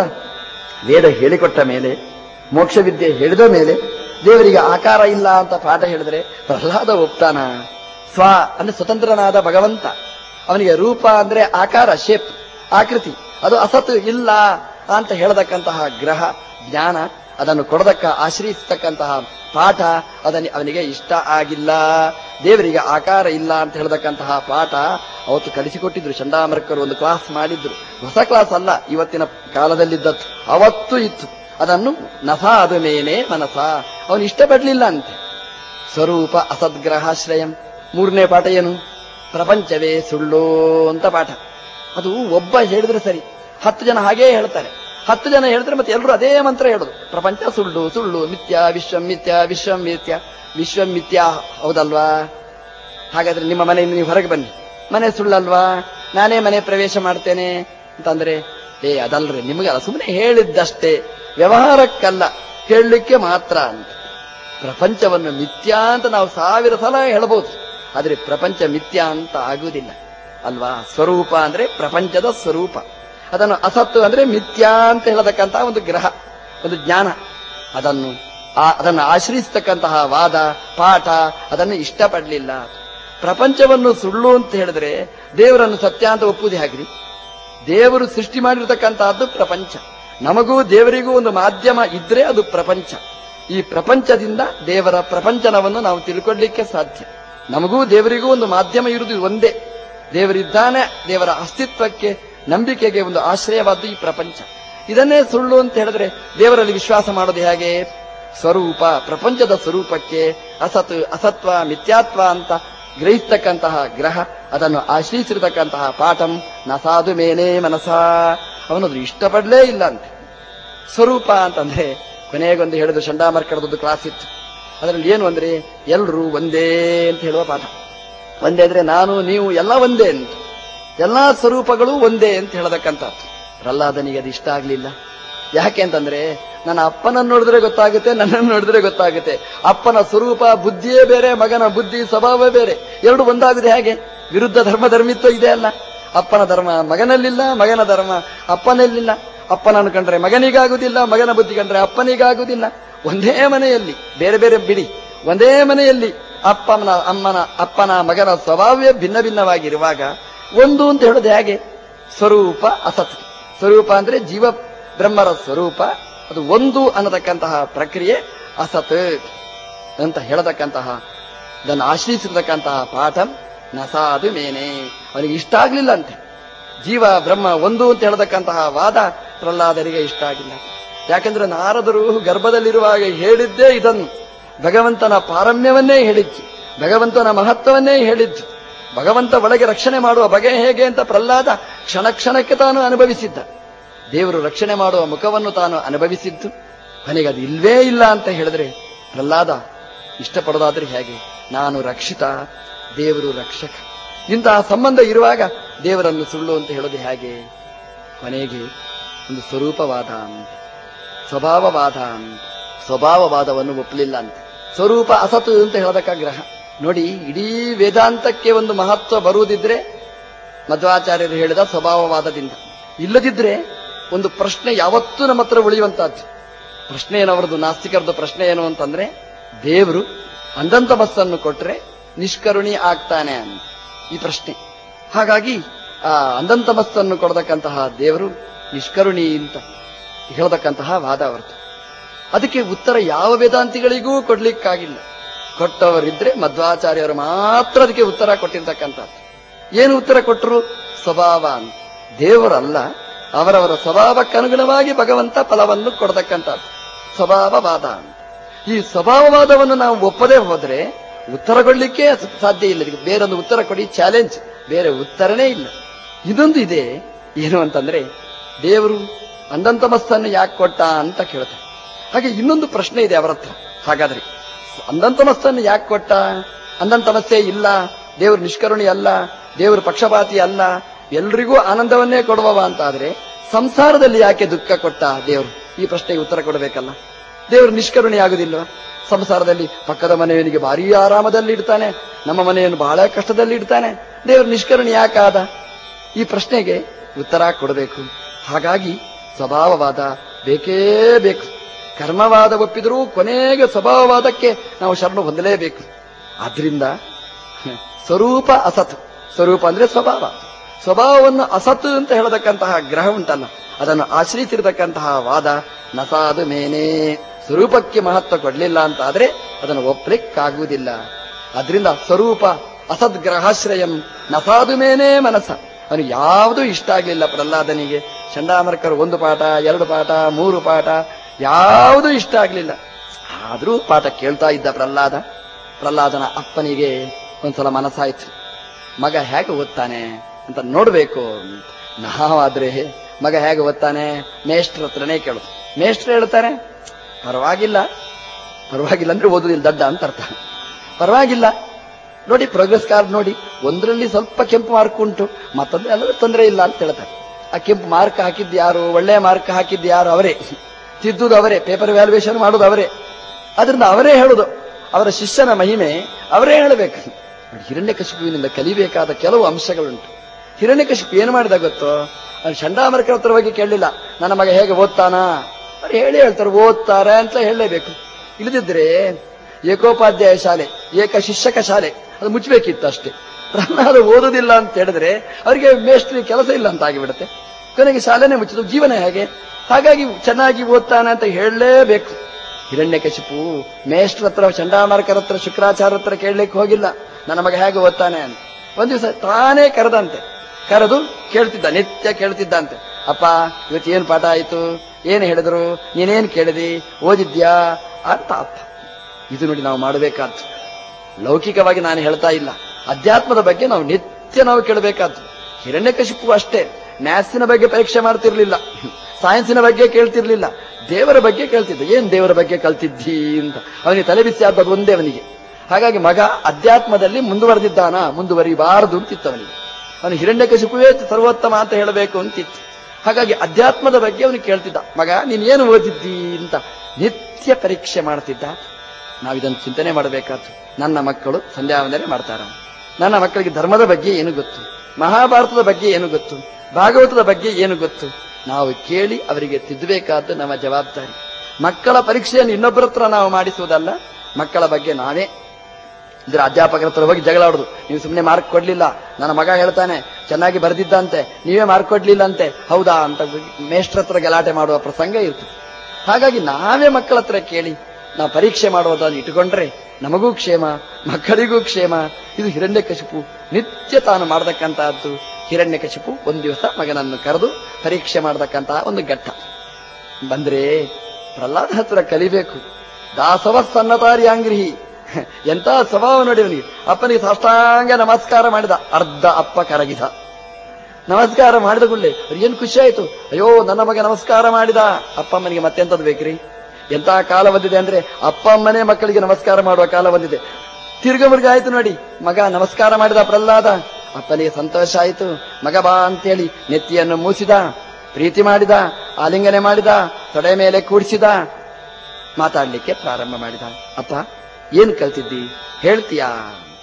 ವೇದ ಹೇಳಿಕೊಟ್ಟ ಮೇಲೆ ಮೋಕ್ಷ ವಿದ್ಯೆ ಹೇಳಿದ ಮೇಲೆ ದೇವರಿಗೆ ಆಕಾರ ಇಲ್ಲ ಅಂತ ಪಾಠ ಹೇಳಿದ್ರೆ ಪ್ರಹ್ಲಾದ ಒಪ್ತಾನ ಸ್ವ ಅಂದ್ರೆ ಸ್ವತಂತ್ರನಾದ ಭಗವಂತ ಅವನಿಗೆ ರೂಪ ಅಂದ್ರೆ ಆಕಾರ ಶೇಪ್ ಆಕೃತಿ ಅದು ಅಸತ್ ಇಲ್ಲ ಅಂತ ಹೇಳತಕ್ಕಂತಹ ಗ್ರಹ ಜ್ಞಾನ ಅದನ್ನು ಕೊಡದಕ್ಕ ಆಶ್ರಯಿಸತಕ್ಕಂತಹ ಪಾಠ ಅದನ್ನು ಅವನಿಗೆ ಇಷ್ಟ ಆಗಿಲ್ಲ ದೇವರಿಗೆ ಆಕಾರ ಇಲ್ಲ ಅಂತ ಹೇಳತಕ್ಕಂತಹ ಪಾಠ ಅವತ್ತು ಕಲಿಸಿಕೊಟ್ಟಿದ್ರು ಚಂಡಾಮರ್ಕರು ಒಂದು ಕ್ಲಾಸ್ ಮಾಡಿದ್ರು ಹೊಸ ಕ್ಲಾಸ್ ಅಲ್ಲ ಇವತ್ತಿನ ಕಾಲದಲ್ಲಿದ್ದದ್ದು ಅವತ್ತು ಇತ್ತು ಅದನ್ನು ನಸ ಅದು ಮೇನೆ ಮನಸ ಅವನು ಇಷ್ಟಪಡಲಿಲ್ಲ ಅಂತೆ ಸ್ವರೂಪ ಅಸದ್ಗ್ರಹಾಶ್ರಯಂ ಮೂರನೇ ಪಾಠ ಏನು ಪ್ರಪಂಚವೇ ಸುಳ್ಳು ಅಂತ ಪಾಠ ಅದು ಒಬ್ಬ ಹೇಳಿದ್ರೆ ಸರಿ ಹತ್ತು ಜನ ಹಾಗೇ ಹೇಳ್ತಾರೆ ಹತ್ತು ಜನ ಹೇಳಿದ್ರೆ ಮತ್ತೆ ಎಲ್ಲರೂ ಅದೇ ಮಂತ್ರ ಹೇಳೋದು ಪ್ರಪಂಚ ಸುಳ್ಳು ಸುಳ್ಳು ಮಿಥ್ಯ ವಿಶ್ವಂ ಮಿಥ್ಯ ವಿಶ್ವಂ ಮಿಥ್ಯ ವಿಶ್ವಂ ಮಿಥ್ಯ ಹೌದಲ್ವಾ ಹಾಗಾದ್ರೆ ನಿಮ್ಮ ಮನೆಯಿಂದ ನೀವು ಹೊರಗೆ ಬನ್ನಿ ಮನೆ ಸುಳ್ಳಲ್ವಾ ನಾನೇ ಮನೆ ಪ್ರವೇಶ ಮಾಡ್ತೇನೆ ಅಂತಂದ್ರೆ ಏ ಅದಲ್ರಿ ನಿಮಗೆ ಅಲ್ಲ ಸುಮ್ಮನೆ ಹೇಳಿದ್ದಷ್ಟೇ ವ್ಯವಹಾರಕ್ಕಲ್ಲ ಹೇಳಲಿಕ್ಕೆ ಮಾತ್ರ ಅಂತ ಪ್ರಪಂಚವನ್ನು ಮಿಥ್ಯ ಅಂತ ನಾವು ಸಾವಿರ ಸಲ ಹೇಳಬಹುದು ಆದ್ರೆ ಪ್ರಪಂಚ ಮಿಥ್ಯ ಅಂತ ಆಗುವುದಿಲ್ಲ ಅಲ್ವಾ ಸ್ವರೂಪ ಅಂದ್ರೆ ಪ್ರಪಂಚದ ಸ್ವರೂಪ ಅದನ್ನು ಅಸತ್ತು ಅಂದ್ರೆ ಮಿಥ್ಯ ಅಂತ ಹೇಳತಕ್ಕಂತಹ ಒಂದು ಗ್ರಹ ಒಂದು ಜ್ಞಾನ ಅದನ್ನು ಅದನ್ನು ಆಶ್ರಯಿಸತಕ್ಕಂತಹ ವಾದ ಪಾಠ ಅದನ್ನು ಇಷ್ಟಪಡಲಿಲ್ಲ ಪ್ರಪಂಚವನ್ನು ಸುಳ್ಳು ಅಂತ ಹೇಳಿದ್ರೆ ದೇವರನ್ನು ಸತ್ಯ ಅಂತ ಒಪ್ಪುವುದು ಹೇಗ್ರಿ ದೇವರು ಸೃಷ್ಟಿ ಮಾಡಿರತಕ್ಕಂತಹದ್ದು ಪ್ರಪಂಚ ನಮಗೂ ದೇವರಿಗೂ ಒಂದು ಮಾಧ್ಯಮ ಇದ್ರೆ ಅದು ಪ್ರಪಂಚ ಈ ಪ್ರಪಂಚದಿಂದ ದೇವರ ಪ್ರಪಂಚನವನ್ನು ನಾವು ತಿಳ್ಕೊಳ್ಳಿಕ್ಕೆ ಸಾಧ್ಯ ನಮಗೂ ದೇವರಿಗೂ ಒಂದು ಮಾಧ್ಯಮ ಇರುವುದು ಒಂದೇ ದೇವರಿದ್ದಾನೆ ದೇವರ ಅಸ್ತಿತ್ವಕ್ಕೆ ನಂಬಿಕೆಗೆ ಒಂದು ಆಶ್ರಯವಾದ್ದು ಈ ಪ್ರಪಂಚ ಇದನ್ನೇ ಸುಳ್ಳು ಅಂತ ಹೇಳಿದ್ರೆ ದೇವರಲ್ಲಿ ವಿಶ್ವಾಸ ಮಾಡೋದು ಹೇಗೆ ಸ್ವರೂಪ ಪ್ರಪಂಚದ ಸ್ವರೂಪಕ್ಕೆ ಅಸತ್ ಅಸತ್ವ ಮಿಥ್ಯಾತ್ವ ಅಂತ ಗ್ರಹಿಸ್ತಕ್ಕಂತಹ ಗ್ರಹ ಅದನ್ನು ಆಶ್ರಯಿಸಿರತಕ್ಕಂತಹ ಪಾಠಂ ನ ಸಾಧು ಮೇನೇ ಮನಸ ಅವನದು ಇಷ್ಟಪಡಲೇ ಇಲ್ಲ ಅಂತೆ ಸ್ವರೂಪ ಅಂತಂದ್ರೆ ಕೊನೆಗೊಂದು ಹೇಳಿದ್ರು ಚಂಡಾಮರ್ಕಡದೊಂದು ಕ್ಲಾಸ್ ಇತ್ತು ಅದರಲ್ಲಿ ಏನು ಅಂದ್ರೆ ಎಲ್ರು ಒಂದೇ ಅಂತ ಹೇಳುವ ಪಾಠ ಒಂದೇ ಅಂದ್ರೆ ನಾನು ನೀವು ಎಲ್ಲ ಒಂದೇ ಅಂತ ಎಲ್ಲಾ ಸ್ವರೂಪಗಳು ಒಂದೇ ಅಂತ ಹೇಳತಕ್ಕಂಥ ಪ್ರಹ್ಲಾದನಿಗೆ ಅದು ಇಷ್ಟ ಆಗ್ಲಿಲ್ಲ ಯಾಕೆ ಅಂತಂದ್ರೆ ನನ್ನ ಅಪ್ಪನನ್ನು ನೋಡಿದ್ರೆ ಗೊತ್ತಾಗುತ್ತೆ ನನ್ನನ್ನು ನೋಡಿದ್ರೆ ಗೊತ್ತಾಗುತ್ತೆ ಅಪ್ಪನ ಸ್ವರೂಪ ಬುದ್ಧಿಯೇ ಬೇರೆ ಮಗನ ಬುದ್ಧಿ ಸ್ವಭಾವ ಬೇರೆ ಎರಡು ಒಂದಾಗಿದೆ ಹೇಗೆ ವಿರುದ್ಧ ಧರ್ಮ ಧರ್ಮಿತ್ವ ಇದೆ ಅಲ್ಲ ಅಪ್ಪನ ಧರ್ಮ ಮಗನಲ್ಲಿಲ್ಲ ಮಗನ ಧರ್ಮ ಅಪ್ಪನಲ್ಲಿಲ್ಲ ಅಪ್ಪನನ್ನು ಕಂಡ್ರೆ ಮಗನಿಗಾಗುವುದಿಲ್ಲ ಮಗನ ಬುದ್ಧಿ ಕಂಡ್ರೆ ಅಪ್ಪನಿಗಾಗುವುದಿಲ್ಲ ಒಂದೇ ಮನೆಯಲ್ಲಿ ಬೇರೆ ಬೇರೆ ಬಿಡಿ ಒಂದೇ ಮನೆಯಲ್ಲಿ ಅಪ್ಪನ ಅಮ್ಮನ ಅಪ್ಪನ ಮಗನ ಸ್ವಭಾವವೇ ಭಿನ್ನ ಭಿನ್ನವಾಗಿರುವಾಗ ಒಂದು ಅಂತ ಹೇಳೋದು ಹೇಗೆ ಸ್ವರೂಪ ಅಸತ್ ಸ್ವರೂಪ ಅಂದ್ರೆ ಜೀವ ಬ್ರಹ್ಮರ ಸ್ವರೂಪ ಅದು ಒಂದು ಅನ್ನತಕ್ಕಂತಹ ಪ್ರಕ್ರಿಯೆ ಅಸತ್ ಅಂತ ಹೇಳತಕ್ಕಂತಹ ಇದನ್ನು ಆಶ್ರಯಿಸಿರ್ತಕ್ಕಂತಹ ಪಾಠ ನಸಾದು ಮೇನೆ ಅವನಿಗೆ ಇಷ್ಟ ಆಗ್ಲಿಲ್ಲ ಅಂತೆ ಜೀವ ಬ್ರಹ್ಮ ಒಂದು ಅಂತ ಹೇಳತಕ್ಕಂತಹ ವಾದ ಪ್ರಹ್ಲಾದರಿಗೆ ಇಷ್ಟ ಆಗಿಲ್ಲ ಯಾಕಂದ್ರೆ ನಾರದರು ಗರ್ಭದಲ್ಲಿರುವಾಗ ಹೇಳಿದ್ದೇ ಇದನ್ನು ಭಗವಂತನ ಪಾರಮ್ಯವನ್ನೇ ಹೇಳಿದ್ದು ಭಗವಂತನ ಮಹತ್ವವನ್ನೇ ಹೇಳಿದ್ದು ಭಗವಂತ ಒಳಗೆ ರಕ್ಷಣೆ ಮಾಡುವ ಬಗೆ ಹೇಗೆ ಅಂತ ಪ್ರಹ್ಲಾದ ಕ್ಷಣ ಕ್ಷಣಕ್ಕೆ ತಾನು ಅನುಭವಿಸಿದ್ದ ದೇವರು ರಕ್ಷಣೆ ಮಾಡುವ ಮುಖವನ್ನು ತಾನು ಅನುಭವಿಸಿದ್ದು ಕೊನೆಗೆ ಅದು ಇಲ್ವೇ ಇಲ್ಲ ಅಂತ ಹೇಳಿದ್ರೆ ಪ್ರಹ್ಲಾದ ಇಷ್ಟಪಡೋದಾದ್ರೆ ಹೇಗೆ ನಾನು ರಕ್ಷಿತ ದೇವರು ರಕ್ಷಕ ಇಂತಹ ಸಂಬಂಧ ಇರುವಾಗ ದೇವರನ್ನು ಸುಳ್ಳು ಅಂತ ಹೇಳೋದು ಹೇಗೆ ಕೊನೆಗೆ ಒಂದು ಸ್ವರೂಪವಾದ ಅಂತ ಸ್ವಭಾವವಾದ ಅಂತ ಸ್ವಭಾವವಾದವನ್ನು ಒಪ್ಪಲಿಲ್ಲ ಅಂತ ಸ್ವರೂಪ ಅಸತು ಅಂತ ಹೇಳದಕ್ಕ ಗ್ರಹ ನೋಡಿ ಇಡೀ ವೇದಾಂತಕ್ಕೆ ಒಂದು ಮಹತ್ವ ಬರುವುದಿದ್ರೆ ಮಧ್ವಾಚಾರ್ಯರು ಹೇಳಿದ ಸ್ವಭಾವವಾದದಿಂದ ಇಲ್ಲದಿದ್ರೆ ಒಂದು ಪ್ರಶ್ನೆ ಯಾವತ್ತೂ ನಮ್ಮ ಹತ್ರ ಉಳಿಯುವಂತಹದ್ದು ಪ್ರಶ್ನೆ ಏನವರದು ನಾಸ್ತಿಕರದ್ದು ಪ್ರಶ್ನೆ ಏನು ಅಂತಂದ್ರೆ ದೇವರು ಅಂದಂತ ಬಸ್ಸನ್ನು ಕೊಟ್ರೆ ನಿಷ್ಕರುಣಿ ಆಗ್ತಾನೆ ಅಂತ ಈ ಪ್ರಶ್ನೆ ಹಾಗಾಗಿ ಆ ಅಂದಂತ ಬಸ್ಸನ್ನು ಕೊಡತಕ್ಕಂತಹ ದೇವರು ನಿಷ್ಕರುಣಿ ಅಂತ ಹೇಳತಕ್ಕಂತಹ ವಾದ ಅವರದು ಅದಕ್ಕೆ ಉತ್ತರ ಯಾವ ವೇದಾಂತಿಗಳಿಗೂ ಕೊಡ್ಲಿಕ್ಕಾಗಿಲ್ಲ ಕೊಟ್ಟವರಿದ್ರೆ ಮಧ್ವಾಚಾರ್ಯರು ಮಾತ್ರ ಅದಕ್ಕೆ ಉತ್ತರ ಕೊಟ್ಟಿರ್ತಕ್ಕಂಥದ್ದು ಏನು ಉತ್ತರ ಕೊಟ್ಟರು ಸ್ವಭಾವ ಅಂತ ದೇವರಲ್ಲ ಅವರವರ ಸ್ವಭಾವಕ್ಕನುಗುಣವಾಗಿ ಭಗವಂತ ಫಲವನ್ನು ಕೊಡತಕ್ಕಂಥದ್ದು ಸ್ವಭಾವವಾದ ಅಂತ ಈ ಸ್ವಭಾವವಾದವನ್ನು ನಾವು ಒಪ್ಪದೇ ಹೋದ್ರೆ ಉತ್ತರಗೊಳ್ಳಿಕ್ಕೆ ಸಾಧ್ಯ ಇಲ್ಲ ಇದಕ್ಕೆ ಬೇರೊಂದು ಉತ್ತರ ಕೊಡಿ ಚಾಲೆಂಜ್ ಬೇರೆ ಉತ್ತರನೇ ಇಲ್ಲ ಇದೊಂದು ಇದೆ ಏನು ಅಂತಂದ್ರೆ ದೇವರು ಅಂದಂತಮಸ್ಸನ್ನು ಯಾಕೆ ಕೊಟ್ಟ ಅಂತ ಕೇಳ್ತಾರೆ ಹಾಗೆ ಇನ್ನೊಂದು ಪ್ರಶ್ನೆ ಇದೆ ಅವರ ಹತ್ರ ಹಾಗಾದ್ರೆ ಅಂದಂತಮಸ್ಸನ್ನು ಯಾಕೆ ಕೊಟ್ಟ ಅಂದಂತಮಸ್ಸೇ ಇಲ್ಲ ದೇವರು ನಿಷ್ಕರುಣಿ ಅಲ್ಲ ದೇವರು ಪಕ್ಷಪಾತಿ ಅಲ್ಲ ಎಲ್ರಿಗೂ ಆನಂದವನ್ನೇ ಕೊಡುವವ ಅಂತ ಆದ್ರೆ ಸಂಸಾರದಲ್ಲಿ ಯಾಕೆ ದುಃಖ ಕೊಟ್ಟ ದೇವರು ಈ ಪ್ರಶ್ನೆಗೆ ಉತ್ತರ ಕೊಡಬೇಕಲ್ಲ ದೇವರು ನಿಷ್ಕರುಣಿ ಆಗುದಿಲ್ವಾ ಸಂಸಾರದಲ್ಲಿ ಪಕ್ಕದ ಮನೆಯವನಿಗೆ ಭಾರೀ ಆರಾಮದಲ್ಲಿ ಇಡ್ತಾನೆ ನಮ್ಮ ಮನೆಯನ್ನು ಬಹಳ ಕಷ್ಟದಲ್ಲಿ ಇಡ್ತಾನೆ ದೇವರು ನಿಷ್ಕರುಣಿ ಯಾಕಾದ ಈ ಪ್ರಶ್ನೆಗೆ ಉತ್ತರ ಕೊಡಬೇಕು ಹಾಗಾಗಿ ಸ್ವಭಾವವಾದ ಬೇಕೇ ಬೇಕು ಕರ್ಮವಾದ ಒಪ್ಪಿದರೂ ಕೊನೆಗೆ ಸ್ವಭಾವವಾದಕ್ಕೆ ನಾವು ಶರಣ ಹೊಂದಲೇಬೇಕು ಆದ್ರಿಂದ ಸ್ವರೂಪ ಅಸತ್ ಸ್ವರೂಪ ಅಂದ್ರೆ ಸ್ವಭಾವ ಸ್ವಭಾವವನ್ನು ಅಸತ್ ಅಂತ ಹೇಳತಕ್ಕಂತಹ ಗ್ರಹ ಉಂಟಲ್ಲ ಅದನ್ನು ಆಶ್ರಯಿಸಿರತಕ್ಕಂತಹ ವಾದ ನಸಾದು ಮೇನೆ ಸ್ವರೂಪಕ್ಕೆ ಮಹತ್ವ ಕೊಡಲಿಲ್ಲ ಅಂತ ಆದ್ರೆ ಅದನ್ನು ಒಪ್ಪಲಿಕ್ಕಾಗುವುದಿಲ್ಲ ಅದರಿಂದ ಸ್ವರೂಪ ಅಸದ್ಗ್ರಹಾಶ್ರಯಂ ನಸಾದು ಮೇನೆ ಮನಸ್ಸ ಅವನು ಯಾವುದೂ ಇಷ್ಟ ಆಗಲಿಲ್ಲ ಪ್ರಹ್ಲಾದನಿಗೆ ಚಂಡಾಮರ್ಕರು ಒಂದು ಪಾಠ ಎರಡು ಪಾಠ ಮೂರು ಪಾಠ ಯಾವುದೂ ಇಷ್ಟ ಆಗಲಿಲ್ಲ ಆದರೂ ಪಾಠ ಕೇಳ್ತಾ ಇದ್ದ ಪ್ರಹ್ಲಾದ ಪ್ರಹ್ಲಾದನ ಅಪ್ಪನಿಗೆ ಒಂದ್ಸಲ ಮನಸ್ಸಾಯ್ತು ಮಗ ಹೇಗೆ ಓದ್ತಾನೆ ಅಂತ ನೋಡ್ಬೇಕು ನಾವಾದ್ರೆ ಮಗ ಹೇಗೆ ಓದ್ತಾನೆ ಮೇಷ್ಟ್ರ ಹತ್ರನೇ ಕೇಳೋದು ಮೇಷ್ಟ್ರು ಹೇಳ್ತಾರೆ ಪರವಾಗಿಲ್ಲ ಪರವಾಗಿಲ್ಲ ಅಂದ್ರೆ ಓದುದಿಲ್ಲ ದಡ್ಡ ಅಂತ ಅರ್ಥ ಪರವಾಗಿಲ್ಲ ನೋಡಿ ಪ್ರೋಗ್ರೆಸ್ ಕಾರ್ಡ್ ನೋಡಿ ಒಂದರಲ್ಲಿ ಸ್ವಲ್ಪ ಕೆಂಪು ಮಾರ್ಕ್ ಉಂಟು ಮತ್ತೊಂದು ಎಲ್ಲ ತೊಂದರೆ ಇಲ್ಲ ಅಂತ ಹೇಳ್ತಾರೆ ಆ ಕೆಂಪು ಮಾರ್ಕ್ ಹಾಕಿದ್ದು ಯಾರು ಒಳ್ಳೆ ಮಾರ್ಕ್ ಹಾಕಿದ್ದು ಯಾರು ಅವರೇ ತಿದ್ದುದು ಅವರೇ ಪೇಪರ್ ವ್ಯಾಲ್ಯೂಯೇಷನ್ ಮಾಡೋದು ಅವರೇ ಅದರಿಂದ ಅವರೇ ಹೇಳುದು ಅವರ ಶಿಷ್ಯನ ಮಹಿಮೆ ಅವರೇ ಹೇಳಬೇಕು ನೋಡಿ ಹಿರಣ್ಯಕಶಿಪುವಿನಿಂದ ಕಲಿಬೇಕಾದ ಕೆಲವು ಅಂಶಗಳುಂಟು ಹಿರಣ್ಯಕಶಿಪು ಏನು ಮಾಡಿದ ಗೊತ್ತೋ ಅಲ್ಲಿ ಚಂಡಾಮರ್ಕರ ಹತ್ರ ಹೋಗಿ ಕೇಳಲಿಲ್ಲ ನನ್ನ ಮಗ ಹೇಗೆ ಓದ್ತಾನಾ ಅವ್ರು ಹೇಳಿ ಹೇಳ್ತಾರೆ ಓದ್ತಾರೆ ಅಂತ ಹೇಳಲೇಬೇಕು ಇಲ್ಲದಿದ್ರೆ ಏಕೋಪಾಧ್ಯಾಯ ಶಾಲೆ ಏಕ ಶಿಕ್ಷಕ ಶಾಲೆ ಅದು ಮುಚ್ಚಬೇಕಿತ್ತು ಅಷ್ಟೇ ಪ್ರಹ್ಲಾದ ಓದುದಿಲ್ಲ ಅಂತ ಹೇಳಿದ್ರೆ ಅವರಿಗೆ ಮೇಷ್ಟ್ರಿ ಕೆಲಸ ಇಲ್ಲ ಅಂತ ಆಗಿಬಿಡುತ್ತೆ ಕೊನೆಗೆ ಶಾಲೆನೇ ಮುಚ್ಚಿದ್ರು ಜೀವನ ಹೇಗೆ ಹಾಗಾಗಿ ಚೆನ್ನಾಗಿ ಓದ್ತಾನೆ ಅಂತ ಹೇಳಲೇಬೇಕು ಹಿರಣ್ಯಕಶಿಪು ಮೇಷ್ಟ್ರ ಹತ್ರ ಚಂಡಾಮಾರ್ಕರ ಹತ್ರ ಶುಕ್ರಾಚಾರ್ಯ ಹತ್ರ ಕೇಳಲಿಕ್ಕೆ ಹೋಗಿಲ್ಲ ನನ್ನ ಮಗ ಹೇಗೆ ಓದ್ತಾನೆ ಅಂತ ಒಂದ್ ದಿವಸ ತಾನೇ ಕರೆದಂತೆ ಕರೆದು ಕೇಳ್ತಿದ್ದ ನಿತ್ಯ ಕೇಳ್ತಿದ್ದಂತೆ ಅಪ್ಪ ಇವತ್ತು ಏನ್ ಪಾಠ ಆಯ್ತು ಏನ್ ಹೇಳಿದ್ರು ನೀನೇನ್ ಕೇಳಿದಿ ಓದಿದ್ಯಾ ಅಂತ ಅಪ್ಪ ಇದು ನೋಡಿ ನಾವು ಮಾಡಬೇಕಾದ್ದು ಲೌಕಿಕವಾಗಿ ನಾನು ಹೇಳ್ತಾ ಇಲ್ಲ ಅಧ್ಯಾತ್ಮದ ಬಗ್ಗೆ ನಾವು ನಿತ್ಯ ನಾವು ಕೇಳಬೇಕಾದ್ದು ಹಿರಣ್ಯಕಶಿಪು ಅಷ್ಟೇ ಮ್ಯಾಥ್ಸಿನ ಬಗ್ಗೆ ಪರೀಕ್ಷೆ ಮಾಡ್ತಿರ್ಲಿಲ್ಲ ಸೈನ್ಸಿನ ಬಗ್ಗೆ ಕೇಳ್ತಿರ್ಲಿಲ್ಲ ದೇವರ ಬಗ್ಗೆ ಕೇಳ್ತಿದ್ದ ಏನ್ ದೇವರ ಬಗ್ಗೆ ಕಲ್ತಿದ್ದಿ ಅಂತ ಅವನಿಗೆ ತಲೆ ಬಿಸಿ ಆದದ್ದು ಒಂದೇ ಅವನಿಗೆ ಹಾಗಾಗಿ ಮಗ ಅಧ್ಯಾತ್ಮದಲ್ಲಿ ಮುಂದುವರೆದಿದ್ದಾನ ಮುಂದುವರಿಬಾರದು ಅಂತಿತ್ತು ಅವನಿಗೆ ಅವನು ಹಿರಣ್ಯಕಶಿಪುವೇ ಸರ್ವೋತ್ತಮ ಅಂತ ಹೇಳಬೇಕು ಅಂತಿತ್ತು ಹಾಗಾಗಿ ಅಧ್ಯಾತ್ಮದ ಬಗ್ಗೆ ಅವನು ಕೇಳ್ತಿದ್ದ ಮಗ ನೀನ್ ಏನು ಓದಿದ್ದಿ ಅಂತ ನಿತ್ಯ ಪರೀಕ್ಷೆ ಮಾಡ್ತಿದ್ದ ನಾವು ಇದನ್ನು ಚಿಂತನೆ ಮಾಡಬೇಕಾದ್ದು ನನ್ನ ಮಕ್ಕಳು ಸಂಧ್ಯಾ ವಂದನೆ ಮಾಡ್ತಾರ ನನ್ನ ಮಕ್ಕಳಿಗೆ ಧರ್ಮದ ಬಗ್ಗೆ ಏನು ಗೊತ್ತು ಮಹಾಭಾರತದ ಬಗ್ಗೆ ಏನು ಗೊತ್ತು ಭಾಗವತದ ಬಗ್ಗೆ ಏನು ಗೊತ್ತು ನಾವು ಕೇಳಿ ಅವರಿಗೆ ತಿದ್ದಬೇಕಾದ್ದು ನಮ್ಮ ಜವಾಬ್ದಾರಿ ಮಕ್ಕಳ ಪರೀಕ್ಷೆಯನ್ನು ಇನ್ನೊಬ್ಬರ ಹತ್ರ ನಾವು ಮಾಡಿಸುವುದಲ್ಲ ಮಕ್ಕಳ ಬಗ್ಗೆ ನಾವೇ ಇದ್ರ ಅಧ್ಯಾಪಕರ ಹತ್ರ ಹೋಗಿ ಜಗಳ ಆಡುದು ನೀವು ಸುಮ್ಮನೆ ಮಾರ್ಕ್ ಕೊಡ್ಲಿಲ್ಲ ನನ್ನ ಮಗ ಹೇಳ್ತಾನೆ ಚೆನ್ನಾಗಿ ಬರೆದಿದ್ದಂತೆ ನೀವೇ ಮಾರ್ಕ್ ಕೊಡ್ಲಿಲ್ಲ ಅಂತೆ ಹೌದಾ ಅಂತ ಮೇಷ್ಟ್ರ ಹತ್ರ ಗಲಾಟೆ ಮಾಡುವ ಪ್ರಸಂಗ ಇರ್ತದೆ ಹಾಗಾಗಿ ನಾವೇ ಮಕ್ಕಳ ಹತ್ರ ಕೇಳಿ ನಾವು ಪರೀಕ್ಷೆ ಮಾಡುವುದನ್ನು ಇಟ್ಟುಕೊಂಡ್ರೆ ನಮಗೂ ಕ್ಷೇಮ ಮಕ್ಕಳಿಗೂ ಕ್ಷೇಮ ಇದು ಹಿರಣ್ಯಕಶಿಪು ನಿತ್ಯ ತಾನು ಮಾಡತಕ್ಕಂತಹದ್ದು ಹಿರಣ್ಯಕಶಿಪು ಒಂದು ದಿವಸ ಮಗನನ್ನು ಕರೆದು ಪರೀಕ್ಷೆ ಮಾಡತಕ್ಕಂತಹ ಒಂದು ಘಟ್ಟ ಬಂದ್ರೆ ಪ್ರಹ್ಲಾದ ಹತ್ರ ಕಲಿಬೇಕು ದಾಸವ ಸನ್ನತಾರಿ ಅಂಗ್ರಿಹಿ ಎಂತ ಸ್ವಭಾವ ನೋಡಿ ಅವನಿಗೆ ಅಪ್ಪನಿಗೆ ಸಾಷ್ಟಾಂಗ ನಮಸ್ಕಾರ ಮಾಡಿದ ಅರ್ಧ ಅಪ್ಪ ಕರಗಿದ ನಮಸ್ಕಾರ ಮಾಡಿದ ಕೂಡಲೇ ಏನ್ ಖುಷಿ ಆಯ್ತು ಅಯ್ಯೋ ನನ್ನ ಮಗ ನಮಸ್ಕಾರ ಮಾಡಿದ ಅಪ್ಪ ಅಮ್ಮನಿಗೆ ಮತ್ತೆಂತದ್ದು ಬೇಕ್ರಿ ಎಂತ ಕಾಲ ಬಂದಿದೆ ಅಂದ್ರೆ ಅಪ್ಪ ಅಮ್ಮನೇ ಮಕ್ಕಳಿಗೆ ನಮಸ್ಕಾರ ಮಾಡುವ ಕಾಲ ಬಂದಿದೆ ತಿರ್ಗಮುರ್ಗ ಆಯ್ತು ನೋಡಿ ಮಗ ನಮಸ್ಕಾರ ಮಾಡಿದ ಪ್ರಹ್ಲಾದ ಅಪ್ಪನಿಗೆ ಸಂತೋಷ ಆಯಿತು ಮಗ ಬಾ ಅಂತೇಳಿ ನೆತ್ತಿಯನ್ನು ಮೂಸಿದ ಪ್ರೀತಿ ಮಾಡಿದ ಆಲಿಂಗನೆ ಮಾಡಿದ ತೊಡೆ ಮೇಲೆ ಕೂಡಿಸಿದ ಮಾತಾಡ್ಲಿಕ್ಕೆ ಪ್ರಾರಂಭ ಮಾಡಿದ ಅಪ್ಪ ಏನ್ ಕಲ್ತಿದ್ದಿ ಹೇಳ್ತೀಯಾ